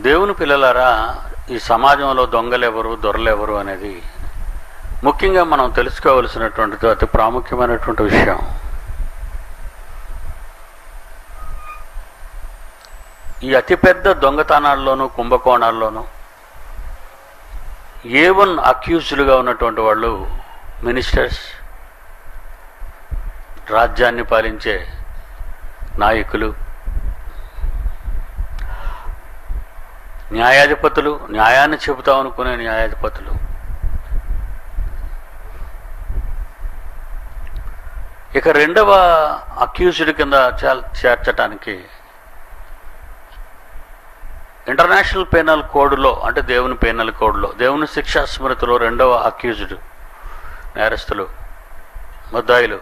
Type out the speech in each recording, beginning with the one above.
దేవుని పిల్లలారా ఈ సమాజంలో దొంగలెవరు దొరలెవరు అనేది ముఖ్యంగా మనం తెలుసుకోవలసినటువంటిది అతి ప్రాముఖ్యమైనటువంటి విషయం ఈ అతిపెద్ద దొంగతనాల్లోనూ కుంభకోణాల్లోనూ ఏ వన్ అక్యూజ్డ్గా ఉన్నటువంటి వాళ్ళు మినిస్టర్స్ రాజ్యాన్ని పాలించే నాయకులు న్యాయాధిపతులు న్యాయాన్ని చెబుతాం అనుకునే న్యాయాధిపతులు ఇక రెండవ అక్యూజ్డ్ కింద చేల్- చేర్చటానికి ఇంటర్నేషనల్ పెనల్ కోడ్లో అంటే దేవుని పెనల్ కోడ్లో దేవుని శిక్షా స్మృతిలో రెండవ అక్యూజ్డ్ నేరస్తులు ముద్దాయిలు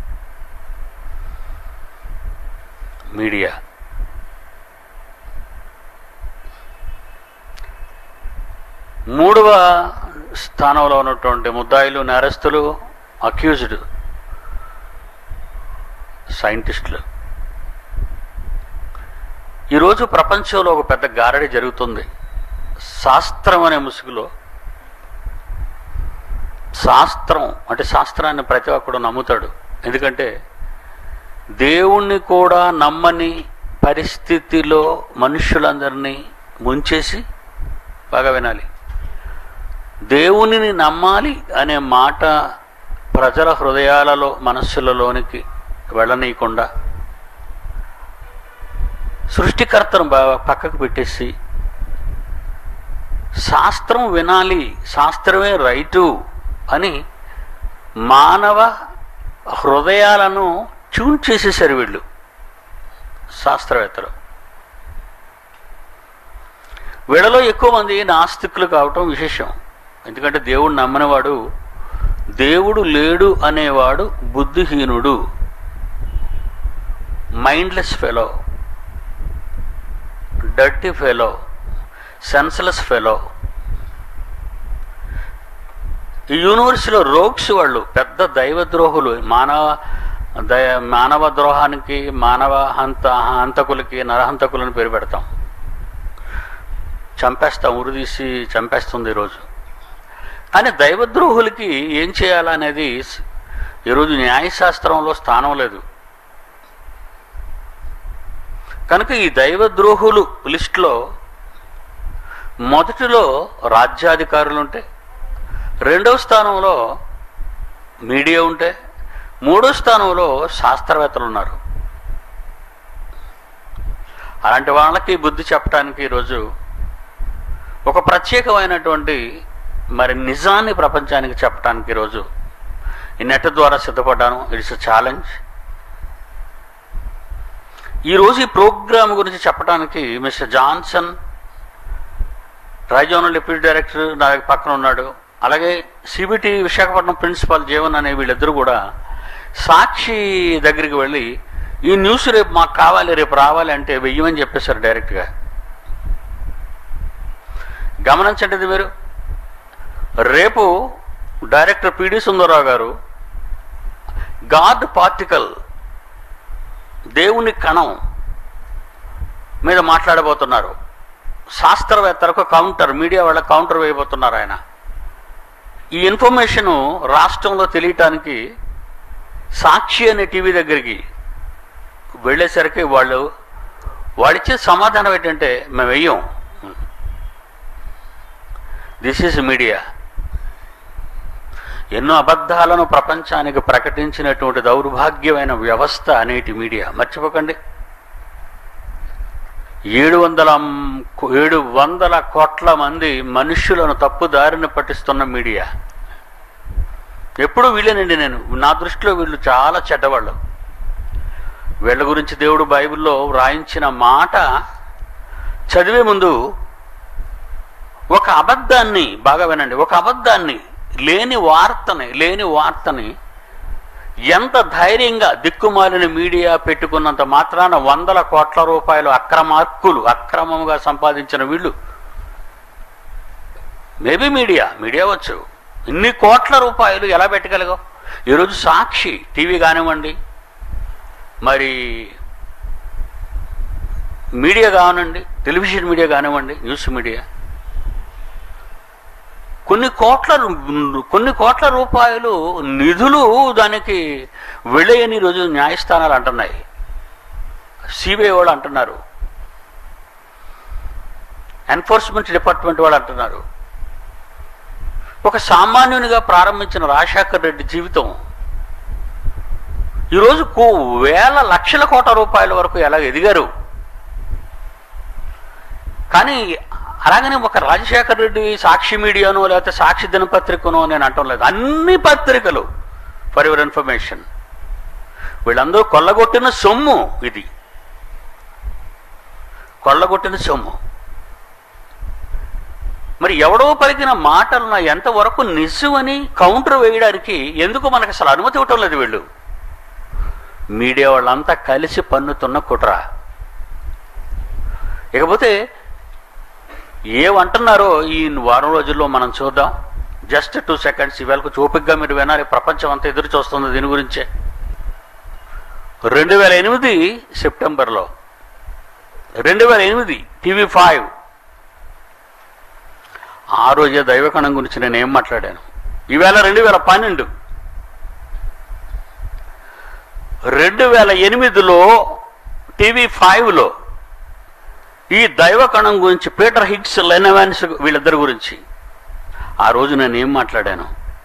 మీడియా మూడవ స్థానంలో ఉన్నటువంటి ముద్దాయిలు నేరస్తులు అక్యూజ్డ్ సైంటిస్టులు ఈరోజు ప్రపంచంలో ఒక పెద్ద గారడి జరుగుతుంది శాస్త్రం అనే ముసుగులో శాస్త్రం అంటే శాస్త్రాన్ని ప్రతి ఒక్కడు నమ్ముతాడు ఎందుకంటే దేవుణ్ణి కూడా నమ్మని పరిస్థితిలో మనుషులందరినీ ముంచేసి బాగా వినాలి దేవునిని నమ్మాలి అనే మాట ప్రజల హృదయాలలో మనస్సులలోనికి వెళ్ళనీయకుండా సృష్టికర్తను బా- పక్కకు పెట్టేసి శాస్త్రం వినాలి శాస్త్రమే రైటు అని మానవ హృదయాలను ట్యూన్ చేసేసారు వీళ్ళు శాస్త్రవేత్తలు వీళ్ళలో ఎక్కువ మంది నాస్తికులు కావటం విశేషం ఎందుకంటే దేవుడు నమ్మనివాడు దేవుడు లేడు అనేవాడు బుద్ధిహీనుడు mindless fellow dirty fellow senseless fellow ఈ యూనివర్సిటీలో రోగ్స్ వాళ్ళు పెద్ద దైవద్రోహులు మానవ దయ మానవ ద్రోహానికి మానవ హంత హంతకులకి నరహంతకులను పేరు పెడతాం చంపేస్తాం ఉరిదీసి చంపేస్తుంది ఈరోజు కానీ దైవద్రోహులకి ఏం చేయాలనేది ఈరోజు న్యాయశాస్త్రంలో స్థానం లేదు కనుక ఈ దైవద్రోహులు లిస్టులో మొదటిలో రాజ్యాధికారులు ఉంటే రెండవ స్థానంలో మీడియా ఉంటే మూడో స్థానంలో శాస్త్రవేత్తలు ఉన్నారు అలాంటి వాళ్ళకి బుద్ధి చెప్పడానికి ఈరోజు ఒక ప్రత్యేకమైనటువంటి మరి నిజాన్ని ప్రపంచానికి చెప్పడానికి ఈరోజు ఈ నెట్ ద్వారా సిద్ధపడ్డాను ఇట్స్ ఎ ఛాలెంజ్ ఈరోజు ఈ ప్రోగ్రామ్ గురించి చెప్పడానికి Mister Johnson regional deputy director నా పక్కన ఉన్నాడు అలాగే సిబిటి విశాఖపట్నం ప్రిన్సిపాల్ జీవన్ అనే వీళ్ళిద్దరూ కూడా సాక్షి దగ్గరికి వెళ్ళి ఈ న్యూస్ రేపు మాకు కావాలి రేపు రావాలి అంటే వెయ్యమని చెప్పేశారు డైరెక్ట్గా గమనించండి ఇది మీరు రేపు డైరెక్టర్ పిడి సుందరరావు గారు గాడ్ పార్టికల్ దేవుని కణం మీద మాట్లాడబోతున్నారు శాస్త్రవేత్తలకు కౌంటర్ మీడియా వాళ్ళ కౌంటర్ వేయబోతున్నారు ఆయన ఈ ఇన్ఫర్మేషను రాష్ట్రంలో తెలియటానికి సాక్షి అనే టీవీ దగ్గరికి వెళ్ళేసరికి వాళ్ళు వాడిచ్చే సమాధానం ఏంటంటే మేము వెయ్యం దిస్ ఈజ్ మీడియా ఎన్నో అబద్ధాలను ప్రపంచానికి ప్రకటించినటువంటి దౌర్భాగ్యమైన వ్యవస్థ అనేటి మీడియా మర్చిపోకండి ఏడు వందల ఏడు వందల కోట్ల మంది మనుష్యులను తప్పు దారిని పట్టిస్తున్న మీడియా ఎప్పుడు వీళ్ళేనండి నేను నా దృష్టిలో వీళ్ళు చాలా చెడ్డవాళ్ళు వీళ్ళ గురించి దేవుడు బైబిల్లో వ్రాయించిన మాట చదివే ముందు ఒక అబద్ధాన్ని బాగా వినండి ఒక అబద్ధాన్ని లేని వార్తని లేని వార్తని ఎంత ధైర్యంగా దిక్కుమాలిన మీడియా పెట్టుకున్నంత మాత్రాన వందల కోట్ల రూపాయలు అక్రమార్కులు అక్రమంగా సంపాదించిన వీళ్ళు మేబీ మీడియా మీడియా వచ్చు ఇన్ని కోట్ల రూపాయలు ఎలా పెట్టగలగవు ఈరోజు సాక్షి టీవీ కానివ్వండి మరి మీడియా కావనండి టెలివిజన్ మీడియా కానివ్వండి న్యూస్ మీడియా కొన్ని కోట్ల రు- కొన్ని కోట్ల రూపాయలు నిధులు దానికి వెళ్ళేయని ఈరోజు న్యాయస్థానాలు అంటున్నాయి సిబిఐ వాళ్ళు అంటున్నారు ఎన్ఫోర్స్మెంట్ డిపార్ట్మెంట్ వాళ్ళు అంటున్నారు ఒక సామాన్యునిగా ప్రారంభించిన రాజశేఖర్ రెడ్డి జీవితం ఈరోజు కో వేల లక్షల కోట్ల రూపాయల వరకు ఎలా ఎదిగారు కానీ అలాగనే ఒక రాజశేఖర్ రెడ్డి సాక్షి మీడియానో లేకపోతే సాక్షి దినపత్రికనో నేను అంటం లేదు అన్ని పత్రికలు ఫర్ యువర్ ఇన్ఫర్మేషన్ వీళ్ళందరూ కొల్లగొట్టిన సొమ్ము ఇది కొల్లగొట్టిన సొమ్ము మరి ఎవడో పలికిన మాటలు నా ఎంతవరకు నిజమని కౌంటర్ వేయడానికి ఎందుకు మనకు అసలు అనుమతి ఇవ్వటం లేదు వీళ్ళు మీడియా వాళ్ళంతా కలిసి పన్నుతున్న కుట్ర ఇకపోతే ఏమంటున్నారో ఈ వారం రోజుల్లో మనం చూద్దాం జస్ట్ టూ సెకండ్స్ ఇవాళకు చూపిగ్గా మీరు వినాలి ప్రపంచం అంతా ఎదురు చూస్తుంది దీని గురించే రెండు వేల ఎనిమిది సెప్టెంబర్లో రెండు వేల ఎనిమిది టీవీ ఫైవ్ ఆ రోజే దైవకణం గురించి నేను ఏం మాట్లాడాను ఈవేళ రెండు వేల పన్నెండు రెండు వేల ఎనిమిదిలో టీవీ ఫైవ్లో ఈ దైవకణం గురించి పీటర్ హిగ్స్ లెనవాన్స్ వీళ్ళిద్దరి గురించి ఆ రోజు నేను ఏం మాట్లాడాను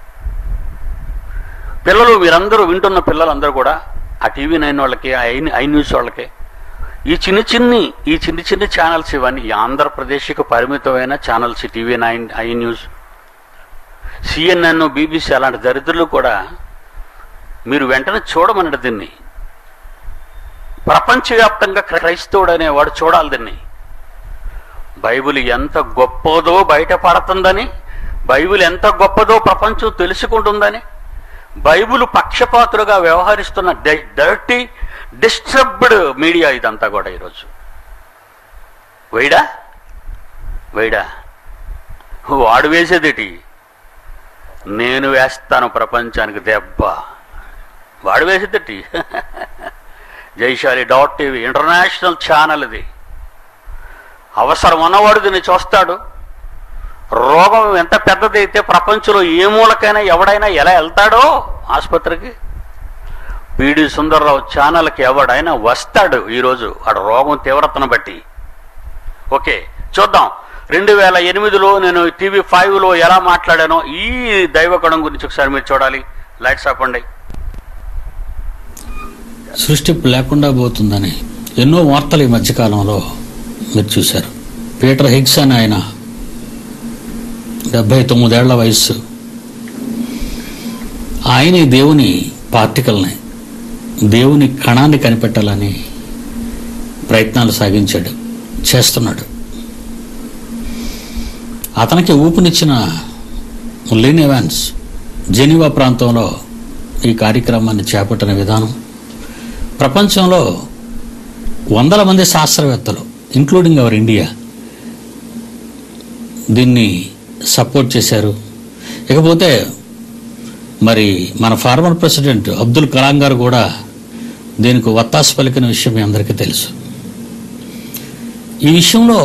పిల్లలు మీరందరూ వింటున్న పిల్లలందరూ కూడా ఆ టీవీ నైన్ వాళ్ళకి ఆ ఐ ఐ న్యూస్ వాళ్ళకి ఈ చిన్న చిన్ని ఈ చిన్న చిన్న ఛానల్స్ ఇవన్నీ ఈ ఆంధ్రప్రదేశ్కి పరిమితమైన ఛానల్స్ ఈ TV nine I news CNN BBC అలాంటి దరిద్రులు కూడా మీరు వెంటనే చూడమన్నది దీన్ని ప్రపంచవ్యాప్తంగా క్రైస్తవుడు అనేవాడు చూడాలి దీన్ని బైబిల్ ఎంత గొప్పదో బయటపడుతుందని బైబిల్ ఎంత గొప్పదో ప్రపంచం తెలుసుకుంటుందని బైబిల్ పక్షపాతులుగా వ్యవహరిస్తున్న డర్టీ డిస్టర్బ్డ్ మీడియా ఇదంతా కూడా ఈరోజు వేయడా వేయడా వాడు వేసేదేటి నేను వేస్తాను ప్రపంచానికి దెబ్బ వాడు వేసేదేటి Jaishali dot TV international channel ఇది అవసరం ఉన్నవాడు దీన్ని చూస్తాడు రోగం ఎంత పెద్దదైతే ప్రపంచంలో ఏ మూలకైనా ఎవడైనా ఎలా వెళ్తాడో ఆసుపత్రికి పీడి సుందర్రావు ఛానల్కి ఎవడైనా వస్తాడు ఈరోజు ఆడ రోగం తీవ్రతను బట్టి ఓకే చూద్దాం రెండు వేల ఎనిమిదిలో నేను టీవీ ఫైవ్లో ఎలా మాట్లాడానో ఈ దైవకణం గురించి ఒకసారి మీరు చూడాలి లైట్స్ ఆపండి సృష్టి లేకుండా పోతుందని ఎన్నో వార్తలు ఈ మధ్యకాలంలో మీరు చూశారు పీటర్ హిగ్స్ అని ఆయన డెబ్భై తొమ్మిదేళ్ల వయస్సు ఆయన ఈ దేవుని పార్టికల్ని దేవుని కణాన్ని కనిపెట్టాలని ప్రయత్నాలు సాగించాడు చేస్తున్నాడు అతనికి ఊపునిచ్చిన లిన్ ఎవాన్స్ జెనీవా ప్రాంతంలో ఈ కార్యక్రమాన్ని చేపట్టిన విధానం ప్రపంచంలో వందల మంది శాస్త్రవేత్తలు ఇంక్లూడింగ్ అవర్ ఇండియా దీన్ని సపోర్ట్ చేశారు ఇకపోతే మరి మన ఫార్మర్ ప్రెసిడెంట్ అబ్దుల్ కలాం గారు కూడా దీనికి వత్తాసు పలికిన విషయం మీ అందరికీ తెలుసు ఈ విషయంలో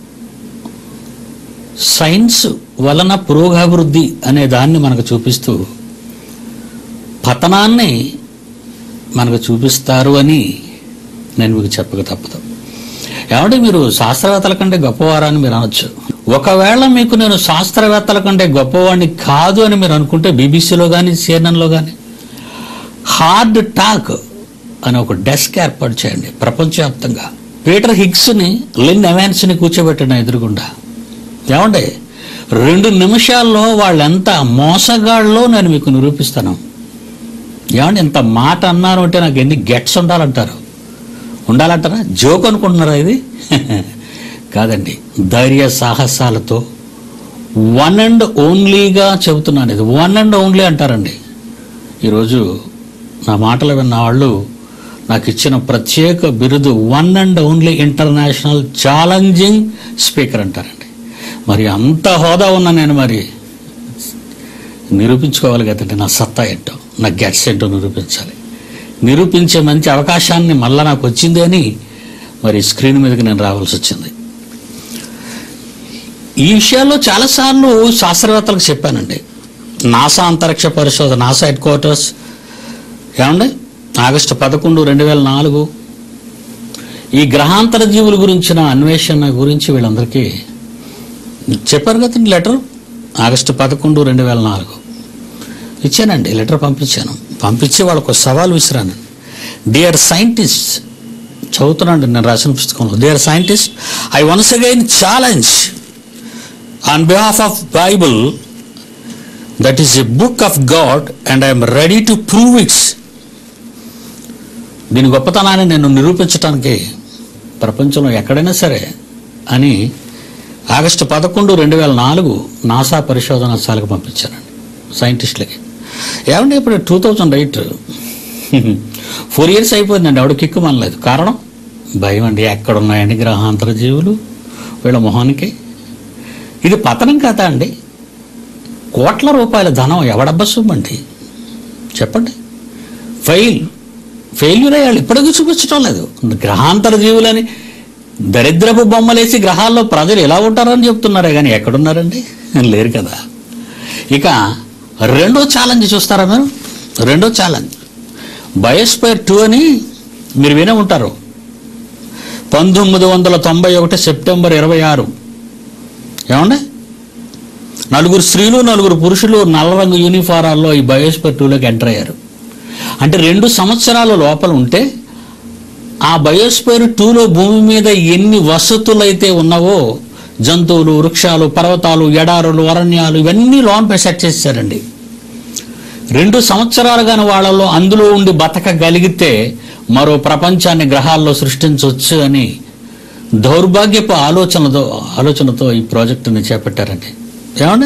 సైన్స్ వలన పురోగాభివృద్ధి అనే దాన్ని మనకు చూపిస్తూ పతనాన్ని మనకు చూపిస్తారు అని నేను మీకు చెప్పక తప్పదు ఏమంటే మీరు శాస్త్రవేత్తల కంటే గొప్పవారని మీరు అనొచ్చు ఒకవేళ మీకు నేను శాస్త్రవేత్తల కంటే గొప్పవాడిని కాదు అని మీరు అనుకుంటే బీబీసీలో కానీ సిఎన్ఎన్లో కానీ హార్డ్ టాక్ అని ఒక డెస్క్ ఏర్పాటు చేయండి ప్రపంచవ్యాప్తంగా పీటర్ హిగ్స్ని లిన్ ఎవాన్స్ని కూర్చోబెట్టిన ఎదురుగుండా ఏమండి రెండు నిమిషాల్లో వాళ్ళెంత మోసగాళ్ళలో నేను మీకు నిరూపిస్తాను ఏమండి ఇంత మాట అన్నారు అంటే నాకు ఎన్ని గెట్స్ ఉండాలంటారు ఉండాలంటారా జోక్ అనుకుంటున్నారా ఇది కాదండి ధైర్య సాహసాలతో వన్ అండ్ ఓన్లీగా చెబుతున్నాను ఇది వన్ అండ్ ఓన్లీ అంటారండి ఈరోజు నా మాటలు విన్న వాళ్ళు నాకు ఇచ్చిన ప్రత్యేక బిరుదు one and only international challenging speaker అంటారండి మరి అంత హోదా ఉన్నా నేను మరి నిరూపించుకోవాలి కదండి నా సత్తా ఏంటో నా గెట్స్ ఏంటో నిరూపించాలి నిరూపించే మంచి అవకాశాన్ని మళ్ళా నాకు వచ్చింది అని మరి స్క్రీన్ మీదకి నేను రావాల్సి వచ్చింది ఈ విషయాల్లో చాలాసార్లు శాస్త్రవేత్తలకు చెప్పానండి నాసా అంతరిక్ష పరిశోధన నాసా హెడ్ క్వార్టర్స్ ఏమండి ఆగస్టు పదకొండు రెండు వేల నాలుగు ఈ గ్రహాంతర జీవుల గురించిన అన్వేషణ గురించి వీళ్ళందరికీ చెప్పారు కదండి లెటర్ ఆగస్టు పదకొండు రెండు వేల నాలుగు ఇచ్చానండి లెటర్ పంపించాను పంపించి వాళ్ళకు ఒక సవాల్ విసిరాను డియర్ సైంటిస్ట్ చదువుతున్నాండి నేను రాసిన పుస్తకంలో dear scientist I once again challenge on behalf of Bible that is a book of God and I'm ready to prove it's దీని గొప్పతనాన్ని నేను నిరూపించడానికి ప్రపంచంలో ఎక్కడైనా సరే అని ఆగస్టు పదకొండు రెండు వేల నాలుగు నాసా పరిశోధనశాలకు పంపించారండి సైంటిస్టులకి ఏమంటే ఇప్పుడు two thousand eight four years అయిపోయిందండి ఆవిడ కిక్కు మనలేదు కారణం భయం అండి ఎక్కడున్నాయండి గ్రహాంతర జీవులు వీళ్ళ మొహానికి ఇది పతనం కాదా అండి కోట్ల రూపాయల ధనం ఎవడబ్బా సొమ్మండి చెప్పండి ఫెయిల్ ఫెయిల్యూర్ అయ్యాళ్ళు ఇప్పటికీ చూపించడం లేదు గ్రహాంతర జీవులని దరిద్రపు బొమ్మలేసి గ్రహాల్లో ప్రజలు ఎలా ఉంటారని చెప్తున్నారే కానీ ఎక్కడున్నారండి లేరు కదా ఇక రెండో ఛాలెంజ్ చూస్తారా మీరు రెండో ఛాలెంజ్ బయోస్పైర్ టూ అని మీరు వినే ఉంటారు పంతొమ్మిది వందల తొంభై ఒకటి సెప్టెంబర్ ఇరవై ఆరు ఏమండి నలుగురు స్త్రీలు నలుగురు పురుషులు నల్ల రంగు యూనిఫారాల్లో ఈ బయోస్పైర్ టూలోకి ఎంటర్ అయ్యారు అంటే రెండు సంవత్సరాల లోపల ఉంటే ఆ బయోస్పైర్ టూలో భూమి మీద ఎన్ని వసతులు అయితే ఉన్నావో జంతువులు వృక్షాలు పర్వతాలు ఎడారులు అరణ్యాలు ఇవన్నీ లోన్ పై సెట్ చేశారండి రెండు సంవత్సరాలుగాని వాళ్ళలో అందులో ఉండి బతకగలిగితే మరో ప్రపంచాన్ని గ్రహాల్లో సృష్టించవచ్చు అని దౌర్భాగ్యపు ఆలోచనతో ఆలోచనతో ఈ ప్రాజెక్టుని చేపట్టారండి ఏమండి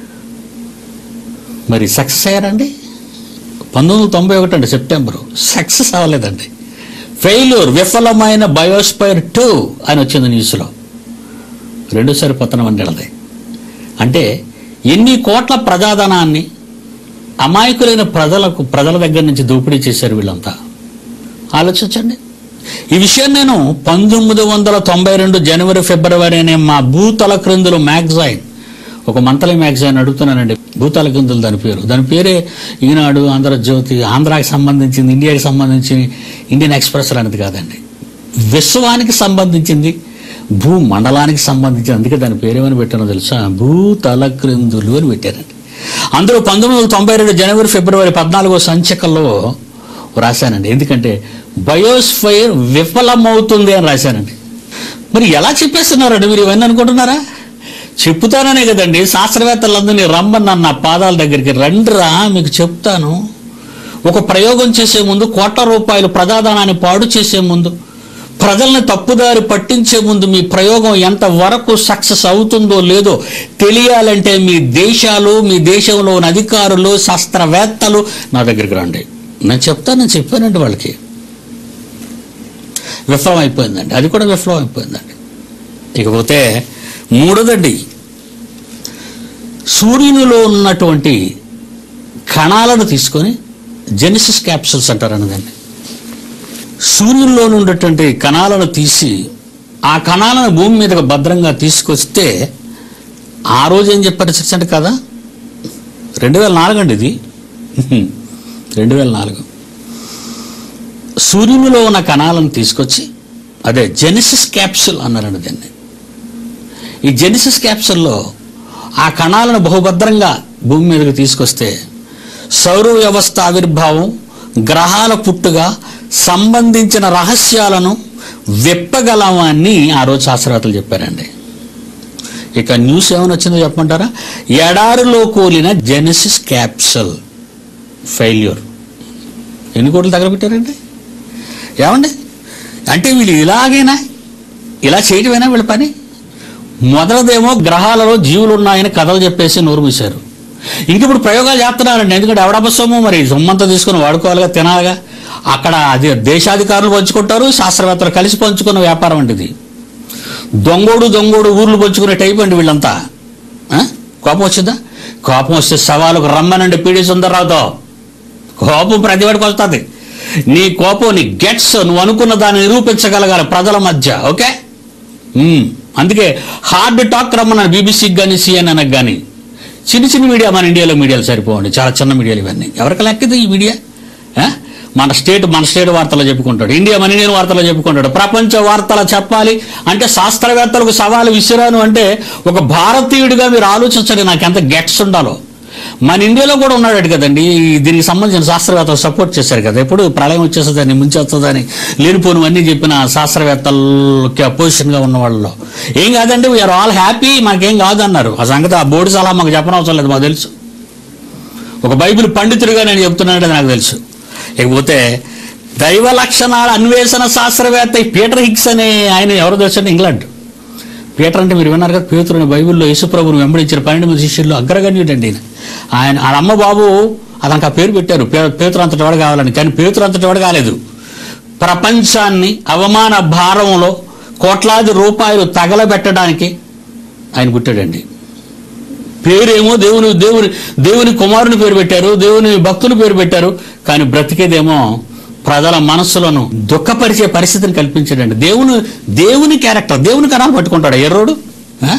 మరి సక్సెస్ అయ్యారండి పంతొమ్మిది వందల తొంభై ఒకటి అండి సెప్టెంబరు సక్సెస్ అవ్వలేదండి ఫెయిల్యూర్ విఫలమైన బయోస్పైర్ టూ అని వచ్చింది న్యూస్లో రెండోసారి పతనం అండి అంటే ఎన్ని కోట్ల ప్రజాధనాన్ని అమాయకులైన ప్రజలకు ప్రజల దగ్గర నుంచి దోపిడీ చేశారు వీళ్ళంతా ఆలోచించండి ఈ విషయం నేను పంతొమ్మిది వందల తొంభై రెండు జనవరి ఫిబ్రవరి అనే మా భూతల క్రిందులు మ్యాగజైన్ ఒక మంత్లీ మ్యాగజైన్ అడుగుతున్నానండి భూతల క్రిందులు దాని పేరు దాని పేరే ఈనాడు ఆంధ్రజ్యోతి ఆంధ్రాకి సంబంధించింది ఇండియాకి సంబంధించి ఇండియన్ ఎక్స్ప్రెస్ అనేది కాదండి విశ్వానికి సంబంధించింది భూ మండలానికి సంబంధించి అందుకే దాని పేరేమని పెట్టానో తెలుసా భూతల క్రిందులు అని పెట్టారండి అందులో పంతొమ్మిది వందల తొంభై రెండు జనవరి ఫిబ్రవరి పద్నాలుగో సంచికల్లో రాశానండి ఎందుకంటే బయోస్ఫైర్ విఫలమవుతుంది అని రాశానండి మరి ఎలా చెప్పేస్తున్నారండి మీరు ఇవన్నీ అనుకుంటున్నారా చెప్తాననే కదండి శాస్త్రవేత్తలందరినీ రమ్మన్న నా పాదాల దగ్గరికి రండిరా మీకు చెప్తాను ఒక ప్రయోగం చేసే ముందు కోట్ల రూపాయలు ప్రజాధనాన్ని పాడు చేసే ముందు ప్రజల్ని తప్పుదారి పట్టించే ముందు మీ ప్రయోగం ఎంత వరకు సక్సెస్ అవుతుందో లేదో తెలియాలంటే మీ దేశాలు మీ దేశంలో ఉన్న అధికారులు శాస్త్రవేత్తలు నా దగ్గరికి రండి నేను చెప్తాను నేను చెప్పానండి వాళ్ళకి విఫలం అయిపోయిందండి అది కూడా విఫలం అయిపోయిందండి ఇకపోతే మూడోదండి సూర్యునిలో ఉన్నటువంటి కణాలను తీసుకొని జెనిసిస్ క్యాప్సుల్స్ అంటారు అన్నదండి సూర్యుల్లో ఉన్నటువంటి కణాలను తీసి ఆ కణాలను భూమి మీదకి భద్రంగా తీసుకొస్తే ఆ రోజు ఏం చెప్పారు అంటే కదా రెండు వేల నాలుగు అండి ఇది రెండు వేల నాలుగు సూర్యునిలో ఉన్న కణాలను తీసుకొచ్చి అదే జెనిసిస్ క్యాప్సుల్ అన్నారండి దాన్ని ఈ జెనిసిస్ క్యాప్సుల్లో ఆ కణాలను బహుభద్రంగా భూమి మీదకి తీసుకొస్తే సౌర వ్యవస్థ ఆవిర్భావం గ్రహాల పుట్టుగా సంబంధించిన రహస్యాలను విప్పగలమని ఆ రోజు శాస్త్రవేత్తలు చెప్పారండి ఇక న్యూస్ ఏమైనా వచ్చిందో చెప్పమంటారా ఎడారిలో కూలిన జెనిసిస్ క్యాప్సల్ ఫెయిల్యూర్ ఎన్ని కోట్లు తగలబెట్టారండి ఏమండి అంటే వీళ్ళు ఇలాగైనా ఇలా చేయటమేనా వీళ్ళ పని మొదలదేమో గ్రహాలలో జీవులు ఉన్నాయని కథలు చెప్పేసి నోరు మూశారు ఇంక ఇప్పుడు ప్రయోగాలు చేస్తున్నారండి ఎందుకంటే ఎవడబ్బ సొమ్ము మరి సొమ్మంతా తీసుకుని వాడుకోవాలిగా తినాలిగా అక్కడ అది దేశాధికారులు పంచుకుంటారు శాస్త్రవేత్తలు కలిసి పంచుకున్న వ్యాపారం అండి ఇది దొంగోడు దొంగోడు ఊర్లు పంచుకునే టైప్ అండి వీళ్ళంతా ఆ? కోపం వచ్చిందా కోపం వస్తే సవాలుకు రమ్మనండి పీడి సుందరరావుతో కోపం ప్రతివాడికి వస్తుంది నీ కోపం నీ గెట్స్ నువ్వు అనుకున్న దాన్ని నిరూపించగలగాలి ప్రజల మధ్య ఓకే ఉమ్. అందుకే హార్డ్ టాక్ రమ్మన్నాను బీబీసీకి కానీ సిఎన్ఎన్కి కానీ చిన్న చిన్న మీడియా మన ఇండియాలో మీడియాలు సరిపోవండి చాలా చిన్న మీడియాలు ఇవన్నీ ఎవరికి లెక్కది ఈ మీడియా ఆ? మన స్టేట్ మన స్టేట్ వార్తలు చెప్పుకుంటాడు ఇండియా మన ఇండియన్ వార్తలు చెప్పుకుంటాడు ప్రపంచ వార్తలు చెప్పాలి అంటే శాస్త్రవేత్తలకు సవాలు విసిరాను అంటే ఒక భారతీయుడిగా మీరు ఆలోచించండి నాకు ఎంత గెట్స్ ఉండాలో మన ఇండియాలో కూడా ఉన్నాడు కదండి దీనికి సంబంధించిన శాస్త్రవేత్తలు సపోర్ట్ చేశారు కదా ఎప్పుడు ప్రళయం వచ్చేస్తుందని ముంచేస్తుందని లేనిపోనివన్నీ చెప్పిన శాస్త్రవేత్తలకి అపోజిషన్గా ఉన్న వాళ్ళలో ఏం కాదండి వీఆర్ ఆల్ హ్యాపీ మాకేం కాదన్నారు ఆ సంగతి ఆ బోర్డు సలహా మాకు చెప్పనవసరం లేదు మాకు తెలుసు ఒక బైబిల్ పండితుడిగా నేను చెప్తున్నానంటే నాకు తెలుసు ఇకపోతే దైవ లక్షణాల అన్వేషణ శాస్త్రవేత్త ఈ పీటర్ హిక్స్ అనే ఆయన ఎవరు తెలుసండి ఇంగ్లాండ్ పీటర్ అంటే మీరు విన్నారు కదా పేతురుని బైబిల్లో యేసుప్రభుని వెంబడించిన పన్నెండు మంది శిష్యుల్లో అగ్రగణ్యుడండి ఈయన ఆయన ఆయన అమ్మ బాబు అతనికి ఆ పేరు పెట్టారు పే పేతురు అంతటి వాడు కావాలని కానీ పేతురు అంతటి వాడు కాలేదు ప్రపంచాన్ని అవమాన భారంలో కోట్లాది రూపాయలు తగలబెట్టడానికి ఆయన పుట్టాడండి పేరేమో దేవుని దేవుని దేవుని కుమారుని పేరు పెట్టారు దేవుని భక్తుని పేరు పెట్టారు కానీ బ్రతికేదేమో ప్రజల మనస్సులను దుఃఖపరిచే పరిస్థితిని కల్పించాడండి దేవుని దేవుని క్యారెక్టర్ దేవుని కణాలు పట్టుకుంటాడు ఎర్రోడు ఆ?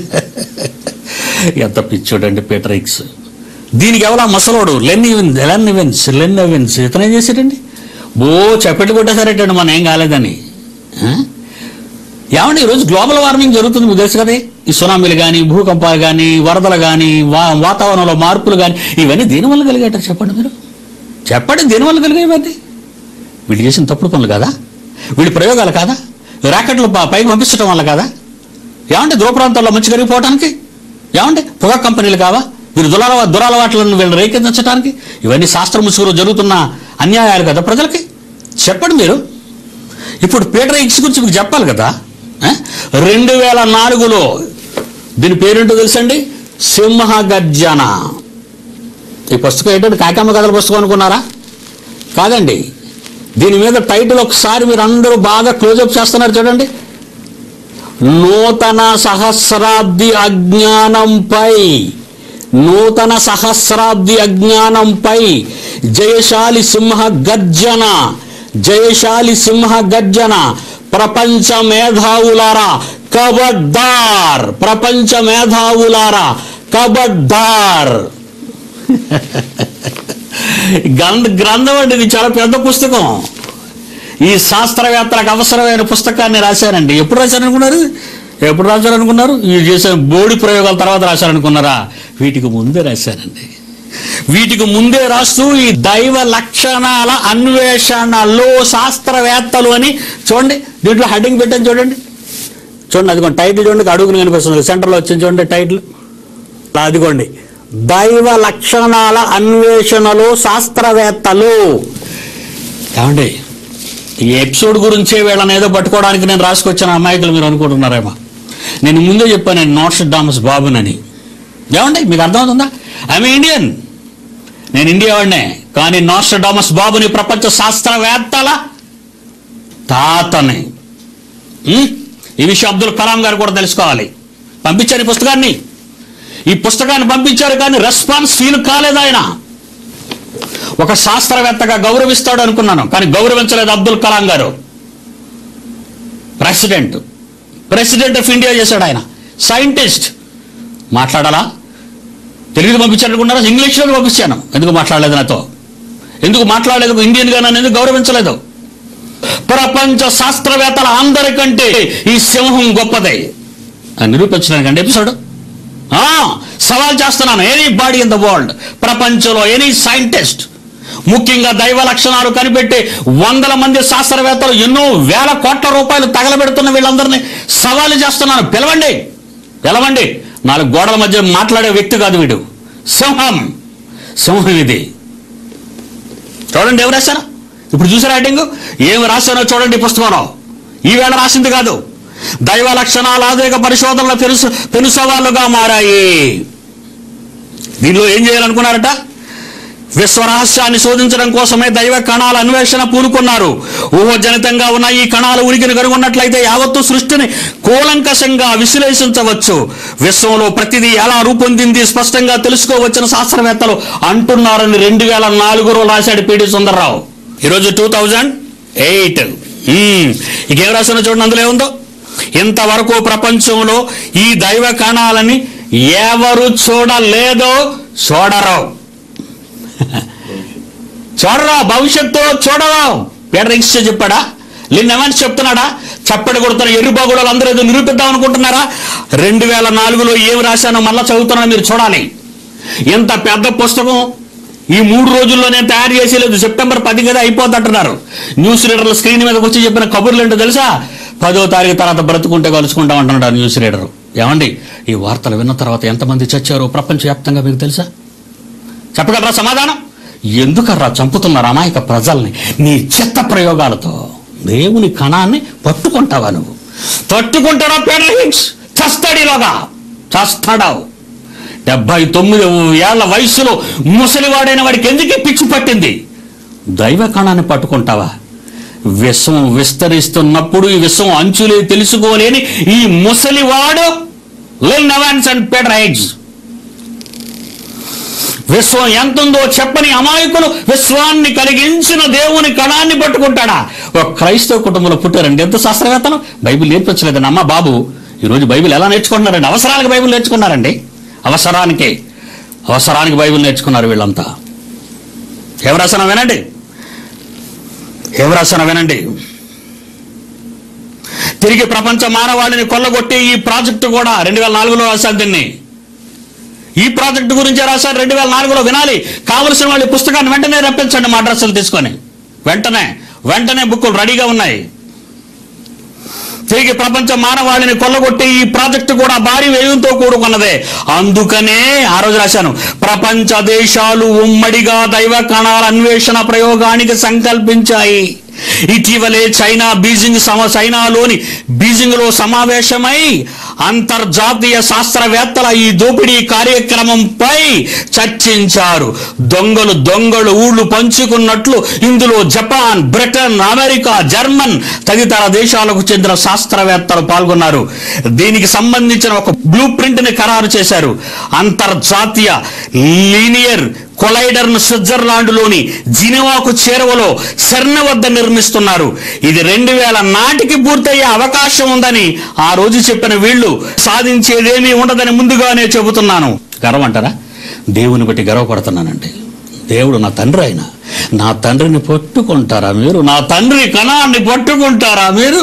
ఎంత పిచ్చోడండి పీటర్ ఎక్స్ దీనికి ఎవరా ముసలోడు లెన్ ఈవెన్స్ లెన్ ఈవెన్స్ లెన్ ఈవెన్స్ ఇతను ఏం చేశాడండి బో చెప్పెట్టు కొట్టేసారటండి మన ఏం కాలేదని ఆ? ఏమండి ఈరోజు గ్లోబల్ వార్మింగ్ జరుగుతుంది మీకు తెలుసు కదే ఈ సునామీలు కానీ భూకంపాలు కానీ వరదలు కానీ వా వాతావరణంలో మార్పులు కానీ ఇవన్నీ దేనివల్ల కలిగేటారు చెప్పండి మీరు చెప్పండి దేనివల్ల కలిగేవన్నీ వీళ్ళు చేసిన తప్పుడు పనులు కదా వీడి ప్రయోగాలు కాదా రాకెట్లు ప- పైకి పంపించడం వల్ల కాదా ఏమంటే దూర ప్రాంతాల్లో మంచి కరిగిపోవటానికి ఏమంటే పొగ కంపెనీలు కావా వీరు దురాల దురాలవాట్లను వీళ్ళని రేకెత్తించడానికి ఇవన్నీ శాస్త్ర ముసుగులో జరుగుతున్న అన్యాయాలు కదా ప్రజలకి చెప్పండి మీరు ఇప్పుడు పీటర్ ఎక్స్ గురించి మీకు చెప్పాలి కదా ఆ? రెండు వేల నాలుగులో దీని పేరేంటో తెలుసండి సింహ గర్జన ఈ పుస్తకం ఏంటంటే కాకమ్మ కథల పుస్తకం అనుకున్నారా కాదండి దీని మీద టైటిల్ ఒకసారి మీరు అందరూ బాగా క్లోజప్ చేస్తున్నారు చూడండి నూతన సహస్రాబ్ది అజ్ఞానంపై నూతన సహస్రాబ్ది అజ్ఞానంపై జయశాలి సింహ గర్జన జయశాలి సింహ గర్జన ప్రపంచ మేధావులారా కబడ్దార్ ప్రపంచ మేధావులారా కబడ్దార్ గ్రంథ గ్రంథం అండి ఇది చాలా పెద్ద పుస్తకం ఈ శాస్త్రవేత్తలకు అవసరమైన పుస్తకాన్ని రాశారండి ఎప్పుడు రాశారనుకున్నారు ఎప్పుడు రాశారనుకున్నారు ఈ చేసే బోడి ప్రయోగాల తర్వాత రాశారనుకున్నారా వీటికి ముందే రాశారండి వీటికి ముందే రాస్తూ ఈ దైవ లక్షణాల అన్వేషణలో శాస్త్రవేత్తలు అని చూడండి దీంట్లో హెడ్డింగ్ పెట్టాను చూడండి చూడండి అదిగోండి టైటిల్ చూడండి అడుగుని కనిపిస్తుంది సెంటర్లో వచ్చింది చూడండి టైటిల్ అదిగోండి దైవ లక్షణాల అన్వేషణలో శాస్త్రవేత్తలు ఏమండి ఈ ఎపిసోడ్ గురించే వీళ్ళని ఏదో పట్టుకోవడానికి నేను రాసుకొచ్చిన అమాయకులు మీరు అనుకుంటున్నారేమో నేను ముందే చెప్పాను నేను నాట్స్ డామస్ బాబునని ఏమండి మీకు అర్థమవుతుందా ఐఎమ్ ఇండియన్ నేను ఇండియా వాడినే కానీ నాట్స్ డామస్ బాబుని ప్రపంచ శాస్త్రవేత్తల తాతని ఉం? ఈ విషయం అబ్దుల్ కలాం గారు కూడా తెలుసుకోవాలి పంపించారు ఈ పుస్తకాన్ని ఈ పుస్తకాన్ని పంపించారు కానీ రెస్పాన్స్ ఫీల్ కాలేదు ఆయన ఒక శాస్త్రవేత్తగా గౌరవిస్తాడు అనుకున్నాను కానీ గౌరవించలేదు అబ్దుల్ కలాం గారు ప్రెసిడెంట్ ప్రెసిడెంట్ ఆఫ్ ఇండియా చేశాడు ఆయన సైంటిస్ట్ మాట్లాడాలా తెలుగులో పంపించాలనుకున్నారా ఇంగ్లీష్లో పంపించాను ఎందుకు మాట్లాడలేదు నాతో ఎందుకు మాట్లాడలేదు ఇండియన్గా నన్ను ఎందుకు గౌరవించలేదు ప్రపంచ శాస్త్రవేత్తల అందరికంటే ఈ సింహం గొప్పదే అని నిరూపించడానికి అండి ఎపిసోడ్ ఆ, సవాల్ చేస్తున్నాను anybody in the world ప్రపంచంలో ఎనీ సైంటిస్ట్ ముఖ్యంగా దైవ లక్షణాలు కనిపెట్టి వందల మంది శాస్త్రవేత్తలు ఎన్నో వేల కోట్ల రూపాయలు తగలబెడుతున్న వీళ్ళందరినీ సవాలు చేస్తున్నాను పిలవండి పిలవండి నాలుగు గోడల మధ్య మాట్లాడే వ్యక్తి కాదు వీడు సింహం సింహం ఇది చూడండి ఎవరు రాశారు ఇప్పుడు చూసారా రైటింగ్ ఏమి రాశానో చూడండి ఈ పుస్తకంలో ఈవేళ రాసింది కాదు దైవ లక్షణాలు ఆధునిక పరిశోధనలు పెరుసు పెనుసవాళ్ళుగా మారాయి దీనిలో ఏం చేయాలనుకున్నారట విశ్వరహస్యాన్ని శోధించడం కోసమే దైవ కణాల అన్వేషణ పూనుకున్నారు ఊహజనితంగా ఉన్న ఈ కణాల ఉనికిని కనుగొన్నట్లయితే యావత్తు సృష్టిని కూలంకషంగా విశ్లేషించవచ్చు విశ్వంలో ప్రతిదీ ఎలా రూపొందింది స్పష్టంగా తెలుసుకోవచ్చిన శాస్త్రవేత్తలు అంటున్నారని రెండు వేల నాలుగులో రాశాడు పిడి సుందర్రావు ఈరోజు టూ థౌజండ్ ఎయిట్ ఇకేం రాశానో చూడండి అందులో ఏముందో ఇంతవరకు ప్రపంచంలో ఈ దైవ కణాలని ఎవరు చూడలేదో చూడరు చూడరా భవిష్యత్తులో చూడరు పీటర్ రింగ్స్ చెప్పాడా లిన్ ఎవన్స్ చెప్తున్నాడా చప్పటి కొడుతున్న ఎర్రిబాగులు అందరూ ఏదో నిరూపిద్దాం అనుకుంటున్నారా రెండు వేల నాలుగులో ఏం రాశానో మళ్ళా చదువుతున్నా మీరు చూడాలి ఇంత పెద్ద పుస్తకం ఈ మూడు రోజుల్లో నేను తయారు చేసేలేదు సెప్టెంబర్ పది కదా అయిపోతుంటున్నారు న్యూస్ రీడర్ల స్క్రీన్ మీదకి వచ్చి చెప్పిన కబుర్లు ఏంటో తెలుసా పదో తారీఖు తర్వాత బ్రతుకుంటే కలుసుకుంటాం అంటున్నాడు న్యూస్ రీడర్ ఏమండి ఈ వార్తలు విన్న తర్వాత ఎంతమంది చచ్చారో ప్రపంచవ్యాప్తంగా మీకు తెలుసా చెప్పగలరా సమాధానం ఎందుకర్రా చంపుతున్నారు అమాయక ప్రజల్ని నీ చెత్త ప్రయోగాలతో దేవుని కణాన్ని పట్టుకుంటావా నువ్వు పట్టుకుంటాడా పీటర్ హిగ్స్ చస్తాడిలోగా చస్తాడావు డెబ్బై తొమ్మిది ఏళ్ల వయసులో ముసలివాడైన వాడికి ఎందుకు ఈ పిచ్చి పట్టింది దైవ కణాన్ని పట్టుకుంటావా విశ్వం విస్తరిస్తున్నప్పుడు ఈ విశ్వం అంచులే తెలుసుకోలేని ఈ ముసలివాడు Lyn Evans and Peter Higgs విశ్వం ఎంతుందో చెప్పని అమాయకులు విశ్వాన్ని కలిగించిన దేవుని కణాన్ని పట్టుకుంటాడా ఒక క్రైస్తవ కుటుంబంలో పుట్టారండి ఎంత శాస్త్రవేత్తలు బైబిల్ నేర్పించలేదండి అమ్మ బాబు ఈరోజు బైబిల్ ఎలా నేర్చుకుంటున్నారండి అవసరానికి బైబిల్ నేర్చుకున్నారండి అవసరానికి అవసరానికి బైబిల్ నేర్చుకున్నారు వీళ్ళంతా ఏం రాసానో వినండి ఏం రాసానో వినండి తిరిగి ప్రపంచ మానవాళిని కొల్లగొట్టి ఈ ప్రాజెక్టు కూడా రెండు వేల నాలుగులో రాశాను దీన్ని ఈ ప్రాజెక్టు గురించే రాశారు రెండు వేల నాలుగులో వినాలి కావలసిన వాళ్ళు ఈ పుస్తకాన్ని వెంటనే రప్పించండి మా అడ్రస్లు తీసుకొని వెంటనే వెంటనే బుక్కులు రెడీగా ఉన్నాయి తిరిగి ప్రపంచ మానవాళిని కొల్లగొట్టి ఈ ప్రాజెక్టు కూడా భారీ వ్యయంతో కూడుకున్నదే అందుకనే ఆ రోజు రాశాను ప్రపంచ దేశాలు ఉమ్మడిగా దైవ కణాల అన్వేషణ ప్రయోగానికి సంకల్పించాయి ఇటీవలే చైనా బీజింగ్ సమ చైనాలోని బీజింగ్ లో సమావేశమై అంతర్జాతీయ శాస్త్రవేత్తల ఈ దోపిడీ కార్యక్రమంపై చర్చించారు దొంగలు దొంగలు ఊళ్ళు పంచుకున్నట్లు ఇందులో జపాన్ బ్రిటన్ అమెరికా జర్మన్ తదితర దేశాలకు చెందిన శాస్త్రవేత్తలు పాల్గొన్నారు దీనికి సంబంధించిన ఒక బ్లూ ప్రింట్ ని ఖరారు చేశారు అంతర్జాతీయ లీనియర్ కొలైడర్ ను స్విట్జర్లాండ్ లోని జినివాకు చేరువలో సెర్న వద్ద నిర్మిస్తున్నారు ఇది రెండు వేల నాటికి పూర్తయ్యే అవకాశం ఉందని ఆ రోజు చెప్పిన వీళ్ళు సాధించేదేమీ ఉండదని ముందుగానే చెబుతున్నాను గర్వం అంటారా దేవుని బట్టి గర్వపడుతున్నానండి దేవుడు నా తండ్రి ఆయన నా తండ్రిని పట్టుకుంటారా మీరు నా తండ్రి కణాన్ని పట్టుకుంటారా మీరు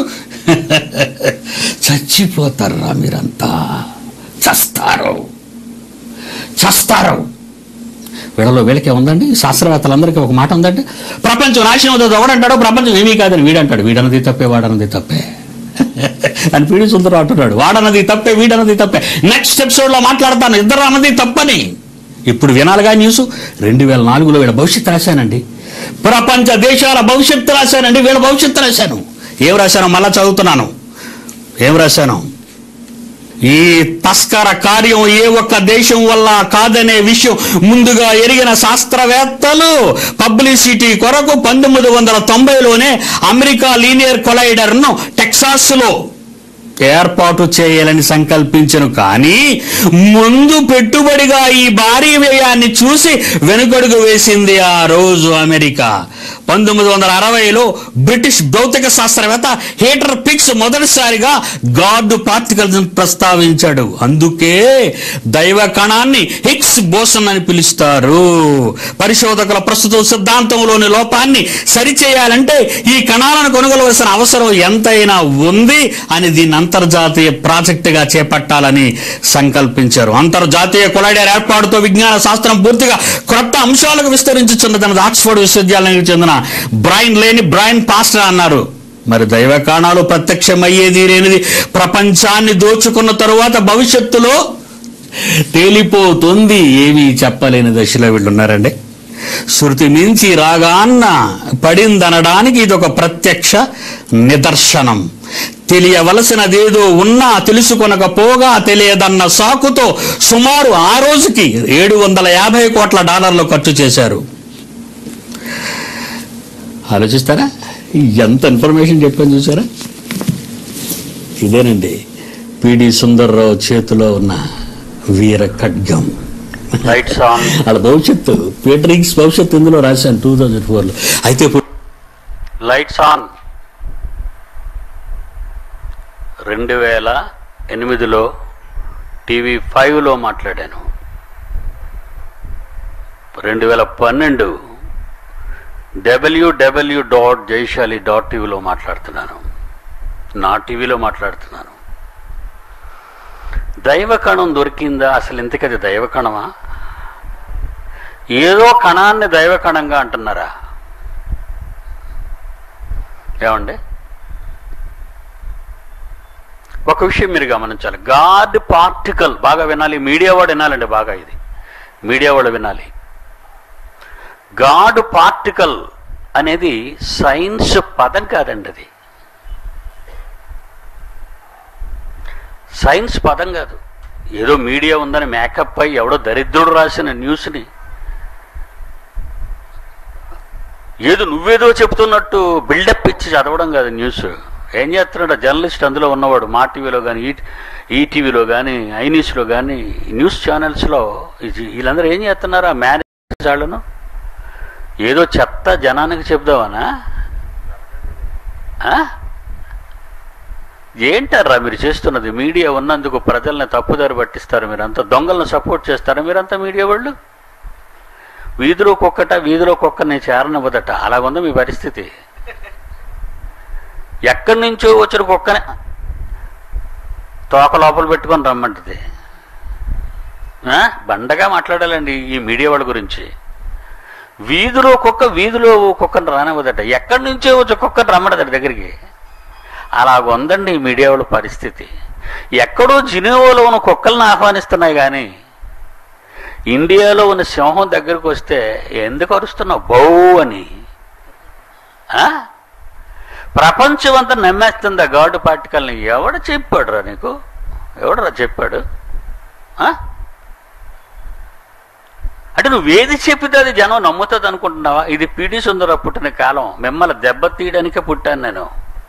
చచ్చిపోతారా మీరంతా చస్తారు చస్తారు వీళ్ళలో వీళ్ళకే ఉందండి శాస్త్రవేత్తలందరికీ ఒక మాట ఉందండి ప్రపంచం నాశనం అవుతుంది ఎవడంటాడో ప్రపంచం ఏమీ కాదని వీడంటాడు వీడన్నది తప్పే వాడన్నది తప్పే అని పీడి సుందరం అంటున్నాడు వాడన్నది తప్పే వీడన్నది తప్పే నెక్స్ట్ ఎపిసోడ్ లో మాట్లాడతాను ఇద్దరు అన్నది తప్పని ఇప్పుడు వినాలిగా న్యూస్ రెండు వేల నాలుగులో వీళ్ళ భవిష్యత్తు రాశానండి ప్రపంచ దేశాల భవిష్యత్తు రాశానండి వీళ్ళ భవిష్యత్తు రాశాను ఏం రాశాను మళ్ళా చదువుతున్నాను ఏం రాశాను ఈ తస్కర కార్యం ఏ ఒక్క దేశం వల్ల కాదనే విషయం ముందుగా ఎరిగిన శాస్త్రవేత్తలు పబ్లిసిటీ కొరకు పంతొమ్మిది వందల తొంభైలోనే అమెరికా లీనియర్ కొలైడర్ ను టెక్సాస్ లో ఏర్పాటు చేయాలని సంకల్పించను కానీ ముందు పెట్టుబడిగా ఈ భారీ వ్యయాన్ని చూసి వెనుకడుగు వేసింది ఆ రోజు అమెరికా పంతొమ్మిది వందల అరవైలో బ్రిటిష్ భౌతిక శాస్త్రవేత్త హీటర్ పిక్స్ మొదటిసారిగా గార్డు పార్టికల్స్ ప్రస్తావించాడు అందుకే దైవ కణాన్ని హిక్స్ బోసన్ అని పిలుస్తారు పరిశోధకుల ప్రస్తుత సిద్ధాంతంలోని లోపాన్ని సరిచేయాలంటే ఈ కణాలను కొనుగోలవలసిన అవసరం ఎంతైనా ఉంది అని దీన్ని అంతర్జాతీయ ప్రాజెక్టుగా చేపట్టాలని సంకల్పించారు అంతర్జాతీయ కొలైడర్ ఏర్పాటుతో విజ్ఞాన శాస్త్రం పూర్తిగా క్రొత్త అంశాలకు విస్తరించుచున్నదన్నది ఆక్స్ఫర్డ్ విశ్వవిద్యాలయానికి చెందిన బ్రైన్ లేని బ్రైన్ పాస్టర్ అన్నారు మరి దైవ కాణాలు ప్రత్యక్షమయ్యేది లేనిది ప్రపంచాన్ని దోచుకున్న తరువాత భవిష్యత్తులో తేలిపోతుంది ఏమీ చెప్పలేని దశలో వీళ్ళు ఉన్నారండి శృతి మించి రాగాన్న పడిందనడానికి ఇది ఒక ప్రత్యక్ష నిదర్శనం తెలియవలసినదేదో ఉన్నా తెలుసుకొనకపోగా తెలియదన్న సాకుతో సుమారు ఆ రోజుకి ఏడు వందల యాభై కోట్ల డాలర్లు ఖర్చు చేశారు ఆలోచిస్తారా ఎంత ఇన్ఫర్మేషన్ చెప్పాను చూసారా ఇదేనండి పిడి సుందర్రావు చేతిలో ఉన్న వీర ఖడ్గం లైట్స్ ఆన్ వాళ్ళ భవిష్యత్తు పీటరింగ్స్ భవిష్యత్తు ఇందులో రాశాను టూ థౌజండ్ ఫోర్లో అయితే ఇప్పుడు లైట్స్ ఆన్ రెండు వేల ఎనిమిదిలో టీవీ ఫైవ్లో మాట్లాడాను రెండు వేల పన్నెండు డబ్ల్యూడబ్ల్యూ డాట్ జైశాలి డాట్ టీవీలో మాట్లాడుతున్నాను నా టీవీలో మాట్లాడుతున్నాను దైవకణం దొరికిందా అసలు ఇంతకది దైవకణమా ఏదో కణాన్ని దైవకణంగా అంటున్నారా ఏమండి ఒక విషయం మీరు గమనించాలి గాడ్ పార్టికల్ బాగా వినాలి మీడియా వాడు వినాలండి బాగా ఇది మీడియా వాడు వినాలి గాడ్ పార్టికల్ అనేది సైన్స్ పదం కాదండి అది సైన్స్ పదం కాదు ఏదో మీడియా ఉందని మేకప్ అయి ఎవడో దరిద్రుడు రాసిన న్యూస్ని ఏదో నువ్వేదో చెప్తున్నట్టు బిల్డప్ ఇచ్చి చదవడం కాదు న్యూస్ ఏం చేస్తున్నాడు జర్నలిస్ట్ అందులో ఉన్నవాడు మా టీవీలో కానీ ఈ ఈటీవీలో కానీ ఐ న్యూస్లో కానీ న్యూస్ ఛానల్స్లో ఇది- వీళ్ళందరూ ఏం చేస్తున్నారు ఆ మేనేజ్ వాళ్ళను ఏదో చెత్త జనానికి చెప్దామనా ఆ? ఏంటారా మీరు చేస్తున్నది మీడియా ఉన్నందుకు ప్రజల్ని తప్పుదారి పట్టిస్తారు మీరంతా దొంగలను సపోర్ట్ చేస్తారా మీరంతా మీడియా వాళ్ళు వీధిలో కుక్కట వీధిలో కుక్కని చేరనివ్వదట అలాగుంది మీ పరిస్థితి ఎక్కడి నుంచో వచ్చిన కుక్కని తోక లోపల పెట్టుకొని రమ్మంటది ఆ? బండగా మాట్లాడాలండి ఈ మీడియా వాళ్ళ గురించి వీధిలో కుక్క వీధిలో కుక్కని రానివ్వదట ఎక్కడి నుంచో వచ్చి కుక్కని రమ్మడదట దగ్గరికి అలాగుందండి ఈ మీడియా వాళ్ళ పరిస్థితి ఎక్కడో జినేవోలో ఉన్న కుక్కలను ఆహ్వానిస్తున్నాయి కానీ ఇండియాలో ఉన్న సింహం దగ్గరకు వస్తే ఎందుకు అరుస్తున్నావు బౌ అని ఆ? ప్రపంచం అంతా నమ్మేస్తుందా గాడ్ పార్టికల్ని ఎవడ చెప్పాడు రా నీకు ఎవడరా చెప్పాడు ఆ? అంటే నువ్వు ఏది చెప్పితే అది జనం నమ్ముతుంది అనుకుంటున్నావా ఇది పీడి సుందర పుట్టిన కాలం మిమ్మల్ని దెబ్బ తీయడానికే పుట్టాను నేను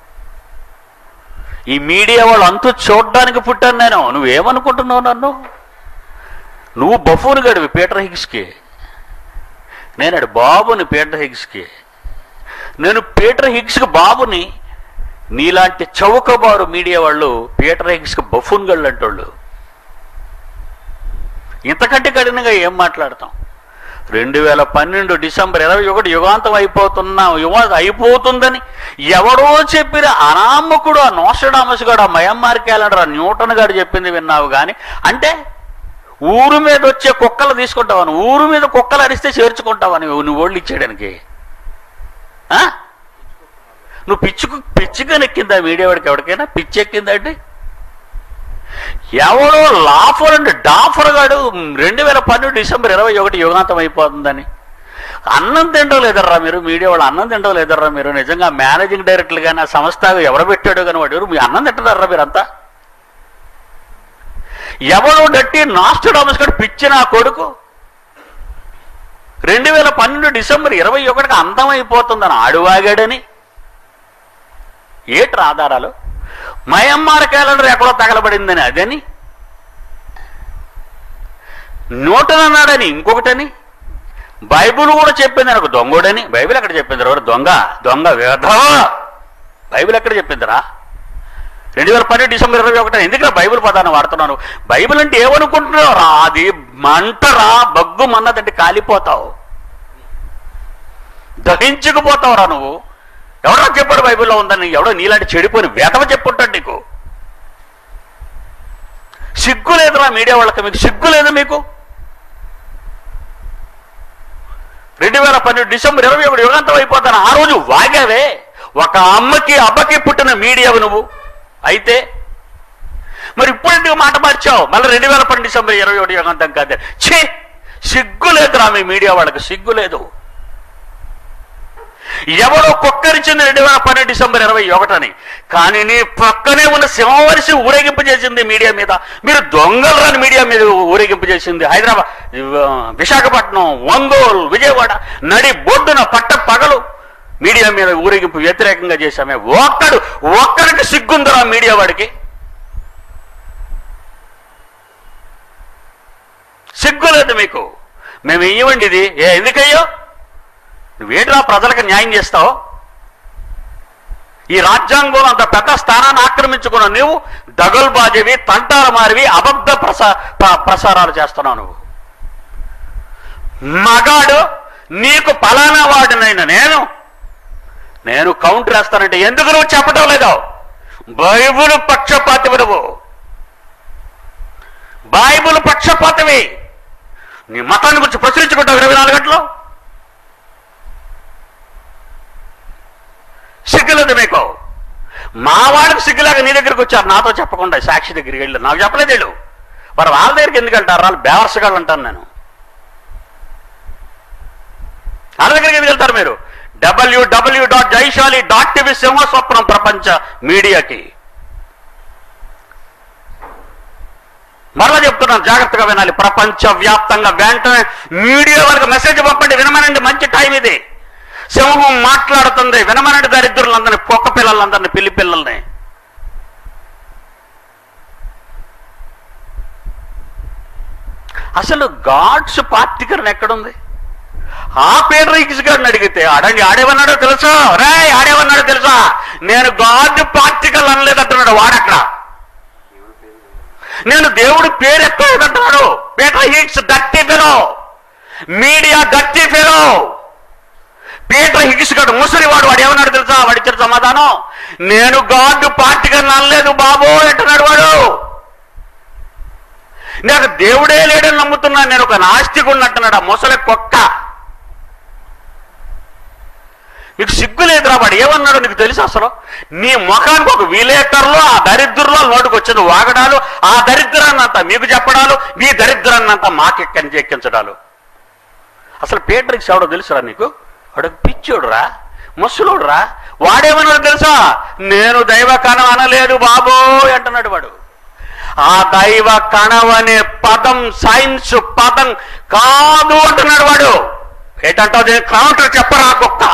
ఈ మీడియా వాళ్ళు అంతు చూడడానికి పుట్టాను నేను నువ్వేమనుకుంటున్నావు నన్ను నువ్వు బఫూన్ గడివి పీటర్ హిగ్స్కి నేను అడు బాబుని పీటర్ హిగ్స్కి నేను పీటర్ హిగ్స్కి బాబుని నీలాంటి చౌకబారు మీడియా వాళ్ళు పీటర్ హిగ్స్కి బఫూన్ గళ్ళు అంటోళ్ళు ఇంతకంటే కఠినంగా ఏం మాట్లాడతాం రెండు వేల పన్నెండు డిసెంబర్ ఇరవై ఒకటి యుగాంతం అయిపోతున్నా యుగ అయిపోతుందని ఎవడో చెప్పిన అనామకుడు ఆ నోషడామస్ గాడు ఆ మయన్మార్ క్యాలెండర్ ఆ న్యూటన్ గారు చెప్పింది విన్నావు కానీ అంటే ఊరు మీద వచ్చే కుక్కలు తీసుకుంటావని ఊరు మీద కుక్కలు అరిస్తే చేర్చుకుంటావని నువ్వు ఓళ్ళు ఇచ్చేయడానికి ఆ? నువ్వు పిచ్చుకు పిచ్చిగా నెక్కిందా మీడియా వాడికి ఎవరికైనా పిచ్చి ఎక్కిందా అండి ఎవడో లాఫర్ అండ్ డాఫర్ గాడు రెండు వేల పన్నెండు డిసెంబర్ ఇరవై ఒకటి యుగాంతం అయిపోతుందని అన్నం తింటో లేదర్రా మీరు మీడియా వాళ్ళు అన్నం తింటో లేదర్రా మీరు నిజంగా మేనేజింగ్ డైరెక్టర్ కానీ ఆ సంస్థ ఎవరు పెట్టాడో కానీ వాడు ఎవరు? మీ అన్నం తింటున్నారా మీరంతా ఎవడో డట్టి నాస్టడామస్ గడు పిచ్చి నా కొడుకు రెండు వేల పన్నెండు డిసెంబర్ ఇరవై ఒకటికి అంతం అయిపోతుందని ఆడువాగాడని ఏట్రా ఆధారాలు మయన్మార్ క్యాలెండర్ ఎక్కడో తగలబడిందని అదని న్యూటన్ అన్నాడని ఇంకొకటని బైబిల్ కూడా చెప్పింది నాకు దొంగోడని బైబిల్ ఎక్కడ చెప్పింది ఎవరు దొంగ దొంగ వేధవా బైబిల్ ఎక్కడ చెప్పిందిరా రెండు వేల పన్నెండు డిసెంబర్ ఇరవై ఒకటి ఎందుకు బైబిల్ పదాన్ని వాడుతున్నాను బైబిల్ అంటే ఏమనుకుంటున్నావు రా అది మంటరా బగ్గు మన్నదంటే కాలిపోతావు దహించుకుపోతావురా నువ్వు ఎవడో చెప్పాడు బైబిల్లో ఉందని ఎవడో నీలాంటి చెడిపోయిన వేతవ చెప్పుంటాడు నీకు సిగ్గు లేదురా మీడియా వాళ్ళకి మీకు సిగ్గు లేదు మీకు రెండు వేల పన్నెండు డిసెంబర్ ఇరవై ఒకటి యుగాంతం అయిపోతాను ఆ రోజు వాగావే ఒక అమ్మకి అబ్బకి పుట్టిన మీడియావు నువ్వు అయితే మరి ఇప్పుడు ఎందుకు మాట మార్చావు మళ్ళీ రెండు వేల పన్నెండు డిసెంబర్ ఇరవై ఒకటి యుగాంతం కాదు ఛీ సిగ్గు లేదురా మీ మీడియా వాళ్ళకి సిగ్గు లేదు ఎవడో కుక్కరిచింది రెండు వేల పన్నెండు డిసెంబర్ ఇరవై ఒకటని కానీ నీ పక్కనే ఉన్న సింహవరిసి ఊరేగింపు చేసింది మీడియా మీద మీరు దొంగలు రాని మీడియా మీద ఊరేగింపు చేసింది హైదరాబాద్ ఆ, విశాఖపట్నం ఒంగోలు విజయవాడ నడి బొడ్డున పట్ట పగలు మీడియా మీద ఊరేగింపు వ్యతిరేకంగా చేశామే ఒక్కడు ఒక్కడికి సిగ్గుందరా మీడియా వాడికి సిగ్గు లేదు మీకు మేము ఇవ్వండి ఇది ఏ ఎందుకయ్యో నువ్వేంట్రా ప్రజలకు న్యాయం చేస్తావు ఈ రాజ్యాంగంలో అంత పెద్ద స్థానాన్ని ఆక్రమించుకున్న నువ్వు దగుల్బాజివి తంటాల మారివి అబద్ధ ప్రసా ప్ర- ప్రసారాలు చేస్తున్నావు నువ్వు మగాడు నీకు ఫలానా వాడినైనా నేను నేను కౌంటర్ వేస్తానంటే ఎందుకు నువ్వు చెప్పడం లేదు బైబుల్ పక్షపాతివి నువ్వు బైబుల్ పక్షపాతివి నీ మతాన్ని గురించి ప్రచురించుకుంటావు ఇరవై నాలుగు గంటలు సిగ్గులేదు మీకు మా వాడికి సిగ్గులేక నీ దగ్గరికి వచ్చారు నాతో చెప్పకుండా సాక్షి దగ్గరికి వెళ్ళి నాకు చెప్పలేదు వీళ్ళు మరి వాళ్ళ దగ్గరికి ఎందుకు వెళ్తారు వాళ్ళు బేవర్సగాళ్ళు అంటాను నేను వాళ్ళ దగ్గరికి ఎందుకు వెళ్తారు మీరు WWW dot Jaishali dot TV సింహస్వప్నం ప్రపంచ మీడియాకి మరలా చెప్తున్నాను జాగ్రత్తగా వినాలి ప్రపంచ వ్యాప్తంగా వెంటనే మీడియా వాళ్ళకి మెసేజ్ పంపండి వినమనండి మంచి టైం ఇది సింహం మాట్లాడుతుంది వినమనండి దరిద్రులందరినీ పొక్క పిల్లలందరినీ పిల్లి పిల్లల్ని అసలు గాడ్స్ పార్టికర్ ఎక్కడుంది ఆ పీటర్ హిగ్స్ గారిని అడిగితే అడండి ఆడేమన్నాడో తెలుసా రే ఆడేమన్నాడో తెలుసా నేను గాడ్ పార్టికల్ అనలేదంటున్నాడు వాడక్కడ నేను దేవుడి పేరు ఎక్కలేదంటున్నాడు Peter Higgs that fellow media that fellow Peter Higgs garu ముసలి వాడు వాడు ఏమన్నాడు తెలుసా వాడి ఇచ్చిన సమాధానం నేను గాడ్ పార్టికల్ అనలేదు బాబు అంటున్నాడు వాడు నాకు దేవుడే లేడని నమ్ముతున్నాను నేను ఒక నాస్తికుడిని అంటున్నాడు ఆ ముసలి కుక్క నీకు సిగ్గు లేదురా వాడు ఏమన్నాడు నీకు తెలుసు అసలు నీ ముఖానికి ఒక విలేకరులు ఆ దరిద్రులో నోటికి వచ్చిన వాగడాలు ఆ దరిద్రాన్నంతా మీకు చెప్పడాలు మీ దరిద్రాన్నంతా మాకెక్కని ఎక్కించడాలు అసలు పీటర్కి ఎవడో తెలుసురా నీకు వాడు పిచ్చోడురా ముసలోడురా వాడేమన్నాడు తెలుసా నేను దైవ కణం అనలేదు బాబో అంటున్నాడు వాడు ఆ దైవ కణం అనే పదం సైన్స్ పదం కాదు అంటున్నాడు వాడు ఏంటంటావు దీనికి కౌంటర్ చెప్పరా కుక్క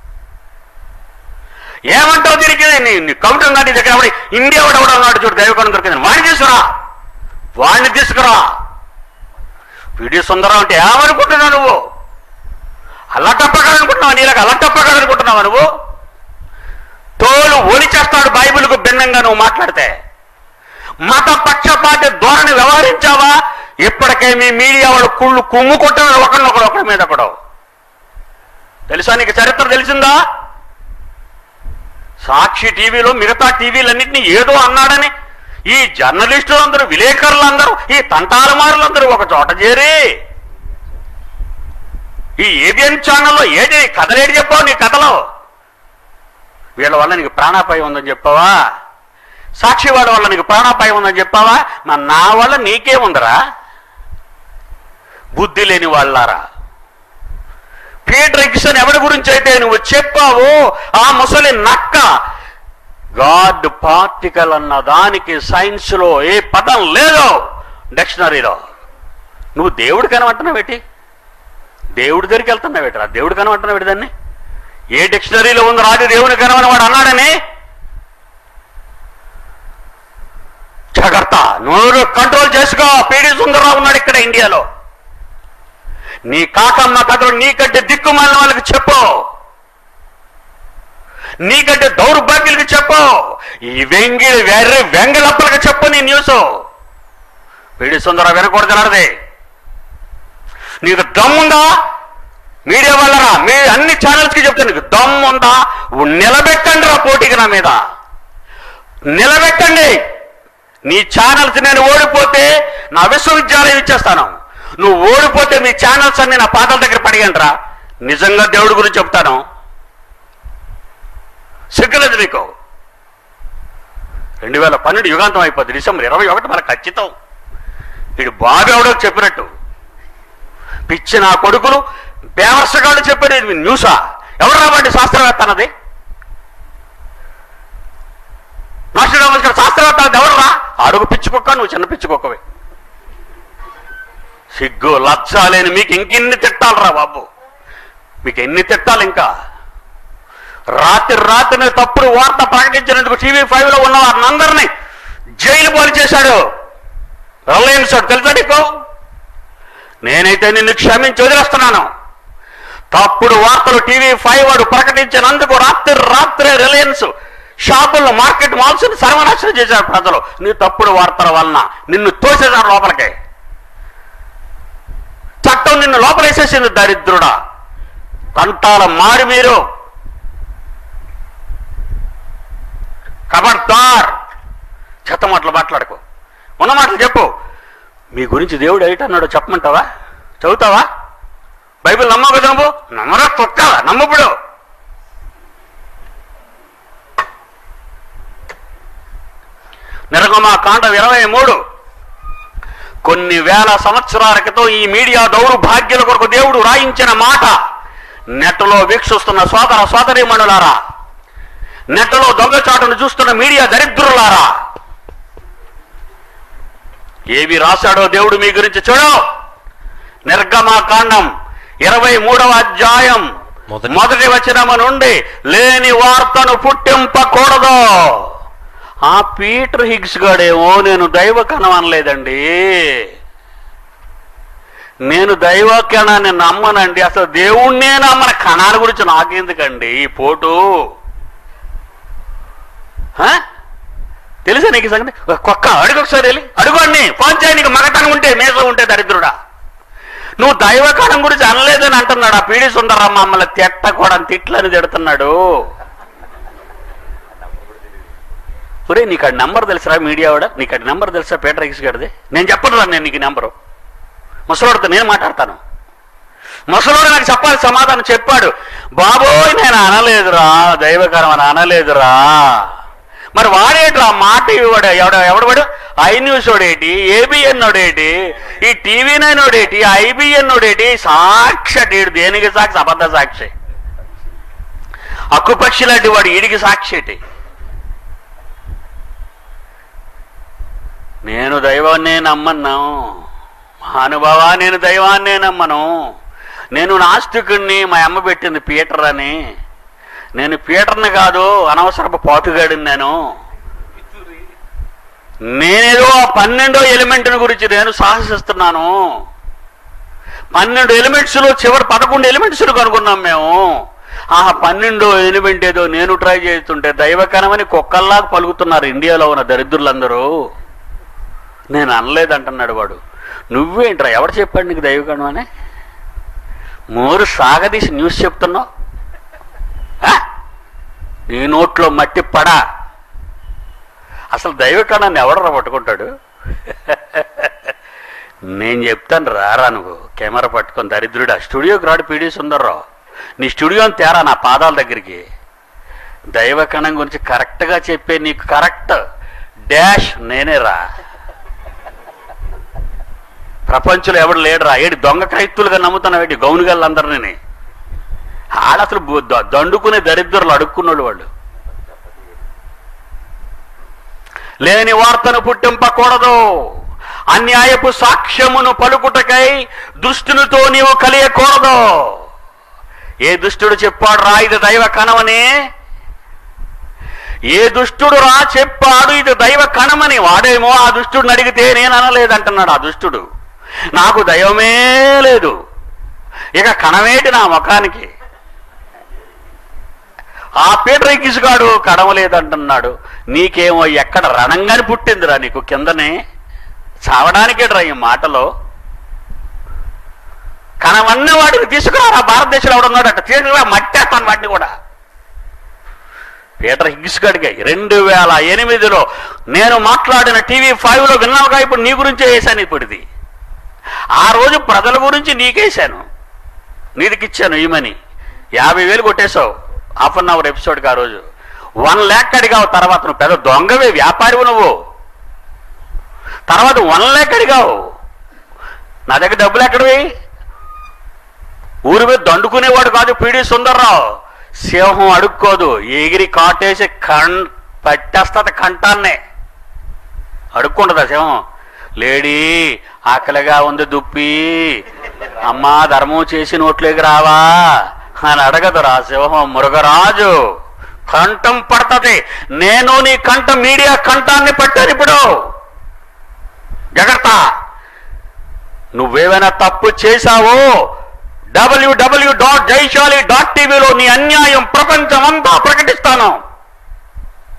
ఏమంటావు దీనికి నీ నీ కౌంటర్ ఉందా నీ దగ్గర ఎవడి ఇండియా వాడు ఎవడో ఉన్నాడు చూడు దైవకణం దొరికింది వాడిని తీసుకురా వాడిని తీసుకురా వీడియో సుందరం అంటే ఏమనుకుంటున్నావు నువ్వు అల్లటప్పగాడనుకుంటున్నావు నీళ్ళకి అల్లటప్పగాడనుకుంటున్నావా నువ్వు తోలు ఒలిచేస్తాడు బైబిల్కు భిన్నంగా నువ్వు మాట్లాడితే మత పక్షపాతి ధోరణి వ్యవహరించావా ఇప్పటికే మీ మీడియా వాళ్ళు కుళ్ళు కుమ్ముకుంటున్నారు ఒకరినొకడు ఒకరి మీద ఒకడు తెలుసా నీకు చరిత్ర తెలిసిందా సాక్షి టీవీలో మిగతా టీవీలన్నింటినీ ఏదో అన్నాడని ఈ జర్నలిస్టులందరూ విలేకరులందరూ ఈ తంటాలమారులందరూ ఒక చోట చేరి ఈ ఏబిఎన్ ఛానల్లో ఏది కథలేడి చెప్పావు నీ కథలో వీళ్ళ వల్ల నీకు ప్రాణాపాయం ఉందని చెప్పావా సాక్షి వాళ్ళ వల్ల నీకు ప్రాణాపాయం ఉందని చెప్పావా మరి నా వల్ల నీకేముందరా బుద్ధి లేని వాళ్ళారా పీటర్ ఎక్సన్ ఎవరి గురించి అయితే నువ్వు చెప్పావో ఆ ముసలి నక్క గాడ్ పార్టికల్ అన్న దానికి సైన్స్ లో ఏ పదం లేదు డిక్షనరీలో నువ్వు దేవుడు కనమంటున్నావేటి దేవుడి దగ్గరికి వెళ్తున్నావేటరా దేవుడు కనమంటున్నావేటి దాన్ని ఏ డిక్షనరీలో ఉంది రాజు దేవుని కనమని వాడు అన్నాడని జాగ్రత్త నువ్వు కంట్రోల్ చేసుకో పీడి సుందరరావు ఉన్నాడు ఇక్కడ ఇండియాలో నీ కాకమ్మ కథలు నీకంటే దిక్కుమాలిన వాళ్ళకి చెప్పు నీకంటే దౌర్భాగ్యులకి చెప్పు ఈ వెంగి వెర్రి వెంగలప్పలకి చెప్పు నీ న్యూస్ పీడి సుందర వినకూడదన్నది నీకు దమ్ముందా మీడియా వాళ్ళరా మీ అన్ని ఛానల్స్ కి చెప్తాను నీకు దమ్ముందా నిలబెట్టండి రా పోటీకి నా మీద నిలబెట్టండి నీ ఛానల్స్ నేను ఓడిపోతే నా విశ్వవిద్యాలయం ఇచ్చేస్తాను నువ్వు ఓడిపోతే మీ ఛానల్స్ అన్ని నా పాదాల దగ్గర పడిగంటరా నిజంగా దేవుడి గురించి చెప్తాను సిగ్గులేదు నీకు రెండు వేల పన్నెండు యుగాంతం అయిపోద్ది డిసెంబర్ ఇరవై ఒకటి మన ఖచ్చితం వీడు బాబు ఎవడో చెప్పినట్టు పిచ్చి నా కొడుకులు బేవర్సగాళ్ళు చెప్పాడు ఇది న్యూసా ఎవరు రావండి శాస్త్రవేత్త అన్నది నాశనం శాస్త్రవేత్త అన్నది ఎవరు రా అడుగు పిచ్చి కుక్క నువ్వు చిన్న పిచ్చి కుక్కవే సిగ్గు లచ్చ లేని మీకు ఇంకెన్ని తిట్టాలరా బాబు మీకు ఎన్ని తిట్టాలి ఇంకా రాత్రి రాత్రిని తప్పుడు వార్త ప్రకటించినందుకు టీవీ ఫైవ్ లో ఉన్న వారిని అందరినీ జైలు పాలు చేశాడు రిలయన్స్ వాడు తెలుసా నీకు నేనైతే నిన్ను క్షమించి వదిలేస్తున్నాను తప్పుడు వార్తలు టీవీ ఫైవ్ వాడు ప్రకటించినందుకు రాత్రి రాత్రే రిలయన్స్ షాపుల్లో మార్కెట్ మాల్స్ సర్వనాశనం చేశారు ప్రజలు నీ తప్పుడు వార్తల వలన నిన్ను తోసేశారు లోపలికి చట్టం నిన్ను లోపలేసేసింది దరిద్రుడా కంటాల మారి మీరు ఖబర్దార్ చెత్త మాటలు మాట్లాడుకో ఉన్న మాటలు చెప్పు మీ గురించి దేవుడు ఏటన్నాడో చెప్పమంటావా చదువుతావా బైబిల్ నమ్మవు కదా నువ్వు నమ్మరా తొక్కాలా నమ్మప్పుడు నిర్గమా కాండం ఇరవై మూడు కొన్ని వేల సంవత్సరాల క్రితం ఈ మీడియా దౌర్భాగ్యుల కొరకు దేవుడు రాయించిన మాట నెట్లో వీక్షిస్తున్న సోదర సోదరీమణులారా నెట్లో దొంగచాటును చూస్తున్న మీడియా దరిద్రులారా ఏవి రాశాడో దేవుడు మీ గురించి చూడు నిర్గమాకాండం ఇరవై మూడవ అధ్యాయం మొదటి- మొదటి వచనము నుండి లేని వార్తను పుట్టింపకూడదు ఆ పీటర్ హిగ్స్ గాడేమో నేను దైవ కనవనలేదండి నేను దైవకణాన్ని నమ్మనండి అసలు దేవుణ్ణే నమ్మన కణాల గురించి నాకెందుకండి ఈ పోటు హ? తెలుసా నీకు ఈ సంగతి కుక్క అడుగు ఒకసారి వెళ్ళి అడుగు అన్ని ఫోన్ చేయి నీకు మగతనం ఉంటే మేసం ఉంటే దరిద్రుడా నువ్వు దైవకాలం గురించి అనలేదని అంటున్నాడు ఆ పీడి సుందరమ్మ మమ్మల్ని తిట్ట కూడా తిట్లని తిడుతున్నాడు ఒరే నీకు ఆ నెంబర్ తెలుసా మీడియా వాడ నీకు ఆ నెంబర్ తెలుసా పీటర్ ఎక్స్ గడిది నేను చెప్పను రా నేను నీకు నెంబరు ముసలోడితో నేను మాట్లాడతాను ముసలోడు నాకు చెప్పాలి సమాధానం చెప్పాడు బాబోయ్ నేను అనలేదురా దైవకరం అని అనలేదురా మరి వాడేట్రా మాట ఇవ్వడు ఎవడ ఎవడవాడు ఐ న్యూస్ వాడేటి ఏబిఎన్ వాడేటి ఈ టీవీ నైన్ వాడేటి ఐబిఎన్ వాడేటి సాక్షి అటు దేనికి సాక్షి అబద్ధ సాక్షి అక్కుపక్షి లాంటి వాడు ఈడికి సాక్షి ఏంటి నేను దైవాన్నే నమ్మను మహానుభావా నేను దైవాన్నే నమ్మను నేను నాస్తికుడిని మా అమ్మ పెట్టింది పీటర్ అని నేను పీటర్ని కాదు అనవసరపు పాటుగాడిని నేను నేనేదో ఆ పన్నెండో ఎలిమెంట్ని గురించి నేను సాహసిస్తున్నాను పన్నెండు ఎలిమెంట్స్లో చివరి పదకొండు ఎలిమెంట్స్లు కనుక్కున్నాం మేము ఆ పన్నెండో ఎలిమెంట్ ఏదో నేను ట్రై చేస్తుంటే దైవకణమని కుక్కల్లాగా పలుకుతున్నారు ఇండియాలో ఉన్న దరిద్రులందరూ నేను అనలేదంటున్నాడు వాడు నువ్వేంట్రా ఎవడు చెప్పాడు నీకు దైవకణం అని మోరు సాగదీసి న్యూస్ చెప్తున్నావు ఆ? నీ నోట్లో మట్టి పడా అసలు దైవకణాన్ని ఎవడరా పట్టుకుంటాడు నేను చెప్తాను రారా నువ్వు కెమెరా పట్టుకొని దరిద్రుడా స్టూడియోకి రాడు పీడీ సుందర్రావు నీ స్టూడియోని తేరా నా పాదాల దగ్గరికి దైవకణం గురించి కరెక్ట్గా చెప్పే నీకు కరెక్ట్ డాష్ నేనే రా ప్రపంచంలో ఎవడు లేడురా ఏడు దొంగ క్రైస్తులుగా నమ్ముతున్నావు ఏంటి గౌనుగళ్ళందరినీ ఆడ అసలు బు- ద- దండుకునే దరిద్రులు అడుక్కున్నాడు వాళ్ళు లేని వార్తను పుట్టింపకూడదు అన్యాయపు సాక్ష్యమును పలుకుటకై దుష్టునితో నీవు కలియకూడదు ఏ దుష్టుడు చెప్పాడు రా ఇది దైవ కణమని ఏ దుష్టుడు రా చెప్పాడు ఇది దైవ కణమని వాడేమో ఆ దుష్టుడిని అడిగితే నేను అనలేదంటున్నాడు ఆ దుష్టుడు నాకు దైవమే లేదు ఇక కణమేటి నా ముఖానికి ఆ పీటర్ ఎక్కిసుగాడు కడవలేదంటున్నాడు నీకేమో ఎక్కడ రణంగాని పుట్టిందిరా నీకు కిందనే చావడానికేట్రా ఈ మాటలో కనవన్న వాడిని తీసుకురా భారతదేశంలో ఎవడున్నాడు అట్ట తీసుకురా మట్టేస్తాను వాటిని కూడా పీటర్ హిగ్స్ గడిగా రెండు వేల ఎనిమిదిలో నేను మాట్లాడిన టీవీ ఫైవ్లో విన్నావుగా ఇప్పుడు నీ గురించే వేశాను ఇప్పుడు ఇది ఆ రోజు ప్రజల గురించి నీకేశాను నీదికిచ్చాను ఈమని యాభై వేలు కొట్టేశావు హాఫ్ అన్ అవర్ ఎపిసోడ్కి ఆ రోజు వన్ ల్యాక్ అడిగావు తర్వాత నువ్వు పెద్ద దొంగవే వ్యాపారివు నువ్వు తర్వాత వన్ ల్యాక్ అడిగావు నా దగ్గర డబ్బులు ఎక్కడివి ఊరి మీద దండుకునేవాడు కాదు పీడి సుందర్రావు సింహం అడుక్కోదు ఎగిరి కాటేసి కం పట్టేస్తుంది కంటాన్నే అడుక్కుంటుందా సింహం లేడీ ఆకలిగా ఉంది దుప్పి అమ్మా ధర్మం చేసి నోట్లోకి రావా అని అడగదు రా సింహం మృగరాజు కంఠం పడుతుంది నేను నీ కంఠం మీడియా కంఠాన్ని పట్టాను ఇప్పుడు జాగ్రత్త నువ్వేమైనా తప్పు చేశావో డబ్ల్యూడబ్ల్యూ డాట్ జైశాలి డాట్ టీవీలో నీ అన్యాయం ప్రపంచమంతా ప్రకటిస్తాను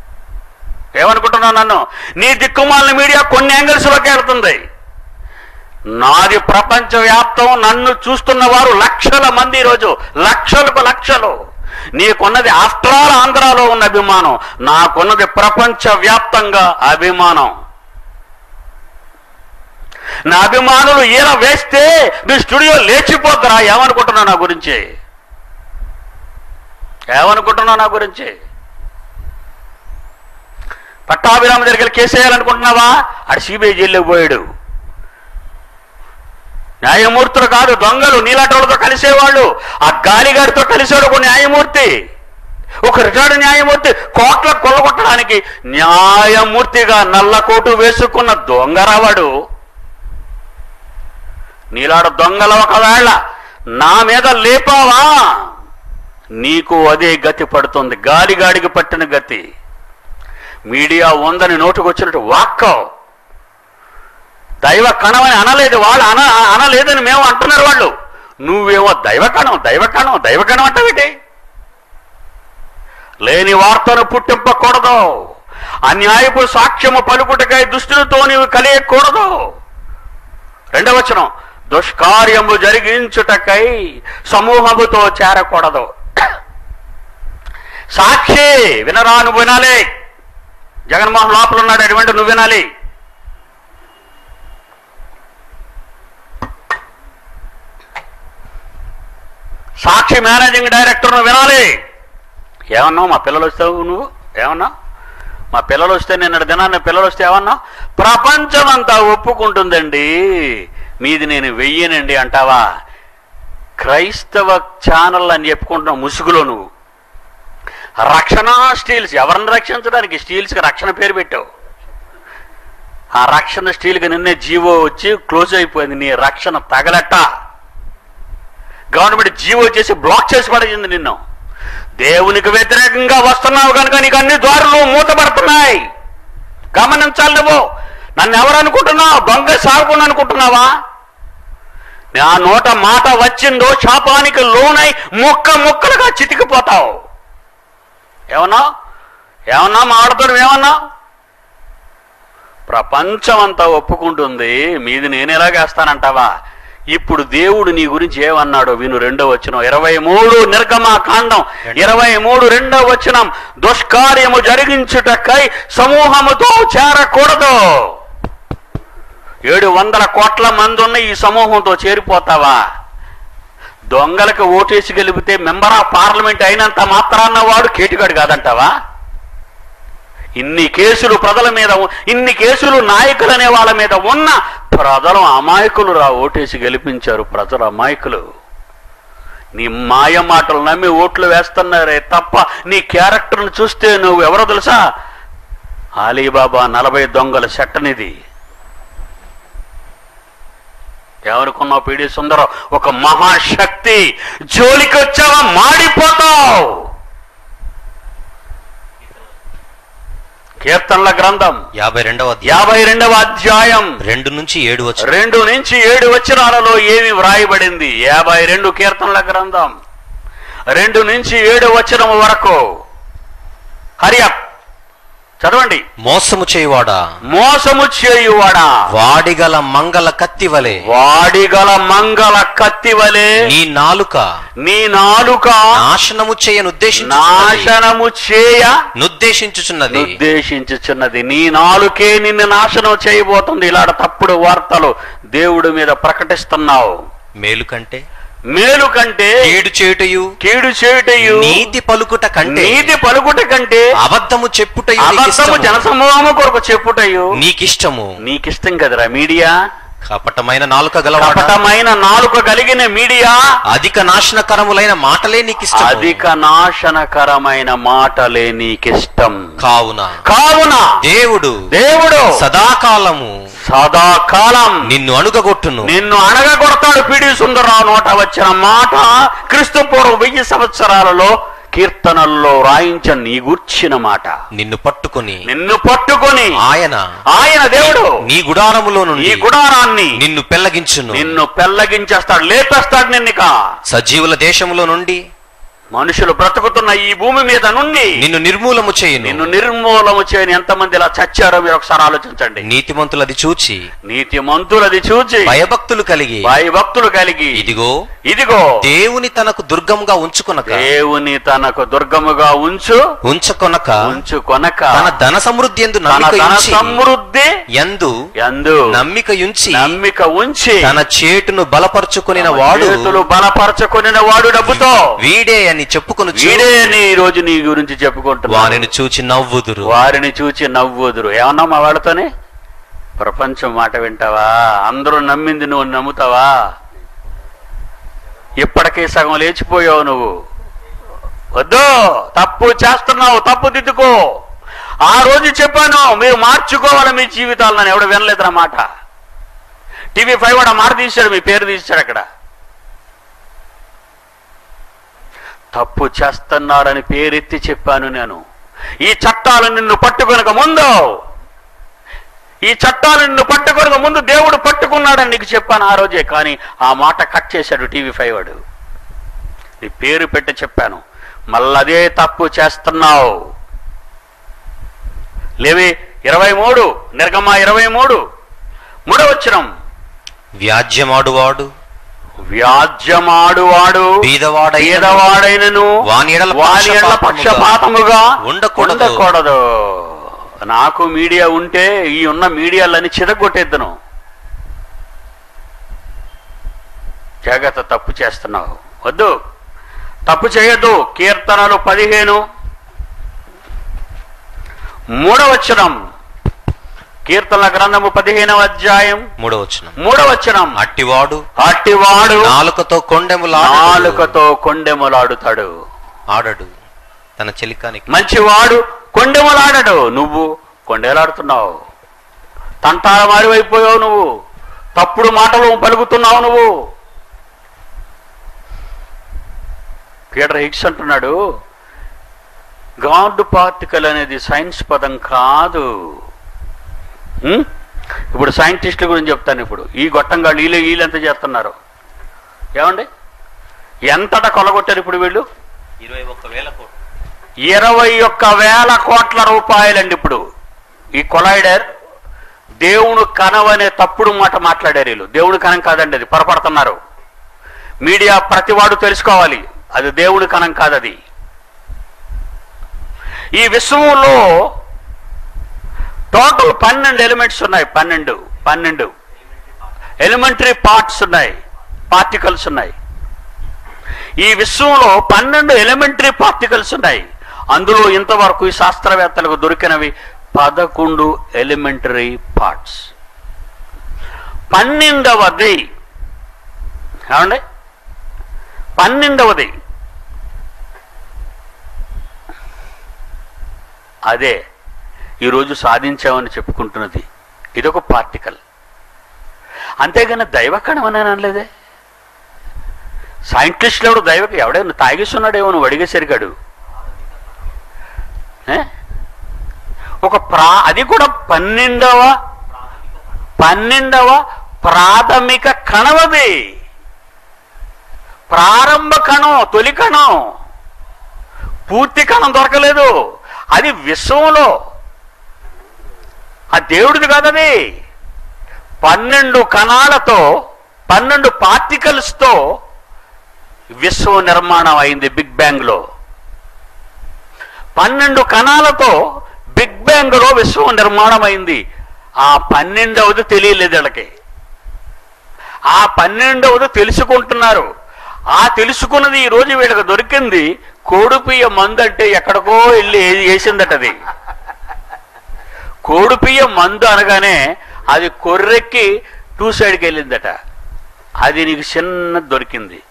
ఏమనుకుంటున్నావు నన్ను నీ దిక్కుమాలిన మీడియా కొన్ని యాంగిల్స్లోకి వెళ్తుంది నాది ప్రపంచ వ్యాప్తం నన్ను చూస్తున్న వారు లక్షల మంది ఈరోజు లక్షలకు లక్షలు నీకున్నది ఆఫ్టర్ ఆల్ ఆంధ్రాలో ఉన్న అభిమానం నాకున్నది ప్రపంచ వ్యాప్తంగా అభిమానం నా అభిమానులు ఈల వేస్తే మీ స్టూడియో లేచిపోద్దరా ఏమనుకుంటున్నావు నా గురించి ఏమనుకుంటున్నావు నా గురించి పట్టాభిరామ దగ్గరికి కేసు వేయాలనుకుంటున్నావా అటు సిబిఐ జైల్లో పోయాడు న్యాయమూర్తులు కాదు దొంగలు నీలాటోళ్ళతో కలిసేవాళ్ళు ఆ గాలిగాడితో కలిసాడు ఒక న్యాయమూర్తి ఒక రిటైర్డ్ న్యాయమూర్తి కోట్ల కొల్లగొట్టడానికి న్యాయమూర్తిగా నల్ల కోటు వేసుకున్న దొంగరావాడు నీలాడ దొంగల ఒకవేళ నా మీద లేపావా నీకు అదే గతి పడుతుంది గాలిగాడికి పట్టిన గతి మీడియా ఉందని నోటుకొచ్చినట్టు వాక్కవు దైవ కణమని అనలేదు వాళ్ళు అన అనలేదని మేము అంటున్నారు వాళ్ళు నువ్వేమో దైవ కణం దైవ కణం దైవ కణం అంటావేటి లేని వార్తను పుట్టింపకూడదు అన్యాయపు సాక్ష్యము పలుకుటకై దుష్టులతో నీవు కలియకూడదు రెండవ వచనం దుష్కార్యము జరిగించుటకై సమూహముతో చేరకూడదు సాక్షి వినరా నువ్వు వినాలి జగన్మోహన్ లోపల ఉన్నాడు అటువంటి నువ్వు వినాలి సాక్షి మేనేజింగ్ డైరెక్టర్ నువ్వు వినాలి ఏమన్నావు మా పిల్లలు వస్తావు నువ్వు ఏమన్నా మా పిల్లలు వస్తే నిన్న దినాన్ని పిల్లలు వస్తే ఏమన్నా ప్రపంచం అంతా ఒప్పుకుంటుందండి మీది నేను వెయ్యనండి అంటావా క్రైస్తవ ఛానల్ అని చెప్పుకుంటున్నావు ముసుగులో నువ్వు రక్షణ స్టీల్స్ ఎవరిని రక్షించడానికి స్టీల్స్కి రక్షణ పేరు పెట్టావు ఆ రక్షణ స్టీల్కి నిన్నే జీవో వచ్చి క్లోజ్ అయిపోయింది నీ రక్షణ తగలట గవర్నమెంట్ జీవో చేసి బ్లాక్ చేసి పడేసింది నిన్ను దేవునికి వ్యతిరేకంగా వస్తున్నావు కనుక నీకు అన్ని ద్వారాలు మూతపడుతున్నాయి గమనించాలి నువ్వు నన్ను ఎవరు అనుకుంటున్నావు దొంగ సాగుకుని అనుకుంటున్నావా నా నోట మాట వచ్చిందో శాపానికి లోనై ముక్క ముక్కలుగా చితికిపోతావు ఏమన్నా ఏమన్నా మాట్లాడుతాడు ఏమన్నా ప్రపంచం అంతా ఒప్పుకుంటుంది మీది నేను ఎలాగేస్తానంటావా ఇప్పుడు దేవుడు నీ గురించి ఏమన్నాడో విను రెండో వచనం ఇరవై మూడు నిర్గమా కాండం ఇరవై మూడు రెండో వచనం దుష్కార్యము జరిగించుటకై సమూహముతో చేరకూడదు ఏడు వందల కోట్ల మంది ఉన్న ఈ సమూహంతో చేరిపోతావా దొంగలకు ఓటేసి గెలిపితే మెంబర్ ఆఫ్ పార్లమెంట్ అయినంత మాత్రాన్న వాడు కేటుగాడు కాదంటావా ఇన్ని కేసులు ప్రజల మీద ఉ- ఇన్ని కేసులు నాయకులు అనే వాళ్ళ మీద ఉన్న ప్రజలు అమాయకులు రా ఓటేసి గెలిపించారు ప్రజలు అమాయకులు నీ మాయ మాటలు నమ్మి ఓట్లు వేస్తున్నారే తప్ప నీ క్యారెక్టర్ను చూస్తే నువ్వు ఎవరో తెలుసా అలీబాబా నలభై దొంగల సెట్టనిది ఎవరికున్నావు పీడి సుందరం ఒక మహాశక్తి జోలికి వచ్చావా మాడిపోతావు కీర్తనల గ్రంథం యాభై రెండవ అధ్యాయం యాభై రెండవ అధ్యాయం రెండు నుంచి ఏడు వచ్చి రెండు నుంచి ఏడు వచనాలలో ఏమి వ్రాయబడింది యాభై రెండు కీర్తనల గ్రంథం రెండు నుంచి ఏడు వచనం వరకు హరియప్ చదవండి మోసము చేయువాడా మోసము చేయువాడా వాడిగల మంగళ కత్తి వలె వాడిగల మంగళ కత్తివలే నీ నాలుక నీ నాలుక నాశనము చేయనుద్దేశించు నాశనము చేయ నుద్దేశించుచున్నది ఉద్దేశించుచున్నది నీ నాలుకే నిన్ను నాశనం చేయబోతుంది ఇలాంటి తప్పుడు వార్తలు దేవుడి మీద ప్రకటిస్తున్నావు మేలు కంటే మేలు కంటే కీడు చేయుటయు కీడు చేయుటయు నీతి పలుకుట కంటే నీతి పలుకుట కంటే అబద్ధము చెప్పుటయు అబద్ధము నీకిష్టము. జనసమూహము కొరకు చెప్పుటయు నీకిష్టము నీకిష్టం కదరా మీడియా కపటమైన నాలుక గలవాడ కపటమైన నాలుక కలిగిన మీడియా అధిక నాశనకరములైన మాటలే నీకిష్టం అధిక నాశనకరమైన మాటలే నీకిష్టం కావున కావున దేవుడు దేవుడు సదాకాలము సదాకాలం నిన్ను అణుగగొట్టును నిన్ను అణగగొడతాడు పిడి సుందరరావు నోట వచ్చిన మాట క్రీస్తు పూర్వం వెయ్యి సంవత్సరాలలో కీర్తనల్లో రాయించిన నీ గూర్చిన మాట నిన్ను పట్టుకొని నిన్ను పట్టుకొని ఆయన ఆయన దేవుడు నీ గుడారములో ఈ నుండి గుడారాన్ని నిన్ను పెళ్లగించును నిన్ను పెల్లగించేస్తాడు లేపేస్తాడు నిన్నిక సజీవుల దేశములో నుండి మనుషులు బ్రతుకుతున్న ఈ భూమి మీద నుండి నిన్ను నిర్మూలము నిన్ను చేయును నిర్మూలము చేయని ఎంతమంది ఇలా చచ్చారో మీరు ఒకసారి ఆలోచించండి నీతిమంతులు అది చూచి నీతి మంతులది చూచి భయభక్తులు కలిగి భక్తులు కలిగి ఇదిగో ఇదిగో దేవుని తనకు దుర్గంగా ఉంచుకొనక దేవుని తనకు దుర్గముగా ఉంచు ఉంచుకొనక ఉంచు కొనక తన ధన సమృద్ధి ఎందు తన నమ్మిక ధన ఉంచి సమృద్ధి ఎందు ఎందు నమ్మిక ఉంచి నమ్మిక ఉంచి తన చేటును బలపరుచుకొనిన తమ వాడు చేతులు బలపరచుకొనిన వాడు డబ్బుతో వీడే అని చెప్పుకొనుచు వీడే నీ ఈ రోజు నీ గురించి చెప్పుకుంటున్నా వారిని చూచి నవ్వుదురు వారిని చూచి నవ్వుదురు ఏమన్నా మా వాళ్ళతోనే ప్రపంచం మాట వింటావా అందరూ నమ్మింది నువ్వు నమ్ముతావా ఇప్పటికే సగం లేచిపోయావు నువ్వు వద్దు తప్పు చేస్తున్నావు తప్పు దిద్దుకో ఆ రోజు చెప్పాను మీరు మార్చుకోవాలి మీ జీవితాలు నన్ను ఎవడు వినలేదు నా మాట టీవీ ఫైవ్ కూడా మాట తీశాడు మీ పేరు తీశాడు అక్కడ తప్పు చేస్తున్నారని పేరెత్తి చెప్పాను నేను ఈ చట్టాలు నిన్ను పట్టుకొనక ముందు ఈ చట్టాలు నిన్ను పట్టుకొనక ముందు దేవుడు పట్టుకున్నాడని నీకు చెప్పాను ఆ రోజే కానీ ఆ మాట కట్ చేశాడు టీవీ ఫైవ్ వాడు నీ పేరు పెట్టి చెప్పాను మళ్ళదే తప్పు చేస్తున్నావు లేవి ఇరవై మూడు నిర్గమ ఇరవై మూడు మూడవచనం వ్యాజ్యమాడువాడు వ్యాజ్యమాడువాడు బీదవాడైనను పేదవాడైనను వాని ఎడల వాని ఎడల పక్షపాతముగా ఉండకూడదు. ఉండకూడదు నాకు మీడియా ఉంటే ఈ ఉన్న మీడియాలని చిదగొట్టేద్దును జాగ్రత్త తప్పు చేస్తున్నావు వద్దు తప్పు చేయొద్దు కీర్తనలు పదిహేను మూడవచనం కీర్తనల గ్రంథము పదిహేనవ అధ్యాయం మూడవచనం మూడవచనం అట్టివాడు అట్టివాడు నాలుకతో కొండెములా నాలుకతో కొండెములాడుతాడు ఆడడు తన చెలికానికి మంచివాడు కొండెములాడడు నువ్వు కొండెలాడుతున్నావు తంటాల మారివైపోయావు నువ్వు తప్పుడు మాటలు పలుకుతున్నావు నువ్వు పీటర్ హిక్స్ అంటున్నాడు గాడ్ పార్టికల్ అనేది సైన్స్ పదం కాదు ఉం? ఇప్పుడు సైంటిస్టుల గురించి చెప్తాను ఇప్పుడు ఈ గొట్టంగాళ్ళు వీళ్ళు వీళ్ళు ఎంత చేస్తున్నారు ఏమండి ఎంతట కొలగొట్టారు ఇప్పుడు వీళ్ళు ఇరవై ఒక్క వేల కోట్లు ఇరవై ఒక్క వేల కోట్ల రూపాయలండి ఇప్పుడు ఈ కొలైడర్ దేవుడు కనవనే తప్పుడు మాట మాట్లాడారు వీళ్ళు దేవుడు కనం కాదండి అది పొరపడుతున్నారు మీడియా ప్రతివాడు తెలుసుకోవాలి అది దేవుడి కనం కాదది ఈ విశ్వంలో టోటల్ పన్నెండు ఎలిమెంట్స్ ఉన్నాయి పన్నెండు పన్నెండు ఎలిమెంటరీ పార్ట్స్ ఉన్నాయి పార్టికల్స్ ఉన్నాయి ఈ విశ్వంలో పన్నెండు ఎలిమెంటరీ పార్టికల్స్ ఉన్నాయి అందులో ఇంతవరకు ఈ శాస్త్రవేత్తలకు దొరికినవి పదకొండు ఎలిమెంటరీ పార్ట్స్ పన్నెండవది ఏమండి పన్నెండవది అదే ఈరోజు సాధించామని చెప్పుకుంటున్నది ఇదొక పార్టికల్ అంతేగాని దైవకణం అని అనలేదే సైంటిస్టులు ఎవడు దైవకి ఎవడైనా తాగిస్తున్నాడేమో నువ్వు అడిగేసరిగాడు ఏ? ఒక ప్రా అది కూడా పన్నెండవ పన్నెండవ ప్రాథమిక కణవది ప్రారంభ కణం తొలి కణం పూర్తి కణం దొరకలేదు అది విశ్వంలో ఆ దేవుడిది కాదది పన్నెండు కణాలతో పన్నెండు పార్టికల్స్తో విశ్వ నిర్మాణం అయింది బిగ్ బ్యాంగ్ లో పన్నెండు కణాలతో బిగ్ బ్యాంగ్ లో విశ్వం నిర్మాణం అయింది ఆ పన్నెండవది తెలియలేదు వీళ్ళకి ఆ పన్నెండవది తెలుసుకుంటున్నారు ఆ తెలుసుకున్నది ఈ రోజు వీళ్ళకి దొరికింది కోడిపియ్య మందు అంటే ఎక్కడికో వెళ్ళి వేసిందట అది కోడిపియ్య మందు అనగానే అది కొర్రెక్కి టూ సైడ్కి వెళ్ళిందట అది నీకు చిన్న దొరికింది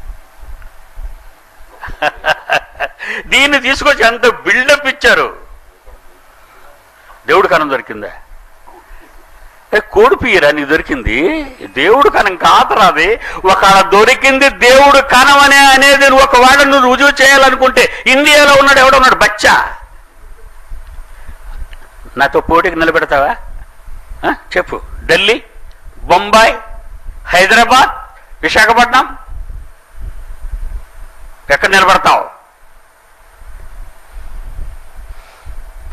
దీన్ని తీసుకొచ్చి అంత బిల్డప్ ఇచ్చారు దేవుడు కనం దొరికిందా ఏ కోడి పియ్యరా నీకు దొరికింది దేవుడు కనం కాతరాది ఒకవేళ దొరికింది దేవుడు కనం అనే అనేది నువ్వు ఒకవేళ నువ్వు రుజువు చేయాలనుకుంటే ఇండియాలో ఉన్నాడు ఎవడో ఉన్నాడు బచ్చా నాతో పోటీకి నిలబెడతావా ఆ? చెప్పు ఢిల్లీ బొంబాయి హైదరాబాద్ విశాఖపట్నం ఎక్కడ నిలబడతావు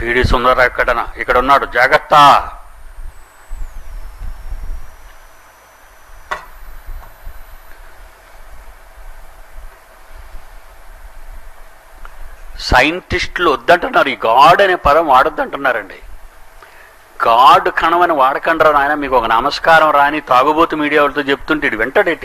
పీడి సుందర ఎక్కడన ఇక్కడ ఉన్నాడు జాగ్రత్త సైంటిస్టులు వద్దంటున్నారు ఈ గాడ్ అనే పదం వాడొద్దంటున్నారండి గాడ్ కణమని వాడకండ్రా నాయన మీకు ఒక నమస్కారం రాని తాగుబోతు మీడియా వాళ్ళతో చెప్తుంటే ఇటు వెంటడేటి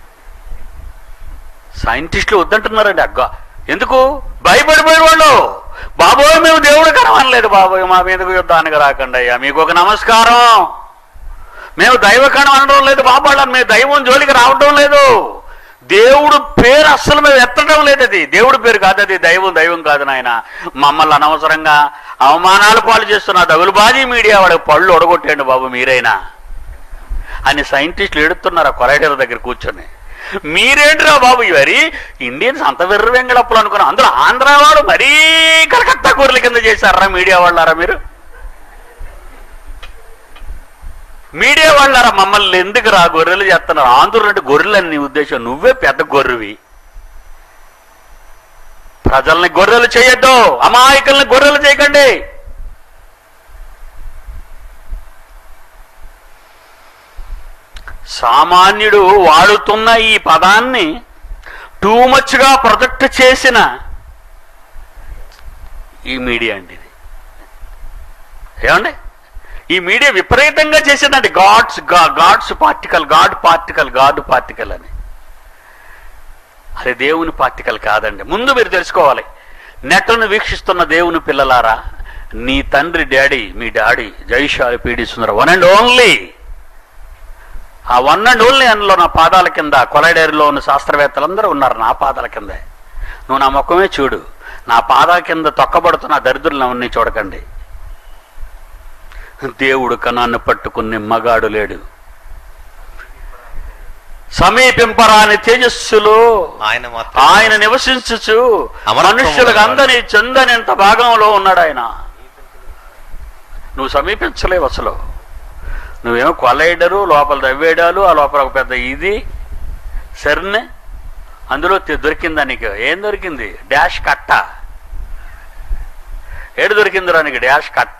సైంటిస్టులు వద్దంటున్నారండి అగ్గ ఎందుకు భయపడిపోయిన వాళ్ళు బాబోయ్ మేము దేవుడు కనవనలేదు బాబోయ్ మా మీదకు యుద్ధానికి రాకండి అయ్యా మీకు ఒక నమస్కారం మేము దైవ కణం అనడం లేదు బాబాళ్ళని మేము దైవం జోలికి రావడం లేదు దేవుడు పేరు అస్సలు మేము ఎత్తడం లేదు అది దేవుడి పేరు కాదు అది దైవం దైవం కాదు నాయన మమ్మల్ని అనవసరంగా అవమానాలు పాలు చేస్తున్న దగులుబాజీ మీడియా వాడికి పళ్ళు ఒడగొట్టండి బాబు మీరైనా అని సైంటిస్టులు ఎడుతున్నారు ఆ కొలైడర్ దగ్గర కూర్చొని మీరేంటిరా బాబు ఇవరి ఇండియన్స్ అంత వెర్ర వెంగళప్పులు అనుకున్నాం అందులో ఆంధ్ర వాడు మరీ కలకత్తా కూరల కింద చేశారా మీడియా వాళ్ళారా మీరు మీడియా వాళ్ళారా మమ్మల్ని ఎందుకు రా గొర్రెలు చేస్తున్నారు ఆంధ్రులు అంటే గొర్రెలు అని నీ ఉద్దేశం నువ్వే పెద్ద గొర్రెవి ప్రజల్ని గొర్రెలు చేయొద్దు అమాయకుల్ని గొర్రెలు చేయకండి సామాన్యుడు వాడుతున్న ఈ పదాన్ని టూ మచ్గా ప్రొజెక్ట్ చేసిన ఈ మీడియా అండి ఇది ఏమండి ఈ మీడియా విపరీతంగా చేసిందండి God's God's particle God particle God particle అని అది దేవుని పార్టికల్ కాదండి ముందు మీరు తెలుసుకోవాలి నెట్ను వీక్షిస్తున్న దేవుని పిల్లలారా నీ తండ్రి డాడీ మీ డాడీ జైశాలి పీడిస్తున్నారు వన్ అండ్ ఓన్లీ ఆ వన్ అండ్ ఓన్లీ అందులో నా పాదాల కింద కొలైడేరులో ఉన్న శాస్త్రవేత్తలందరూ ఉన్నారు నా పాదాల కిందే నువ్వు నా ముఖమే చూడు నా పాదాల కింద తొక్కబడుతున్న దరిద్రులను అవన్నీ చూడకండి దేవుడు కణాన్ని పట్టుకుని మగాడు లేడు సమీపింపరాని తేజస్సులో ఆయన మాత్రం ఆయన నివసించుచు అమరత్వము మనుష్యులకు గలవాడు. అందని చెందనేంత భాగంలో ఉన్నాడు ఆయన నువ్వు సమీపించలేవు అసలు నువ్వేమో కొలైడరు లోపల దవ్వేడాలు ఆ లోపల ఒక పెద్ద ఇది సర్నే అందులో తె- దొరికిందా నీకు ఏం దొరికింది డాష్ కట్ట ఏడు దొరికిందిరా నీకు డాష్ కట్ట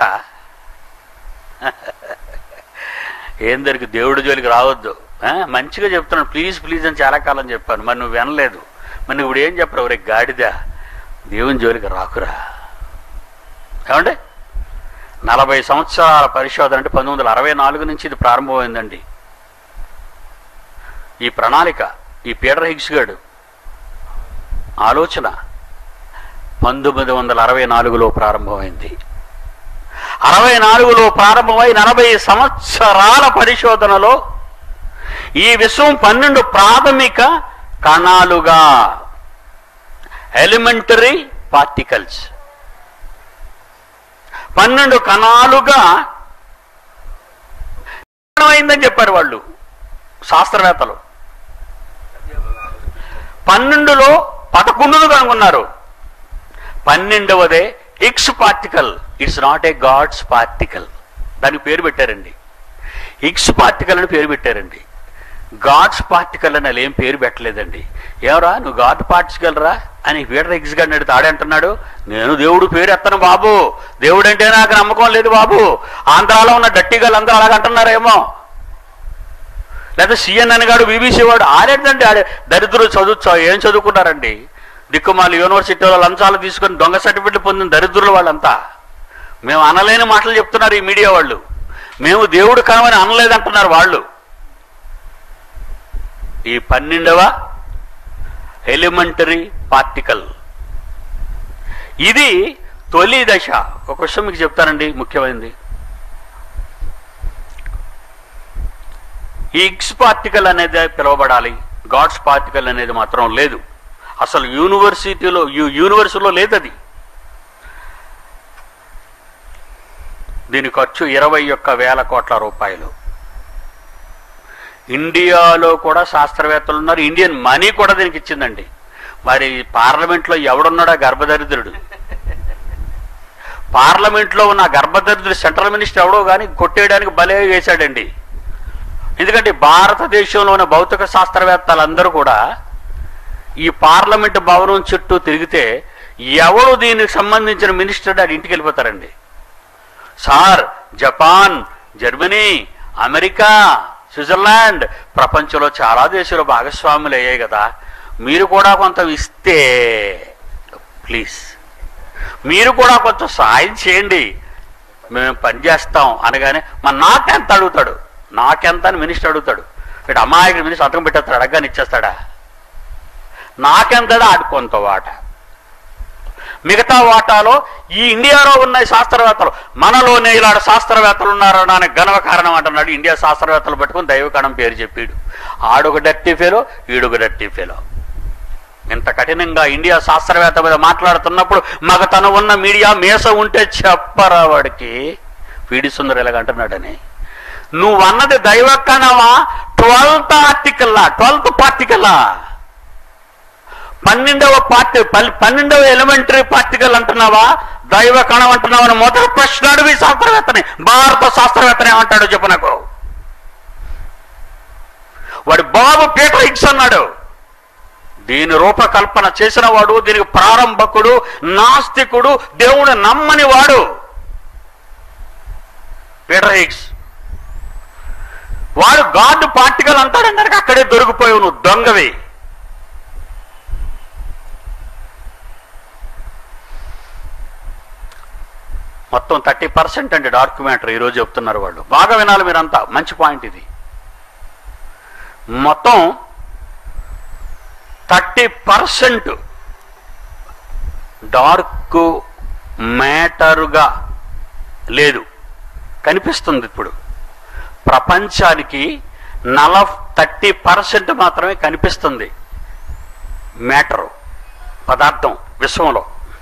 ఏం దొరికి దేవుడి జోలికి రావద్దు ఆ, మంచిగా చెప్తున్నాను ప్లీజ్ ప్లీజ్ అని చాలా కాలం చెప్పాను మరి నువ్వు వినలేదు మరి నువ్వు ఇప్పుడు ఏం చెప్పరు రే గాడిద దేవుని జోలికి రాకురా ఏమండి నలభై సంవత్సరాల పరిశోధన అంటే పంతొమ్మిది వందల అరవై నాలుగు నుంచి ఇది ప్రారంభమైందండి ఈ ప్రణాళిక ఈ పీటర్ హిగ్స్ గాడు ఆలోచన పంతొమ్మిది వందల అరవై నాలుగులో ప్రారంభమైంది అరవై నాలుగులో ప్రారంభమై నలభై సంవత్సరాల పరిశోధనలో ఈ విశ్వం పన్నెండు ప్రాథమిక కణాలుగా ఎలిమెంటరీ పార్టికల్స్ పన్నెండు కణాలుగా అయిందని చెప్పారు వాళ్ళు శాస్త్రవేత్తలు పన్నెండులో పదకొండును కనుగొన్నారు పన్నెండవదే Higgs particle it's not a God's particle దానికి పేరు పెట్టారండి ఇక్స్ పార్టికల్ అని పేరు పెట్టారండి గాడ్స్ పార్టికల్ అని వాళ్ళు ఏం పేరు పెట్టలేదండి ఏమరా నువ్వు గాడ్ పార్టికల్ రా అని పీటర్ ఎగ్స్ గారిని అడిగితే ఆడంటున్నాడు నేను దేవుడు పేరు ఎత్తను బాబు దేవుడు అంటే నాకు నమ్మకం లేదు బాబు ఆంధ్రాలో ఉన్న డట్టిగలు అందరూ అలాగంటున్నారేమో లేదా సిఎన్ఎన్ గాడు బీబీసీ వాడు ఆడేంటంటే ఆడే దరిద్రులు చదువు చ- ఏం చదువుకున్నారండి దిక్కుమాలి యూనివర్సిటీలో లంచాలు తీసుకొని దొంగ సర్టిఫికెట్ పొందిన దరిద్రులు వాళ్ళంతా మేము అనలేని మాటలు చెప్తున్నారు ఈ మీడియా వాళ్ళు మేము దేవుడు కనమని అనలేదంటున్నారు వాళ్ళు ఈ పన్నెండవ ఎలిమెంటరీ పార్టికల్ ఇది తొలి దశ ఒక విషయం మీకు చెప్తానండి ముఖ్యమైనది ఈ ఇక్స్ పార్టికల్ అనేది పిలువబడాలి గాడ్స్ పార్టికల్ అనేది మాత్రం లేదు అసలు యూనివర్సిటీలో యు- యూనివర్సిటీలో లేదు అది దీని ఖర్చు ఇరవై ఒక్క వేల కోట్ల రూపాయలు ఇండియాలో కూడా శాస్త్రవేత్తలు ఉన్నారు ఇండియన్ మనీ కూడా దీనికి ఇచ్చిందండి మరి పార్లమెంట్లో ఎవడున్నాడా గర్భదరిద్రుడు పార్లమెంట్లో ఉన్న ఆ గర్భదరిద్రుడు సెంట్రల్ మినిస్టర్ ఎవడో కానీ కొట్టేయడానికి బలే వేశాడండి ఎందుకంటే భారతదేశంలో ఉన్న భౌతిక శాస్త్రవేత్తలందరూ కూడా ఈ పార్లమెంట్ భవనం చుట్టూ తిరిగితే ఎవరు దీనికి సంబంధించిన మినిస్టర్ ఆడి ఇంటికి వెళ్ళిపోతారండి sir Japan Germany America Switzerland ప్రపంచంలో చాలా దేశాలు భాగస్వాములు అయ్యాయి కదా మీరు కూడా కొంత ఇస్తే ప్లీజ్ మీరు కూడా కొంచెం సాయం చేయండి మేము పని చేస్తాం అనగానే మరి నాకెంత అడుగుతాడు నాకెంత అని మినిస్టర్ అడుగుతాడు ఇటు అమ్మాయికి మినిస్టర్ సంతకం పెట్టేస్తాడు అడగని ఇచ్చేస్తాడా నాకెంతడా ఆడు కొంత వాట మిగతా వాటాలో ఈ ఇండియాలో ఉన్న ఈ శాస్త్రవేత్తలు మనలోనే ఇలాంటి శాస్త్రవేత్తలు ఉన్నారనడానికి గర్వ కారణం అంటున్నాడు ఇండియా శాస్త్రవేత్తలు పట్టుకుని దైవకణం పేరు చెప్పాడు ఆడొక డర్టీ ఫేలో ఈడొక డర్టీ ఫేలో ఇంత కఠినంగా ఇండియా శాస్త్రవేత్త మీద మాట్లాడుతున్నప్పుడు మగతను ఉన్న మీడియా మీస ఉంటే చెప్పరా వాడికి వీడి సుందర ఎలాగంటున్నాడని నువ్వు అన్నది దైవకణమా ట్వెల్త్ ఆర్టికల్లా ట్వెల్త్ పార్టికల్లా పన్నెండవ పార్టీ పల్- పన్నెండవ ఎలిమెంటరీ పార్టికల్ అంటున్నావా దైవ కణం అంటున్నావా అని మొదటి ప్రశ్న అడిగి శాస్త్రవేత్తని భారత శాస్త్రవేత్తని ఏమంటాడో చెప్పు నాకు వాడి బాబు పీటర్ హిగ్స్ అన్నాడు దీని రూపకల్పన చేసిన వాడు దీనికి ప్రారంభకుడు నాస్తికుడు దేవుడు నమ్మని వాడు పీటర్ హిగ్స్ వాడు గాడ్ పార్టికల్ అంటాడన్నాడు అక్కడే దొరికిపోయావు నువ్వు దొంగవి మొత్తం థర్టీ పర్సెంట్ అండి డాక్యుమెంటరీ ఈరోజు చెప్తున్నారు వాళ్ళు బాగా వినాలి మీరంతా మంచి పాయింట్ ఇది మొత్తం థర్టీ పర్సెంట్ డార్క్ మ్యాటరుగా లేదు కనిపిస్తుంది ఇప్పుడు ప్రపంచానికి నల థర్టీ పర్సెంట్ మాత్రమే కనిపిస్తుంది మ్యాటరు పదార్థం విశ్వంలో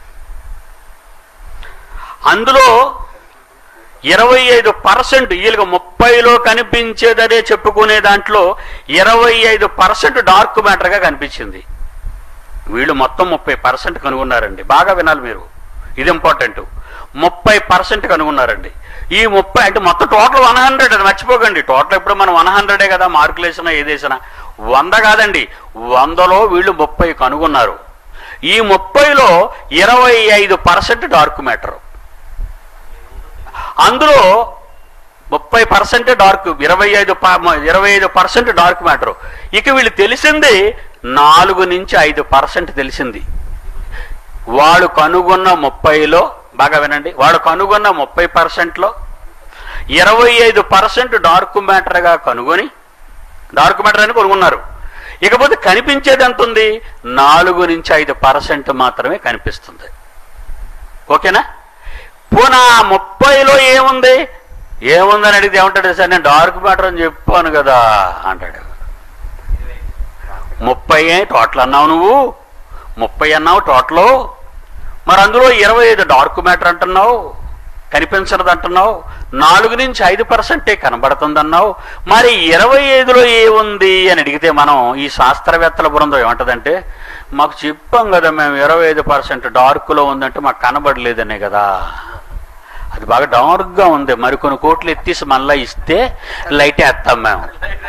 అందులో ఇరవై ఐదు పర్సెంట్ వీళ్ళకి ముప్పైలో కనిపించేదనే చెప్పుకునే దాంట్లో ఇరవై ఐదు పర్సెంట్ డార్క్ మ్యాటర్గా కనిపించింది వీళ్ళు మొత్తం ముప్పై పర్సెంట్ కనుగొన్నారండి బాగా వినాలి మీరు ఇది ఇంపార్టెంట్ ముప్పై పర్సెంట్ కనుగొన్నారండి ఈ ముప్పై అంటే మొత్తం టోటల్ వన్ హండ్రెడ్ అది మర్చిపోకండి టోటల్ ఇప్పుడు మనం వన్ హండ్రెడే కదా మార్కులు వేసినా ఏదేసినా వంద కాదండి వందలో వీళ్ళు ముప్పై కనుగొన్నారు ఈ ముప్పైలో ఇరవై ఐదు పర్సెంట్ డార్క్ మ్యాటర్ అందులో ముప్పై పర్సెంట్ డార్క్ ఇరవై ఐదు ఇరవై ఐదు పర్సెంట్ డార్క్ మ్యాటర్ ఇక వీళ్ళు తెలిసింది నాలుగు నుంచి ఐదు పర్సెంట్ తెలిసింది వాడు కనుగొన్న ముప్పైలో బాగా వినండి వాడు కనుగొన్న ముప్పై పర్సెంట్లో ఇరవై ఐదు పర్సెంట్ డార్క్ మ్యాటర్గా కనుగొని డార్క్ మ్యాటర్ అని కొనుగొన్నారు ఇకపోతే కనిపించేది ఎంత ఉంది నాలుగు నుంచి ఐదు పర్సెంట్ మాత్రమే కనిపిస్తుంది ఓకేనా పోనా ముప్పైలో ఏముంది ఏముందని అడిగితే ఏమంటాడు సార్ నేను డార్క్ మ్యాటర్ అని చెప్పాను కదా అంటాడు ముప్పై టోటల్ అన్నావు నువ్వు ముప్పై అన్నావు టోటల్ మరి అందులో ఇరవై ఐదు డార్క్ మ్యాటర్ అంటున్నావు కనిపించదు అంటున్నావు నాలుగు నుంచి ఐదు పర్సెంటే కనబడుతుంది అన్నావు మరి ఇరవై ఐదులో ఏముంది అని అడిగితే మనం ఈ శాస్త్రవేత్తల బృందం ఏమంటదంటే మాకు చెప్పాం కదా మేము ఇరవై ఐదు పర్సెంట్ డార్క్లో ఉందంటే మాకు కనబడలేదనే కదా అది బాగా డార్క్గా ఉంది మరికొన్ని కోట్లు ఎత్తేసి మళ్ళీ ఇస్తే లైట్ వేస్తాం మేము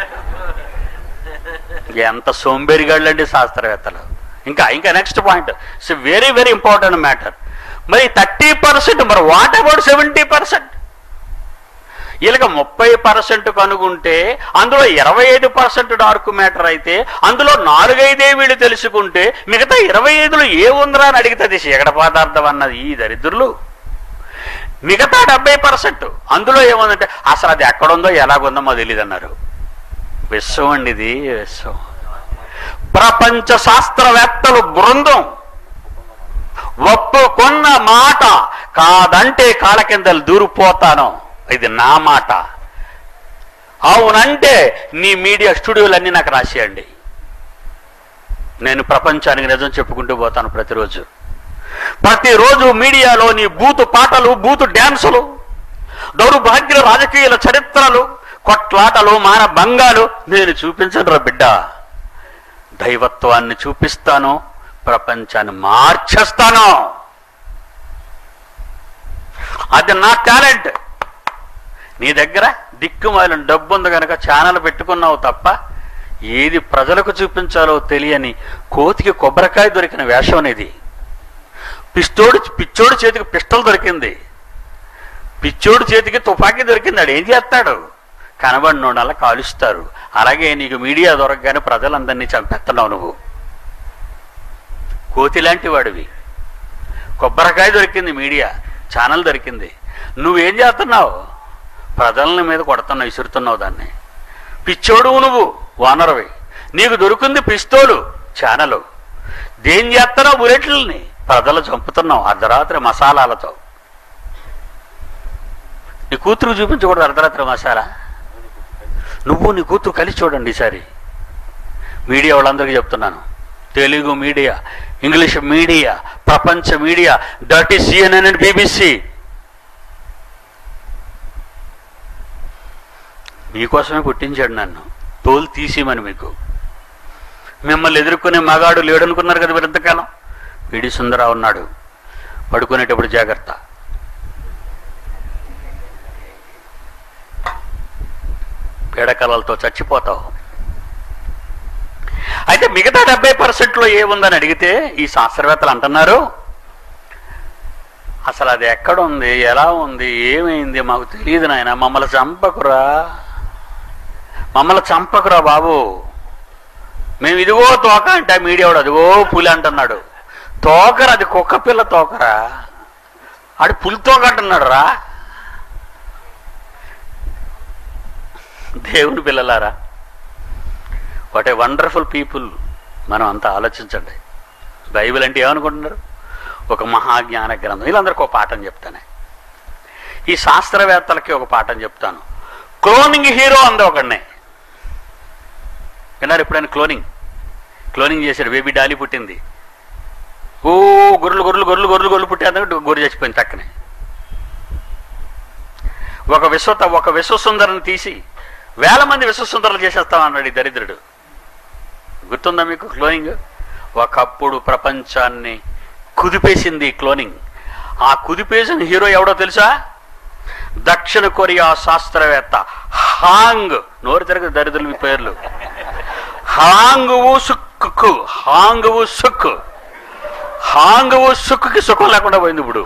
ఎంత సోంబేరిగాళ్ళండి శాస్త్రవేత్తలు ఇంకా ఇంకా next point it's very very important matter మరి థర్టీ పర్సెంట్ మరి వాట్ అబౌట్ సెవెంటీ పర్సెంట్ వీళ్ళకి ముప్పై పర్సెంట్ కనుగొంటే అందులో ఇరవై ఐదు పర్సెంట్ డార్క్ మ్యాటర్ అయితే అందులో నాలుగైదే వీళ్ళు తెలుసుకుంటే మిగతా ఇరవై ఐదులో ఏ ఉందిరా అని అడిగితే చీకట పదార్థం అన్నది ఈ దరిద్రులు మిగతా డెబ్బై పర్సెంట్ అందులో ఏముందంటే అసలు అది ఎక్కడుందో ఎలాగుందో మాకు తెలియదు అన్నారు విశ్వం అండి ఇది విశ్వం ప్రపంచ శాస్త్రవేత్తలు బృందం ఒప్పుకున్న మాట కాదంటే కాళ్ళ కింద దూరిపోతాను ఇది నా మాట అవునంటే నీ మీడియా స్టూడియోలన్నీ నాకు రాసేయండి నేను ప్రపంచానికి నిజం చెప్పుకుంటూ పోతాను ప్రతిరోజు ప్రతిరోజు మీడియాలో నీ బూతు పాటలు బూతు డ్యాన్సులు దౌర్భాగ్యుల రాజకీయాల చరిత్రలు కొట్లాటలు మాన భంగాలు నేను చూపించను రా బిడ్డ దైవత్వాన్ని చూపిస్తాను ప్రపంచాన్ని మార్చేస్తాను అది నా టాలెంట్ నీ దగ్గర దిక్కుమాలిన డబ్బు ఉంది కనుక ఛానల్ పెట్టుకున్నావు తప్ప ఏది ప్రజలకు చూపించాలో తెలియని కోతికి కొబ్బరికాయ దొరికిన వేషం ఇది పిస్తోడు పిచ్చోడు చేతికి పిస్టల్ దొరికింది పిచ్చోడు చేతికి తుపాకీ దొరికింది ఆడు ఏం చేస్తాడు కనబడినోడల్లా కాలుస్తారు అలాగే నీకు మీడియా దొరకగానే ప్రజలందరినీ చంపేస్తున్నావు నువ్వు కోతి లాంటి వాడివి కొబ్బరికాయ దొరికింది మీడియా ఛానల్ దొరికింది నువ్వేం చేస్తున్నావు ప్రజల మీద కొడుతున్నావు విసురుతున్నావు దాన్ని పిచ్చోడు నువ్వు వానరవి నీకు దొరికింది పిస్తోలు ఛానలు దేం చేస్తున్నావు బుల్లెట్లని ప్రజలు చంపుతున్నావు అర్ధరాత్రి మసాలాలతో నీ కూతురు చూపించకూడదు అర్ధరాత్రి మసాలా నువ్వు నీ కూతురు కలిసి చూడండి ఈసారి మీడియా వాళ్ళందరికీ చెప్తున్నాను తెలుగు మీడియా ఇంగ్లీష్ మీడియా ప్రపంచ media dirty CNN and BBC మీకోసమే పుట్టించాడు నన్ను తోలు తీసేయమని మీకు మిమ్మల్ని ఎదుర్కొనే మగాడు లేడనుకున్నారు కదా మీరు ఎంతకాలం పిడి సుందరా ఉన్నాడు పడుకునేటప్పుడు జాగ్రత్త పీడకలలతో చచ్చిపోతావు అయితే మిగతా డెబ్బై పర్సెంట్లో ఏముందని అడిగితే ఈ శాస్త్రవేత్తలు అంటున్నారు అసలు అది ఎక్కడ ఉంది ఎలా ఉంది ఏమైంది మాకు తెలియదు నాయన మమ్మల్ని చంపకురా మమ్మల్ని చంపకురా బాబు మేము ఇదిగో తోక అంటే మీడియా వాడు అదిగో పులి అంటున్నాడు తోకర అది కుక్క పిల్ల తోకరా ఆడు పులి తోక అంటున్నాడు రా దేవుని పిల్లలారా వాట్ ఏ వండర్ఫుల్ పీపుల్ మనం అంతా ఆలోచించండి బైబిల్ అంటే ఏమనుకుంటున్నారు ఒక మహాజ్ఞాన గ్రంథం వీళ్ళందరికీ ఒక పాఠం చెప్తానే ఈ శాస్త్రవేత్తలకి ఒక పాఠం చెప్తాను క్లోనింగ్ హీరో అంది ఒకడినే విన్నారు ఎప్పుడైనా క్లోనింగ్ క్లోనింగ్ చేశాడు బేబీ డాలీ పుట్టింది ఓ గొర్రెలు గొర్రెలు గొర్రెలు గొర్రెలు గొర్రెలు పుట్టేందుకు గొర్రె చచ్చిపోయింది టక్కనే ఒక విశ్వత ఒక విశ్వసుందరిని తీసి వేల మంది విశ్వసుందరులు చేసేస్తామన్నాడు ఈ దరిద్రుడు గుర్తుందా మీకు క్లోనింగ్ ఒకప్పుడు ప్రపంచాన్ని కుదిపేసింది ఈ క్లోనింగ్ ఆ కుదిపేసిన హీరో ఎవడో తెలుసా దక్షిణ కొరియా శాస్త్రవేత్త హాంగ్ నోరు తిరగదు దరిద్రులు మీ పేర్లు హాంగువు సుక్కు హాంగువు సుక్కు హాంగువు సుక్కుకి సుఖం లేకుండా పోయింది ఇప్పుడు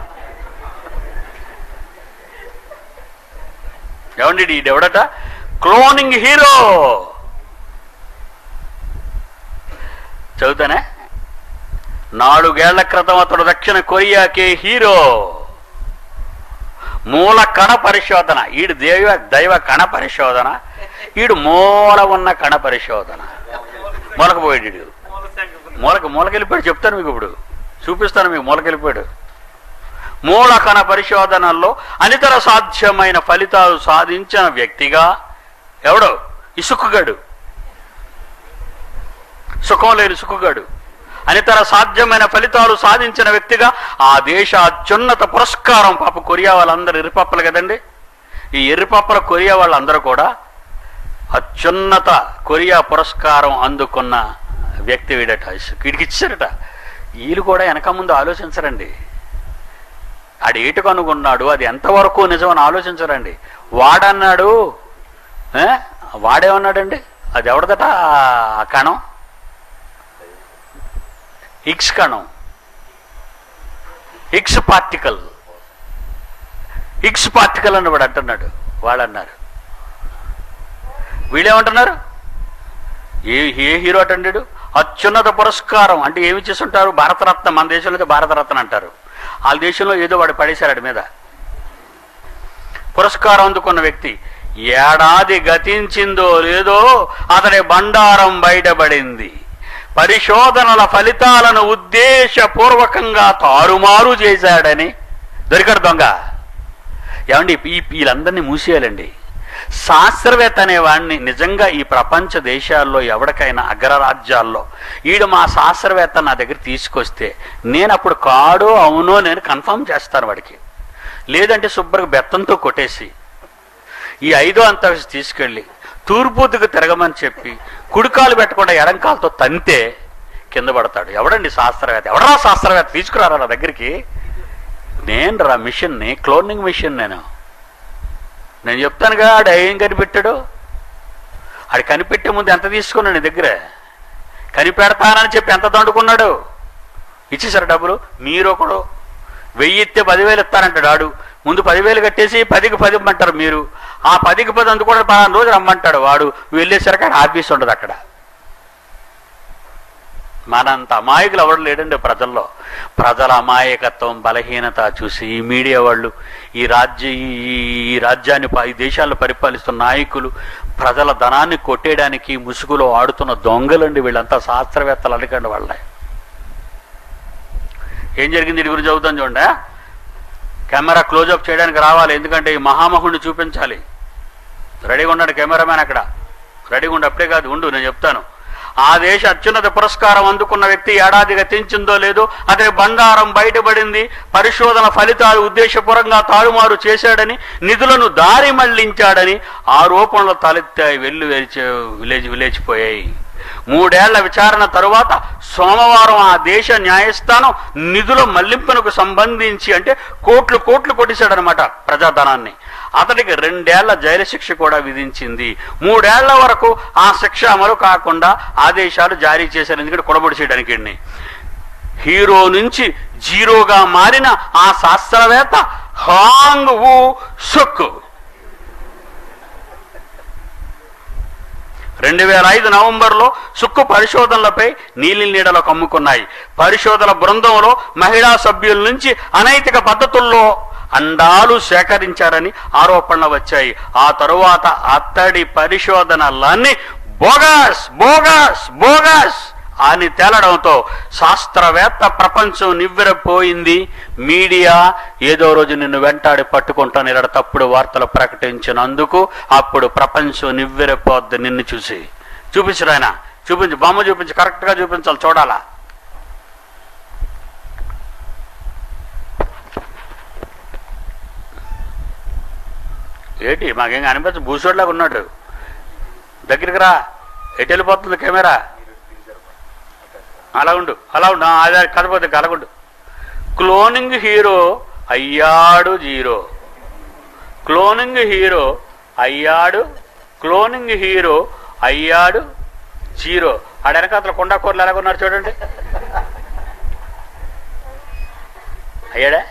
ఏమండి ఇది ఎవడట క్లోనింగ్ హీరో చదువుతానే నాలుగేళ్ల క్రితం అతడు దక్షిణ కొరియాకే హీరో మూల కణ పరిశోధన ఈడు దైవ దైవ కణ పరిశోధన ఈడు మూల ఉన్న కణ పరిశోధన మూలకపోయాడు ఈడు మూలక మూలకెళ్ళిపోయాడు చెప్తాను మీకు ఇప్పుడు చూపిస్తాను మీకు మూలకెళ్ళిపోయాడు మూల కణ పరిశోధనల్లో అనితర సాధ్యమైన ఫలితాలు సాధించిన వ్యక్తిగా ఎవడో ఈ సుక్కుగాడు సుఖం లేని సుఖగాడు అనితర సాధ్యమైన ఫలితాలు సాధించిన వ్యక్తిగా ఆ దేశ అత్యున్నత పురస్కారం పాప కొరియా వాళ్ళందరూ ఎర్రిపప్పలు కదండి ఈ ఎర్రిపప్పల కొరియా వాళ్ళందరూ కూడా అత్యున్నత కొరియా పురస్కారం అందుకున్న వ్యక్తి వీడట వీడికి ఇచ్చారట వీళ్ళు కూడా వెనక ముందు ఆలోచించరండి ఆడు ఏటు కనుగొన్నాడు అది ఎంతవరకు నిజమని ఆలోచించరండి వాడన్నాడు ఏ? వాడేమన్నాడండి అది ఎవడదట ఆ కణం హిగ్స్ కణం హిగ్స్ పార్టికల్ హిగ్స్ పార్టికల్ అని వాడు అంటున్నాడు వాడన్నారు వీళ్ళేమంటున్నారు ఏ ఏ హీరో అటండాడు అత్యున్నత పురస్కారం అంటే ఏమి చేస్తుంటారు భారతరత్న మన దేశంలో అయితే భారతరత్న అంటారు వాళ్ళ దేశంలో ఏదో వాడు పడేశారు వాడి మీద పురస్కారం అందుకున్న వ్యక్తి ఏడాది గతించిందో లేదో అతని బండారం బయటపడింది పరిశోధనల ఫలితాలను ఉద్దేశపూర్వకంగా తారుమారు చేశాడని దొరికాడు దొంగ ఏమండి ఈ వీళ్ళందరినీ మూసేయాలండి శాస్త్రవేత్త అనేవాడిని నిజంగా ఈ ప్రపంచ దేశాల్లో ఎవరికైనా అగ్రరాజ్యాల్లో ఈడు మా శాస్త్రవేత్త నా దగ్గర తీసుకొస్తే నేను అప్పుడు కాడో అవునో నేను కన్ఫర్మ్ చేస్తాను వాడికి లేదంటే శుభ్రంగా బెత్తంతో కొట్టేసి ఈ ఐదో అంతస్తు తీసుకెళ్ళి తూర్పుదికు తిరగమని చెప్పి కుడికాలు పెట్టకుండా ఎడంకాలతో తంతే కింద పడతాడు ఎవడండి శాస్త్రవేత్త ఎవడరా శాస్త్రవేత్త తీసుకురారా నా దగ్గరికి నేను రా మిషన్ని క్లోనింగ్ మిషన్ నేను నేను చెప్తానుగా ఆడు ఏం కనిపెట్టాడు ఆడు కనిపెట్టే ముందు ఎంత తీసుకున్నాడు నీ దగ్గర కనిపెడతానని చెప్పి ఎంత దండుకున్నాడు ఇచ్చేసారు డబ్బులు మీరు ఒకడు వెయ్యి ఇస్తే పదివేలు ఇస్తానంటాడు ఆడు ముందు పదివేలు కట్టేసి పదికి పది ఇమ్మంటారు మీరు ఆ పదికి పది అందుకోవడం పలానా రోజు రమ్మంటాడు వాడు వెళ్ళేసరికి అక్కడ ఆఫీస్ ఉండదు అక్కడ మనంత అమాయకులు ఎవడు లేడండి ప్రజల్లో ప్రజల అమాయకత్వం బలహీనత చూసి ఈ మీడియా వాళ్ళు ఈ రాజ్య ఈ- ఈ రాజ్యాన్ని ప- ఈ దేశాలను పరిపాలిస్తున్న నాయకులు ప్రజల ధనాన్ని కొట్టేయడానికి ముసుగులో ఆడుతున్న దొంగలండి వీళ్ళంతా శాస్త్రవేత్తలు అడగండి వాళ్ళే ఏం జరిగింది వీడి గురించి చదువుతాను చూడండి కెమెరా క్లోజప్ చేయడానికి రావాలి ఎందుకంటే ఈ మహామహుడిని చూపించాలి రెడీగా ఉండండి కెమెరామ్యాన్ అక్కడ రెడీగా ఉండి అప్పుడే కాదు ఉండు నేను చెప్తాను ఆ దేశ అత్యున్నత పురస్కారం అందుకున్న వ్యక్తి ఏడాది గతించిందో లేదో అతని బంగారం బయటపడింది పరిశోధన ఫలితాలు ఉద్దేశపూర్వకంగా తారుమారు చేశాడని నిధులను దారి మళ్లించాడని ఆరోపణలు తలెత్తాయి వెళ్ళు వెలిచి విలేజ్ విలేచిపోయాయి మూడేళ్ల విచారణ తరువాత సోమవారం ఆ దేశ న్యాయస్థానం నిధుల మళ్లింపునకు సంబంధించి అంటే కోట్లు కోట్లు కొట్టేశాడనమాట ప్రజాధనాన్ని అతడికి రెండేళ్ల జైలు శిక్ష కూడా విధించింది మూడేళ్ల వరకు ఆ శిక్ష అమలు కాకుండా ఆదేశాలు జారీ చేశారు ఎందుకంటే కొడబడి చేయడానికి ఈయన్ని. హీరో నుంచి జీరోగా మారిన ఆ శాస్త్రవేత్త హాంగ్ వు సుక్ రెండు వేల ఐదు నవంబర్లో సుక్కు పరిశోధనలపై నీలి నీడలో కమ్ముకున్నాయి పరిశోధన బృందంలో మహిళా సభ్యుల నుంచి అనైతిక పద్ధతుల్లో అండాలు సేకరించారని ఆరోపణలు వచ్చాయి ఆ తరువాత అత్తడి పరిశోధనలన్నీ బోగస్ బోగస్ బోగస్ అని తేలడంతో శాస్త్రవేత్త ప్రపంచం నివ్వెరపోయింది మీడియా ఏదో రోజు నిన్ను వెంటాడి పట్టుకుంటాను ఇలా తప్పుడు వార్తలు ప్రకటించినందుకు అప్పుడు ప్రపంచం నివ్వెరపోద్ది నిన్ను చూసి చూపించరు ఆయన చూపించు బొమ్మ చూపించి కరెక్ట్గా చూపించాలి చూడాలా ఏంటి మాకేం అనిపించదు భూసోడ్లాగా ఉన్నాడు దగ్గరికి రా ఎటు వెళ్ళిపోతుంది కెమెరా అలా ఉండు అలా ఉండు ఆ, అదే కదపోతే కలగుండు క్లోనింగ్ హీరో అయ్యాడు జీరో క్లోనింగ్ హీరో అయ్యాడు క్లోనింగ్ హీరో అయ్యాడు జీరో ఆడ వెనకాతల కొండాకూరలు ఎలాగున్నారు చూడండి అయ్యాడా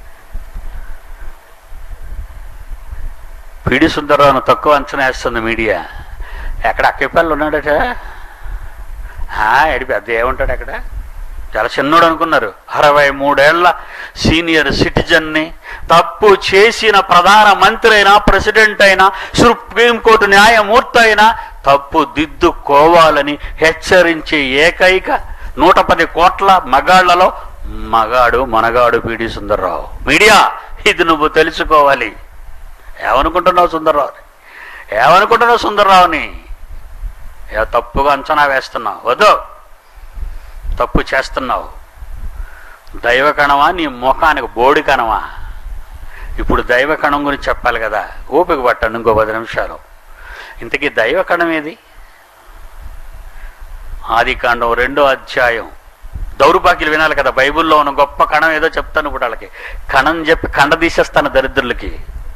పిడి సుందరరావును తక్కువ అంచనా వేస్తుంది మీడియా ఎక్కడ అక్కపల్లి ఉన్నాడట ఆ, ఎడి పెద్ద ఏముంటాడు అక్కడ చాలా చిన్నోడు అనుకున్నారు అరవై మూడేళ్ల సీనియర్ సిటిజన్ని తప్పు చేసిన ప్రధాన మంత్రి అయినా ప్రెసిడెంట్ అయినా సుప్రీంకోర్టు న్యాయమూర్తి అయినా తప్పు దిద్దుకోవాలని హెచ్చరించే ఏకైక నూట పది కోట్ల మగాళ్లలో మగాడు మనగాడు పిడి సుందర్రావు మీడియా ఇది నువ్వు తెలుసుకోవాలి ఏమనుకుంటున్నావు సుందర్రావుని ఏమనుకుంటున్నావు సుందర్రావుని ఏ తప్పుగా అంచనా వేస్తున్నావు వద్దు తప్పు చేస్తున్నావు దైవ కణమా నీ ముఖానికి బోడి కణమా ఇప్పుడు దైవ కణం గురించి చెప్పాలి కదా ఓపిక పట్టండి ఇంకో పది నిమిషాలు ఇంతకీ దైవ కణం ఏది ఆది కాండం రెండో అధ్యాయం దౌర్భాగ్యులు వినాలి కదా బైబిల్లో ఉన్న గొప్ప కణం ఏదో చెప్తాను ఇప్పుడు వాళ్ళకి కణం చెప్పి కండ తీసేస్తాను దరిద్రులకి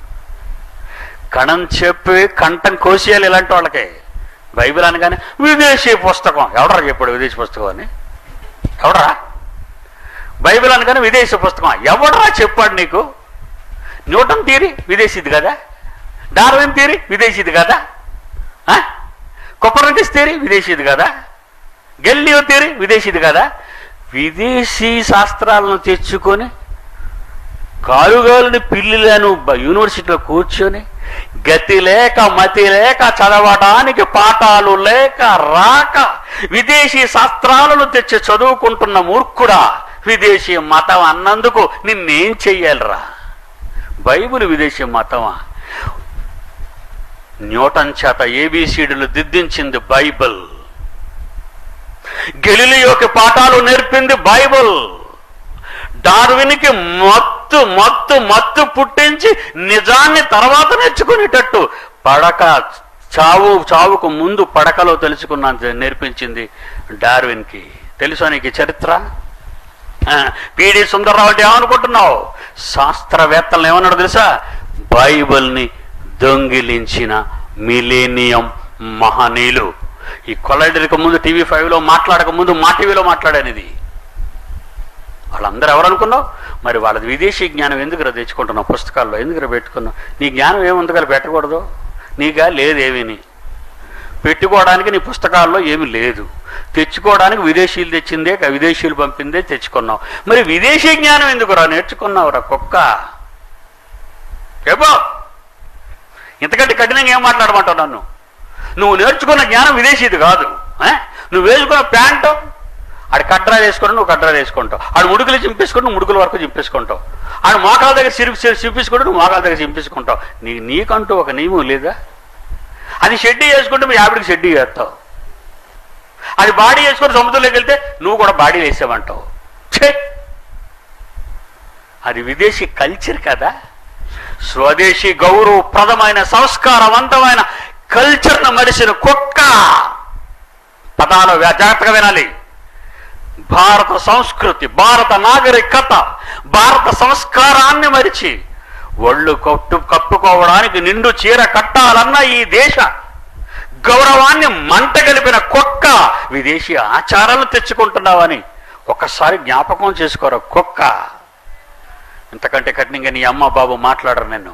కణం చెప్పి కంఠం కోసేయాలి ఇలాంటి వాళ్ళకి బైబిల్ అనగానే విదేశీ పుస్తకం ఎవడరా చెప్పాడు విదేశీ పుస్తకం అని ఎవడరా బైబిల్ అనగానే విదేశీ పుస్తకం ఎవడరా చెప్పాడు నీకు న్యూటన్ థియరీ విదేశీది కదా డార్విన్ థియరీ విదేశీది కదా కొప్పరనికస్ థియరీ విదేశీది కదా గెల్లియో థియరీ విదేశీది కదా విదేశీ శాస్త్రాలను తెచ్చుకొని కాలుగాలుని పిల్లిలను బ- యూనివర్సిటీలో కూర్చొని గతి లేక మతి లేక చదవడానికి పాఠాలు లేక రాక విదేశీ శాస్త్రాలను తెచ్చి చదువుకుంటున్న మూర్ఖుడా విదేశీ మతం అన్నందుకు నిన్నేం చెయ్యాలిరా బైబిల్ విదేశీ మతమా న్యూటన్ చేత ఏబిసిడులు దిద్దించింది బైబిల్ గెలిలియోకి పాఠాలు నేర్పింది బైబిల్ డార్విన్కి మత్తు మత్తు మత్తు పుట్టించి నిజాన్ని తర్వాత నేర్చుకునేటట్టు పడక చావు చావుకు ముందు పడకలో తెలుసుకున్న నేర్పించింది డార్విన్కి తెలుసా నీకు ఈ చరిత్ర ఆ, పిడి సుందరరావు అంటే ఏమనుకుంటున్నావు శాస్త్రవేత్తలను ఏమన్నాడు తెలుసా బైబిల్ని దొంగిలించిన మిలేనియం మహనీయులు ఈ కొల్లడికి ముందు టీవీ ఫైవ్లో మాట్లాడక ముందు మా టీవీలో మాట్లాడాను ఇది వాళ్ళందరూ ఎవరు అనుకున్నావు మరి వాళ్ళది విదేశీ జ్ఞానం ఎందుకురా తెచ్చుకుంటున్నావు పుస్తకాల్లో ఎందుకురా పెట్టుకున్నావు నీ జ్ఞానం ఏముంది కదా పెట్టకూడదు నీగా లేదేమీని పెట్టుకోవడానికి నీ పుస్తకాల్లో ఏమీ లేదు తెచ్చుకోవడానికి విదేశీయులు తెచ్చిందే కా- విదేశీయులు పంపిందే తెచ్చుకున్నావు మరి విదేశీ జ్ఞానం ఎందుకురా నేర్చుకున్నావురా కుక్క చెప్పు ఇంతకంటే కఠినంగా ఏం మాట్లాడమంటావు నన్ను నువ్వు నేర్చుకున్న జ్ఞానం విదేశీది కాదు ఆ? నువ్వు వేసుకున్న ప్యాంటు ఆడు కడ్రా వేసుకుని నువ్వు కడ్రా వేసుకుంటావు ఆడు ముడుకులు చింపేసుకుని నువ్వు ముడుకుల వరకు చింపేసుకుంటావు ఆడు మోకాల దగ్గర సిరిపి చింపేసుకుంటూ నువ్వు మోకాల దగ్గర చింపేసుకుంటావు నీ నీకంటూ ఒక నియమం లేదా అది షెడ్డీ వేసుకుంటే మీ ఆవిడికి షెడ్డీ వేస్తావు అది బాడీ వేసుకొని సముద్రంలోకి వెళ్తే నువ్వు కూడా బాడీ వేసావంటావు ఛే! అది విదేశీ కల్చర్ కదా స్వదేశీ గౌరవప్రదమైన సంస్కారవంతమైన కల్చర్ను మడిసిన కుక్క పదాలు వ్య- జాగ్రత్తగా వినాలి భారత సంస్కృతి భారత నాగరికత భారత సంస్కారాన్ని మరిచి ఒళ్ళు కట్టు కప్పుకోవడానికి నిండు చీర కట్టాలన్న ఈ దేశ గౌరవాన్ని మంట కలిపిన కుక్క విదేశీ ఆచారాలను తెచ్చుకుంటున్నావని ఒక్కసారి జ్ఞాపకం చేసుకోరా కుక్క ఇంతకంటే కఠినంగా నీ అమ్మ బాబు మాట్లాడరు నిన్ను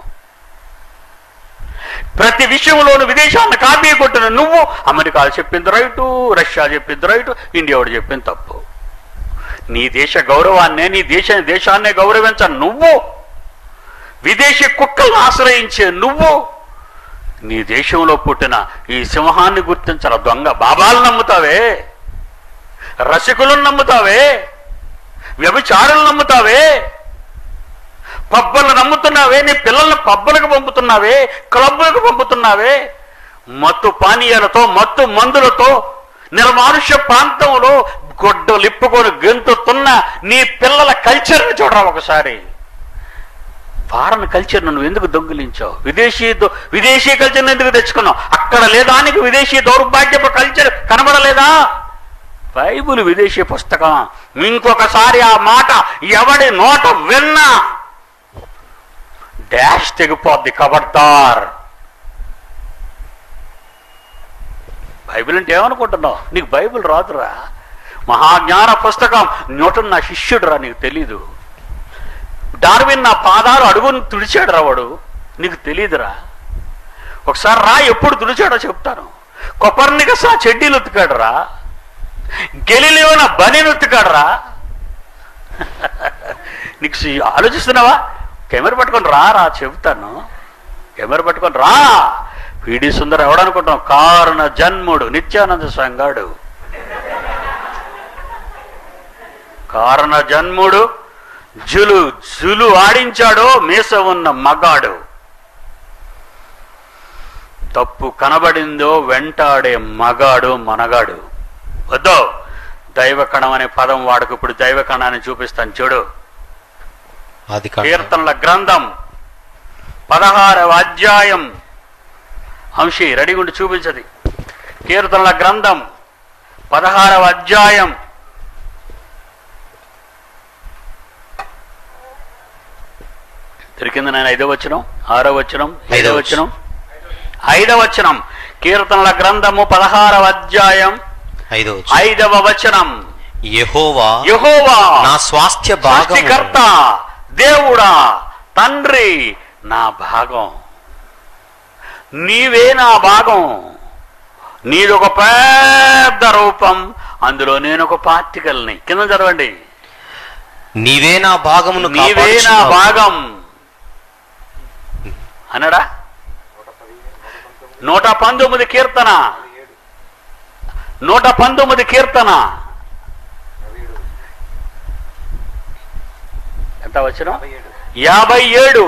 ప్రతి విషయంలోనూ విదేశాలను కాపీ కొట్టిన నువ్వు అమెరికా చెప్పింది రైటు రష్యా చెప్పింది రైటు ఇండియా వాడు చెప్పింది తప్పు నీ దేశ గౌరవాన్నే నీ దేశ దేశాన్నే గౌరవించ నువ్వు విదేశీ కుక్కలను ఆశ్రయించే నువ్వు నీ దేశంలో పుట్టిన ఈ సింహాన్ని గుర్తించాల దొంగ బాబాలు నమ్ముతావే రసికులను నమ్ముతావే వ్యభిచారులు నమ్ముతావే పబ్బలు నమ్ముతున్నావే నీ పిల్లల్ని పబ్బలకు పంపుతున్నావే క్లబ్బులకు పంపుతున్నావే మత్తు పానీయాలతో మత్తు మందులతో నిర్మానుష్య ప్రాంతంలో గొడ్డలు ఇప్పుకొని గెంతుతున్న నీ పిల్లల కల్చర్ని చూడరా ఒకసారి ఫారెన్ కల్చర్ నువ్వు ఎందుకు దొంగిలించావు విదేశీ దో- విదేశీ కల్చర్ని ఎందుకు తెచ్చుకున్నావు అక్కడ లేదా నీకు విదేశీ దౌర్భాగ్యపు కల్చర్ కనబడలేదా బైబుల్ విదేశీ పుస్తకం ఇంకొకసారి ఆ మాట ఎవడి నోట విన్నా డాష్ తెగిపోద్ది కబడ్దార్ బైబిల్ అంటే ఏమనుకుంటున్నావు నీకు బైబిల్ రాదురా మహాజ్ఞాన పుస్తకం న్యూటన్ నా శిష్యుడురా నీకు తెలీదు డార్విన్ నా పాదాలు అడుగును తుడిచాడు రా వాడు నీకు తెలీదురా ఒకసారి రా ఎప్పుడు తుడిచాడో చెప్తాను కొపర్నికస్ ఆ చెడ్డీలు ఉతికాడు రా గెలిలేవో నా బనీని ఉతికాడు రా నీకు సి- ఆలోచిస్తున్నావా కెమెరా పట్టుకొని రా రా చెబుతాను కెమెరా పట్టుకొని రా పీడి సుందర ఎవడనుకుంటాం కారణ జన్ముడు నిత్యానంద సంగాడు కారణ జన్ముడు జులు జులు ఆడించాడో మీస ఉన్న మగాడు తప్పు కనబడిందో వెంటాడే మగాడు మనగాడు వద్దో దైవకణం అనే పదం వాడుకు ఇప్పుడు దైవకణాన్ని చూపిస్తాను చూడు ఆది కాండం కీర్తనల గ్రంథం పదహారవ అధ్యాయం అంశి రెడీగుండి చూపించది కీర్తనల గ్రంథం పదహారవ అధ్యాయం దొరికింది నేను ఐదో వచనం ఆరో వచనం ఐదో ఐదో వచనం ఐదవ వచనం కీర్తనల గ్రంథము పదహారవ అధ్యాయం ఐదో ఐదవ వచనం యెహోవా యెహోవా నా స్వాస్థ్య భాగము సృష్టికర్త దేవుడా తండ్రి నా భాగం నీవే నా భాగం నీదొక పెద్ద రూపం అందులో నేను ఒక పార్టికల్ని కింద చదవండి నీవే నా భాగమును నీవే నా కాపాడుచున్నావు. భాగం అన్నాడా నూట పంతొమ్మిది కీర్తన నూట పంతొమ్మిది కీర్తన ఎంత వచ్చిన యాభై ఏడు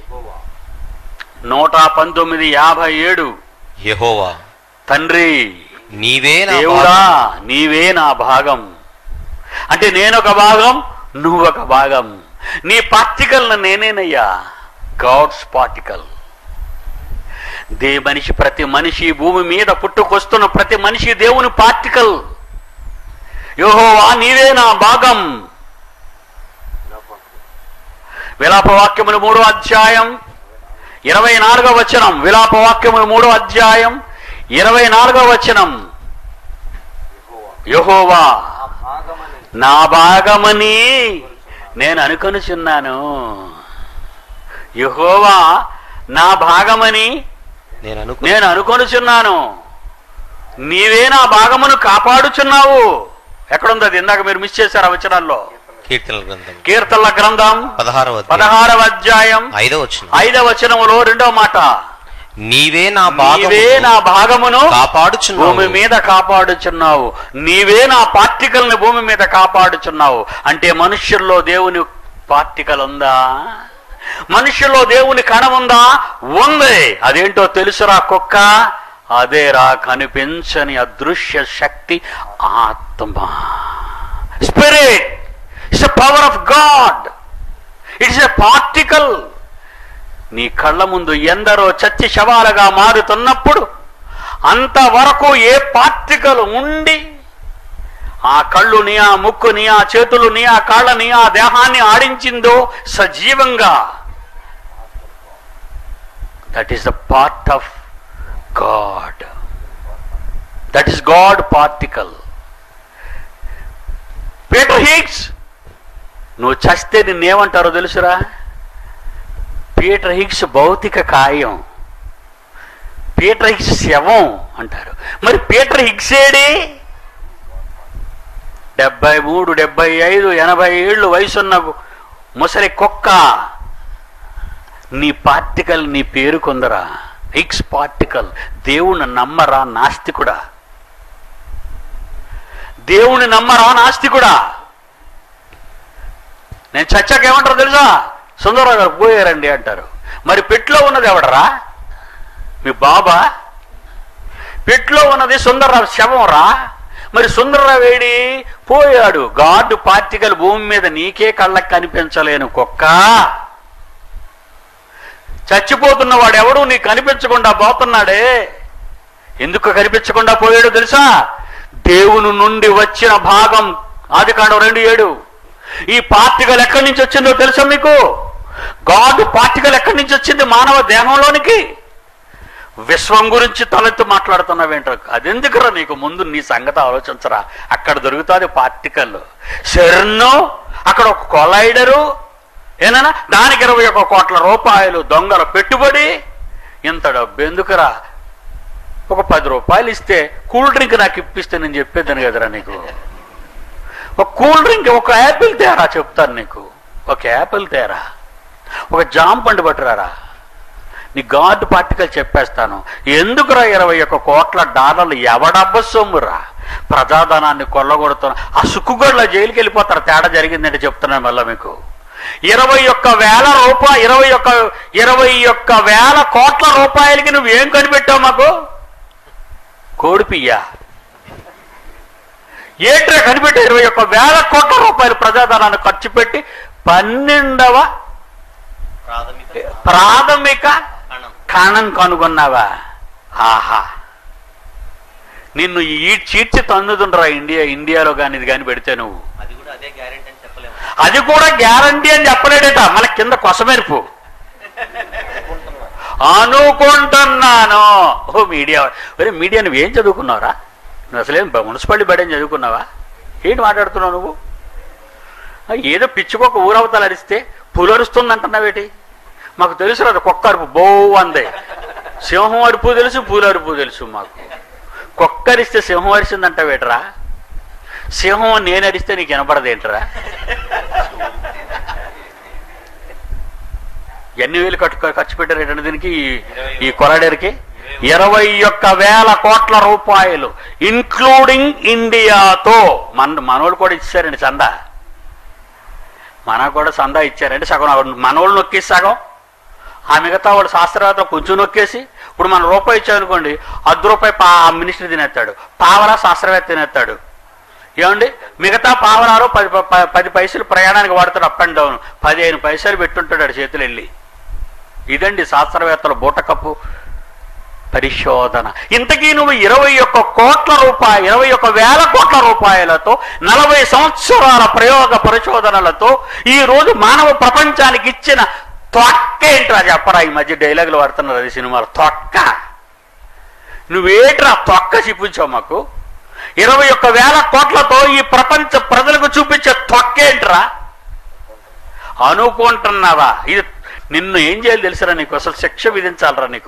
నూట పంతొమ్మిది యాభై ఏడు యెహోవా తండ్రి నీవే నా దేవుడా భాగము. నీవే నా భాగం అంటే నేనొక భాగం నువ్వొక భాగం నీ పార్టికల్ నేనేనయ్యా గాడ్స్ పార్టికల్ దే మనిషి ప్రతి మనిషి భూమి మీద పుట్టుకొస్తున్న ప్రతి మనిషి దేవుని పార్టికల్ యోహోవా నీవే నా భాగం విలాపవాక్యములు మూడో అధ్యాయం ఇరవై నాలుగో వచనం విలాపవాక్యములు మూడో అధ్యాయం ఇరవై నాలుగో వచనం యహోవా నా భాగమని నేను అనుకొనుచున్నాను యహోవా నా భాగమని నేను అనుకు నేను అనుకొనుచున్నాను నీవే నా భాగమును కాపాడుచున్నావు ఎక్కడుంది అది ఇందాక మీరు మిస్ చేశారు ఆ వచనాల్లో కీర్తనల గ్రంథం కీర్తనల గ్రంథం పదహారవ అధ్యాయం, పదహారవ అధ్యాయం ఐదవ వచ్చిన ఐదవ వచనములో రెండో మాట నీవే నా నీవే నా భాగమును భాగమును కాపాడుచున్నావు భూమి మీద కాపాడుచున్నావు నీవే నా పార్టికల్ని భూమి మీద కాపాడుచున్నావు అంటే మనుష్యుల్లో దేవుని పార్టికల్ ఉందా మనుష్యుల్లో దేవుని కణం ఉందా ఉంది అదేంటో తెలుసురా కుక్క అదేరా కనిపించని అదృశ్య శక్తి ఆత్మ spirit it's a power of God it's a particle నీ కళ్ళ ముందు ఎందరో చచ్చి శవాలుగా మారుతున్నప్పుడు అంతవరకు ఏ పార్టికల్ ఉండి ఆ కళ్ళుని ఆ ముక్కుని ఆ చేతులుని ఆ కాళ్ళని ఆ దేహాన్ని ఆడించిందో సజీవంగా that is the part of God that is God particle Peter Higgs నువ్వు చస్తే నిన్నేమంటారో తెలుసురా పీటర్ హిగ్స్ భౌతిక కాయం పీటర్ హిగ్స్ శవం అంటారు మరి పీటర్ హిగ్స్ ఏడి డెబ్బై మూడు డెబ్బై ఐదు ఎనభై ఏళ్ళు వయసున్న ముసలి కుక్క నీ పార్టికల్ నీ పేరు కొందరా హిగ్స్ పార్టికల్ దేవుని నమ్మరా నాస్తికుడా దేవుని నమ్మరా నాస్తికుడా నేను చచ్చాక ఏమంటారు తెలుసా సుందరరావు గారు పోయారండి అంటారు మరి పెట్లో ఉన్నది ఎవడరా మీ బాబా పెట్లో ఉన్నది సుందరరావు శవం రా మరి సుందరరావు ఏడి పోయాడు గాడ్ పార్టికల్ భూమి మీద నీకే కళ్ళకు కనిపించలేను కుక్క చచ్చిపోతున్న వాడు ఎవడు నీకు కనిపించకుండా పోతున్నాడే ఎందుకు కనిపించకుండా పోయాడు తెలుసా దేవుని నుండి వచ్చిన భాగం ఆది కాండం రెండు ఏడు ఈ పార్టికల్ ఎక్కడి నుంచి వచ్చిందో తెలుసా మీకు గాడ్ పార్టికల్ ఎక్కడి నుంచి వచ్చింది మానవ దేహంలోనికి విశ్వం గురించి తలెత్తి మాట్లాడుతున్నావేంటో అదెందుకురా నీకు ముందు నీ సంగతి ఆలోచించరా అక్కడ దొరుకుతుంది పార్టికల్ శరణు అక్కడ ఒక కొలైడరు ఏనా దానికి ఇరవై ఒక కోట్ల రూపాయలు దొంగల పెట్టుబడి ఇంత డబ్బు ఎందుకురా ఒక పది రూపాయలు ఇస్తే కూల్ డ్రింక్ నాకు ఇప్పిస్తే నేను చెప్పేద్దాను కదరా నీకు ఒక కూల్ డ్రింక్ ఒక యాపిల్ తేరా చెప్తాను నీకు ఒక యాపిల్ తేరా ఒక జామ పండు పట్టురారా నీ గాడ్ పార్టికల్ చెప్పేస్తాను ఎందుకురా ఇరవై ఒక్క కోట్ల డాలర్లు ఎవడబ్బ సొమ్మురా ప్రజాధనాన్ని కొల్లగొడుతున్నా ఆ సుక్కుగడ్ల జైలుకి వెళ్ళిపోతారు తేడా జరిగిందంటే చెప్తున్నాను మళ్ళీ మీకు ఇరవై ఒక్క వేల రూపాయ ఇరవై ఒక్క ఇరవై ఒక్క వేల కోట్ల రూపాయలకి నువ్వు ఏం కనిపెట్టావు మాకు కోడిపియ్యా ఏట్రా కనిపెట్టే ఇరవై ఒక్క వేల కోట్ల రూపాయలు ప్రజాధనాన్ని ఖర్చు పెట్టి పన్నెండవ ప్రాథమిక కణం కనుగొన్నావా ఆహా నిన్ను ఈ చీర్చి తన్నుతుండ్రా ఇండియా ఇండియాలో కానీ ఇది కానీ పెడితే నువ్వు అది కూడా అదే గ్యారెంటీ అని చెప్పలేము అది కూడా గ్యారంటీ అని చెప్పలేడట మళ్ళీ కింద కొసమెరుపు అనుకుంటున్నాను ఓ మీడియా ఒరే మీడియా నువ్వేం చదువుకున్నావురా నువ్వు అసలేం బ- మున్సిపాలిటీ బడి చదువుకున్నావా ఏంటి మాట్లాడుతున్నావు నువ్వు ఆ, ఏదో పిచ్చికొక్క ఊరవతలు అరిస్తే పులు అరుస్తుంది అంటున్నావేటి మాకు తెలుసు అది కుక్క అరుపు బో అందే సింహం అరుపు తెలుసు పూలు అరుపు తెలుసు మాకు కుక్క అరిస్తే సింహం అరిసిందంటావేట్రా సింహం నేను అరిస్తే నీకు వినపడదేంట్రా ఎన్ని వేలు కట్టు ఖర్చు పెట్టారు ఏంటంటే దీనికి ఈ- ఈ కొరడేరికి ఇరవై ఒక్క వేల కోట్ల రూపాయలు ఇన్క్లూడింగ్ ఇండియాతో మన మనోళ్ళు కూడా ఇచ్చారండి చందా మనకు కూడా చందా ఇచ్చారండి సగం మనోళ్ళు నొక్కేసి సగం ఆ మిగతా వాళ్ళు శాస్త్రవేత్తలు కొంచెం నొక్కేసి ఇప్పుడు మనం రూపాయి ఇచ్చామనుకోండి అర్ధ రూపాయి పా మినిస్టర్ తినేస్తాడు పావలా శాస్త్రవేత్త తినేస్తాడు ఏమండి మిగతా పావలాలు పది ప- ప- పది పైసలు ప్రయాణానికి వాడతాడు అప్ అండ్ డౌన్ పదిహేను పైసలు పెట్టుంటాడు ఆడి చేతులు వెళ్ళి ఇదండి శాస్త్రవేత్తల బూటకప్పు పరిశోధన ఇంతకీ నువ్వు ఇరవై ఒక్క కోట్ల రూపాయ ఇరవై ఒక్క వేల కోట్ల రూపాయలతో నలభై సంవత్సరాల ప్రయోగ పరిశోధనలతో ఈ రోజు మానవ ప్రపంచానికి ఇచ్చిన తొక్క ఏంట్రా చెప్పరా ఈ మధ్య డైలాగులు వాడుతున్నారు అది సినిమాలు తొక్క నువ్వేట్రా తొక్క చూపించావు మాకు ఇరవై ఒక్క వేల కోట్లతో ఈ ప్రపంచ ప్రజలకు చూపించే తొక్కేంట్రా అనుకుంటున్నావా ఇది నిన్ను ఏం చేయాలి తెలుసురా నీకు అసలు శిక్ష విధించాలరా నీకు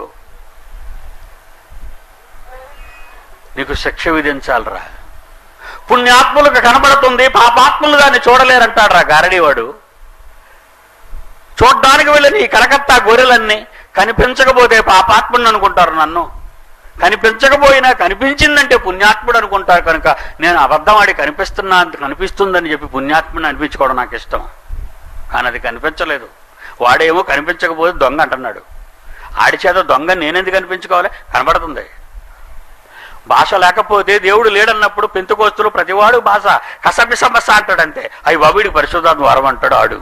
నీకు శిక్ష విధించాలరా పుణ్యాత్ములకు కనబడుతుంది పాపాత్ములు దాన్ని చూడలేరంటాడ్రా గారడీవాడు చూడ్డానికి వెళ్ళి నీ కలకత్తా గొర్రెలన్నీ కనిపించకపోతే పాపాత్ముడిని అనుకుంటారు నన్ను కనిపించకపోయినా కనిపించిందంటే పుణ్యాత్ముడు అనుకుంటారు కనుక నేను అబద్ధం ఆడి కనిపిస్తున్నా కనిపిస్తుందని చెప్పి పుణ్యాత్ముడిని అనిపించుకోవడం నాకు ఇష్టం కానీ అది కనిపించలేదు వాడేమో కనిపించకపోతే దొంగ అంటున్నాడు ఆడి చేత దొంగ నేనెందుకు కనిపించుకోవాలి కనబడుతుంది భాష లేకపోతే దేవుడు లేడన్నప్పుడు పెంతుకోస్తులు ప్రతివాడు భాష కసపిసమస అంటాడంతే అవి బాబుడికి పరిశుద్ధాత్మ వరం అంటాడు ఆడు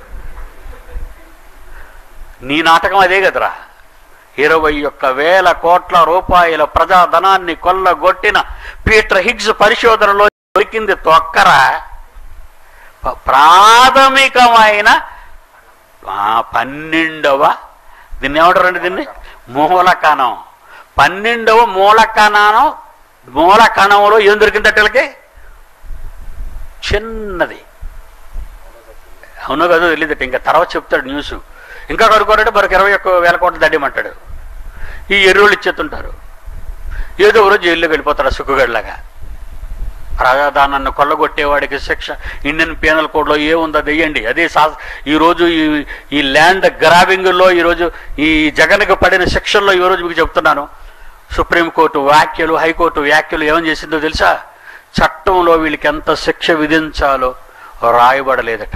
నీ నాటకం అదే కదరా ఇరవై ఒక్క వేల కోట్ల రూపాయల ప్రజాధనాన్ని కొల్లగొట్టిన పీటర్ హిగ్స్ పరిశోధనలో దొరికింది తొక్కరా ప- ప్రాథమికమైన ఆ పన్నెండవ దీన్ని ఏమంటారండి దీన్ని మూలకణం పన్నెండవ మూలకణం మూలకణంలో ఏం దొరికిందట వీళ్ళకి చిన్నది అవునో కాదో తెలియదట ఇంకా తర్వాత చెప్తాడు న్యూస్ ఇంకా కనుక్కోరంటే మరొక ఇరవై ఒక్క వేల కోట్లు దడ్డమంటాడు ఈ ఎర్రోళ్ళు ఇచ్చేస్తుంటారు ఏదో ఒక రోజు జైల్లోకి వెళ్ళిపోతాడు సుక్కుగడ్లాగా ప్రజాదానాన్ని కొల్లగొట్టేవాడికి శిక్ష ఇండియన్ పీనల్ కోడ్లో ఏముందో దెయ్యండి అదే సా ఈరోజు ఈ ఈ ల్యాండ్ గ్రాబింగ్లో ఈరోజు ఈ జగన్కి పడిన శిక్షల్లో ఈ రోజు మీకు చెప్తున్నాను సుప్రీంకోర్టు వ్యాఖ్యలు హైకోర్టు వ్యాఖ్యలు ఏమని చేసిందో తెలుసా చట్టంలో వీళ్ళకి ఎంత శిక్ష విధించాలో రాయబడలేదట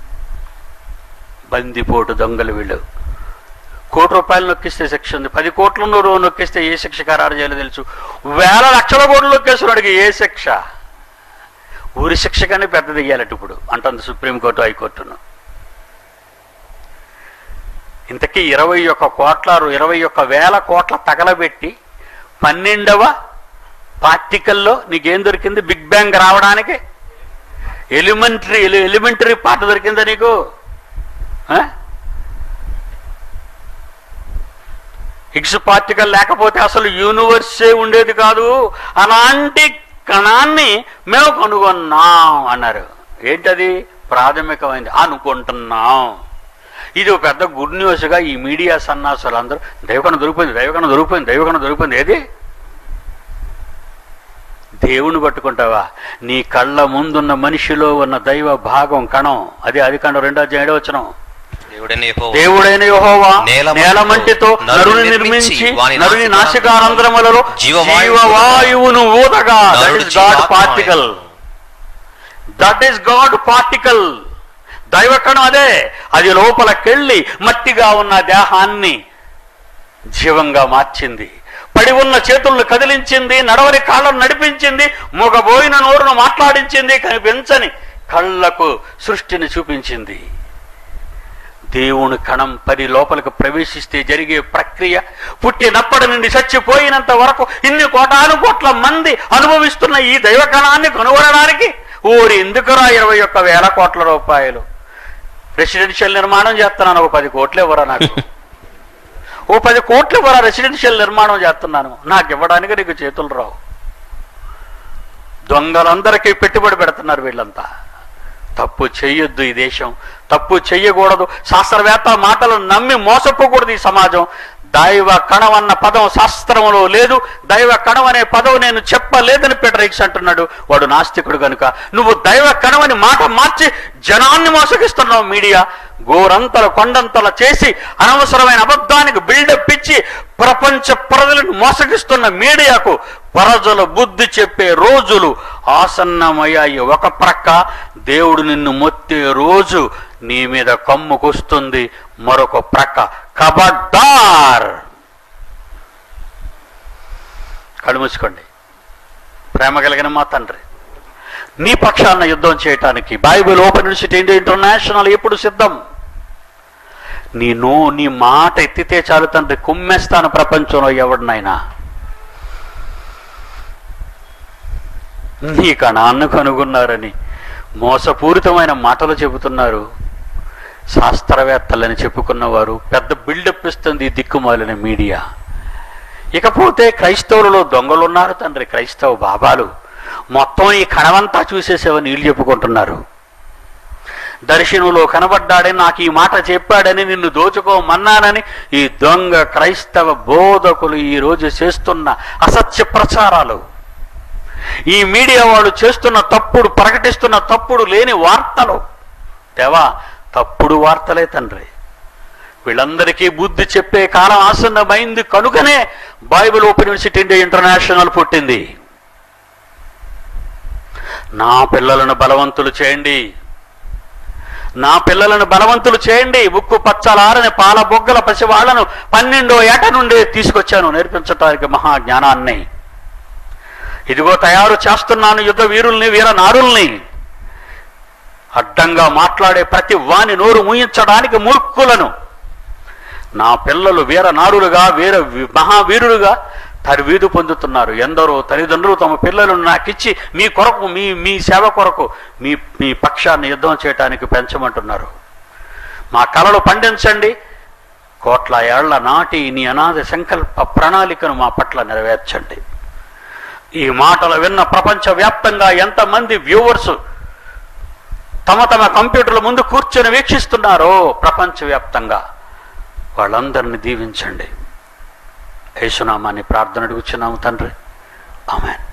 బందిపోటు దొంగలు వీళ్ళు కోటి రూపాయలు నొక్కిస్తే శిక్ష ఉంది పది కోట్ల నూరు నొక్కిస్తే ఏ శిక్ష ఖరారు చేయాలో తెలుసు వేల లక్షల కోట్లు నొక్కేస్తున్నాడికి ఏ శిక్ష ఊరి శిక్ష కానీ పెద్దది ఇయ్యాలట ఇప్పుడు అంటుంది సుప్రీంకోర్టు హైకోర్టును ఇంతకీ ఇరవై ఒక్క కోట్ల ఇరవై ఒక్క వేల కోట్ల తగలబెట్టి పన్నెండవ పార్టికల్లో నీకేం దొరికింది బిగ్ బ్యాంగ్ రావడానికి ఎలిమెంటరీ ఎలిమెంటరీ పార్ట్ దొరికిందా నీకు ఆ? హిగ్స్ పార్టికల్ లేకపోతే అసలు యూనివర్సే ఉండేది కాదు అలాంటి కణాన్ని మేము కనుగొన్నాం అన్నారు ఏంటది ప్రాథమికమైంది అనుకుంటున్నాం ఇది ఒక పెద్ద గుడ్ న్యూస్గా ఈ మీడియా సన్నాసులు అందరూ దైవకణ దొరికిపోయింది దైవకణ దొరికిపోయింది దైవకణ దొరికిపోయింది ఏది దేవుని పట్టుకుంటావా నీ కళ్ళ ముందున్న మనిషిలో ఉన్న దైవ భాగం కణం అదే అది కణం రెండో అధ్యాయం ఏడో వచనం దేవుడైన యెహోవా దేవుడైన యెహోవా నేల నేల మంటితో మంటితో నరుని నరుని నిర్మించి నిర్మించి వాని నరుని నాసికారంధ్రములలో నాసికారంధ్రములలో జీవవాయువు జీవవాయువును ఊదగా దట్ నరుడు ఇస్ గాడ్ జీవాత్మ particle that is God particle దైవకణం అదే అది లోపలికెళ్ళి మట్టిగా ఉన్న దేహాన్ని జీవంగా మార్చింది పడి ఉన్న చేతులను కదిలించింది నడవని కాళ్ళను నడిపించింది మూగబోయిన నోరును మాట్లాడించింది కనిపించని కళ్ళకు సృష్టిని చూపించింది దేవుని కణం పరి లోపలికి ప్రవేశిస్తే జరిగే ప్రక్రియ పుట్టినప్పటి నుండి చచ్చిపోయినంత వరకు ఇన్ని కోటాను కోట్ల మంది అనుభవిస్తున్న ఈ దైవ కణాన్ని కనుగొనడానికి ఊరి ఎందుకురా ఇరవై ఒక్క వేల కోట్ల రూపాయలు రెసిడెన్షియల్ నిర్మాణం చేస్తున్నాను ఒక పది కోట్లు ఇవ్వరా నాకు ఓ పది కోట్లు ఇవ్వరా రెసిడెన్షియల్ నిర్మాణం చేస్తున్నాను నాకు ఇవ్వడానికి నీకు చేతులు రావు దొంగలందరికీ పెట్టుబడి పెడుతున్నారు వీళ్ళంతా తప్పు చెయ్యొద్దు ఈ దేశం తప్పు చెయ్యకూడదు శాస్త్రవేత్త మాటలు నమ్మి మోసపోకూడదు ఈ సమాజం దైవ కణం అన్న పదం శాస్త్రములో లేదు దైవ కణం అనే పదం నేను చెప్పలేదని పీటర్ అంటున్నాడు వాడు నాస్తికుడు కనుక నువ్వు దైవ కణం అని మాట మార్చి జనాన్ని మోసగిస్తున్నావు మీడియా గోరంతల కొండంతల చేసి అనవసరమైన అబద్ధానికి బిల్డప్ ఇచ్చి ప్రపంచ ప్రజలను మోసగిస్తున్న మీడియాకు ప్రజల బుద్ధి చెప్పే రోజులు ఆసన్నమయ్యాయి ఒక ప్రక్క దేవుడు నిన్ను మొత్తే రోజు నీ మీద కమ్ముకొస్తుంది మరొక ప్రక్క కబడ్డార్ కళ్ళు మూసుకోండి ప్రేమ కలిగిన మా తండ్రి నీ పక్షాన యుద్ధం చేయటానికి Bible Open University India International ఎప్పుడు సిద్ధం నీ నో నీ మాట ఎత్తితే చాలు తండ్రి కుమ్మేస్తాను ప్రపంచంలో ఎవడినైనా నీ కణాన్ని కనుగొన్నారని మోసపూరితమైన మాటలు చెబుతున్నారు శాస్త్రవేత్తలని చెప్పుకున్నవారు పెద్ద బిల్డప్ ఇస్తుంది ఈ దిక్కుమాలిన మీడియా ఇకపోతే క్రైస్తవులలో దొంగలు ఉన్నారు తండ్రి క్రైస్తవ బాబాలు మొత్తం ఈ కణమంతా చూసేసేవని వీళ్ళు చెప్పుకుంటున్నారు దర్శనంలో కనబడ్డాడని నాకు ఈ మాట చెప్పాడని నిన్ను దోచుకోమన్నానని ఈ దొంగ క్రైస్తవ బోధకులు ఈ రోజు చేస్తున్న అసత్య ప్రచారాలు ఈ మీడియా వాళ్ళు చేస్తున్న తప్పుడు ప్రకటిస్తున్న తప్పుడు లేని వార్తలు దేవా తప్పుడు వార్తలే తండ్రి వీళ్ళందరికీ బుద్ధి చెప్పే కాలం ఆసన్నమైంది కనుకనే Bible Open University India International పుట్టింది నా పిల్లలను బలవంతులు చేయండి నా పిల్లలను బలవంతులు చేయండి ఉక్కు పచ్చలారని పాల బొగ్గల పసివాళ్లను పన్నెండో ఏట నుండి తీసుకొచ్చాను నేర్పించటానికి మహా జ్ఞానాన్ని ఇదిగో తయారు చేస్తున్నాను యుద్ధ వీరుల్ని వీర నారుల్ని అడ్డంగా మాట్లాడే ప్రతి వాని నోరు మూయించడానికి మూర్ఖులను నా పిల్లలు వీర నారులుగా వీర వి- మహావీరులుగా తరివీదు పొందుతున్నారు ఎందరో తల్లిదండ్రులు తమ పిల్లలను నాకిచ్చి మీ కొరకు మీ మీ సేవ కొరకు మీ మీ పక్షాన్ని యుద్ధం చేయటానికి పెంచమంటున్నారు మా కలలు పండించండి కోట్ల ఏళ్ల నాటి నీ అనాథ సంకల్ప ప్రణాళికను మా పట్ల నెరవేర్చండి ఈ మాటలు విన్న ప్రపంచవ్యాప్తంగా ఎంతమంది వ్యూవర్స్ తమ తమ కంప్యూటర్ల ముందు కూర్చొని వీక్షిస్తున్నారో ప్రపంచవ్యాప్తంగా వాళ్ళందరినీ దీవించండి యేసునామాన్ని ప్రార్థన అడుగుచున్నాము తండ్రి ఆమెన్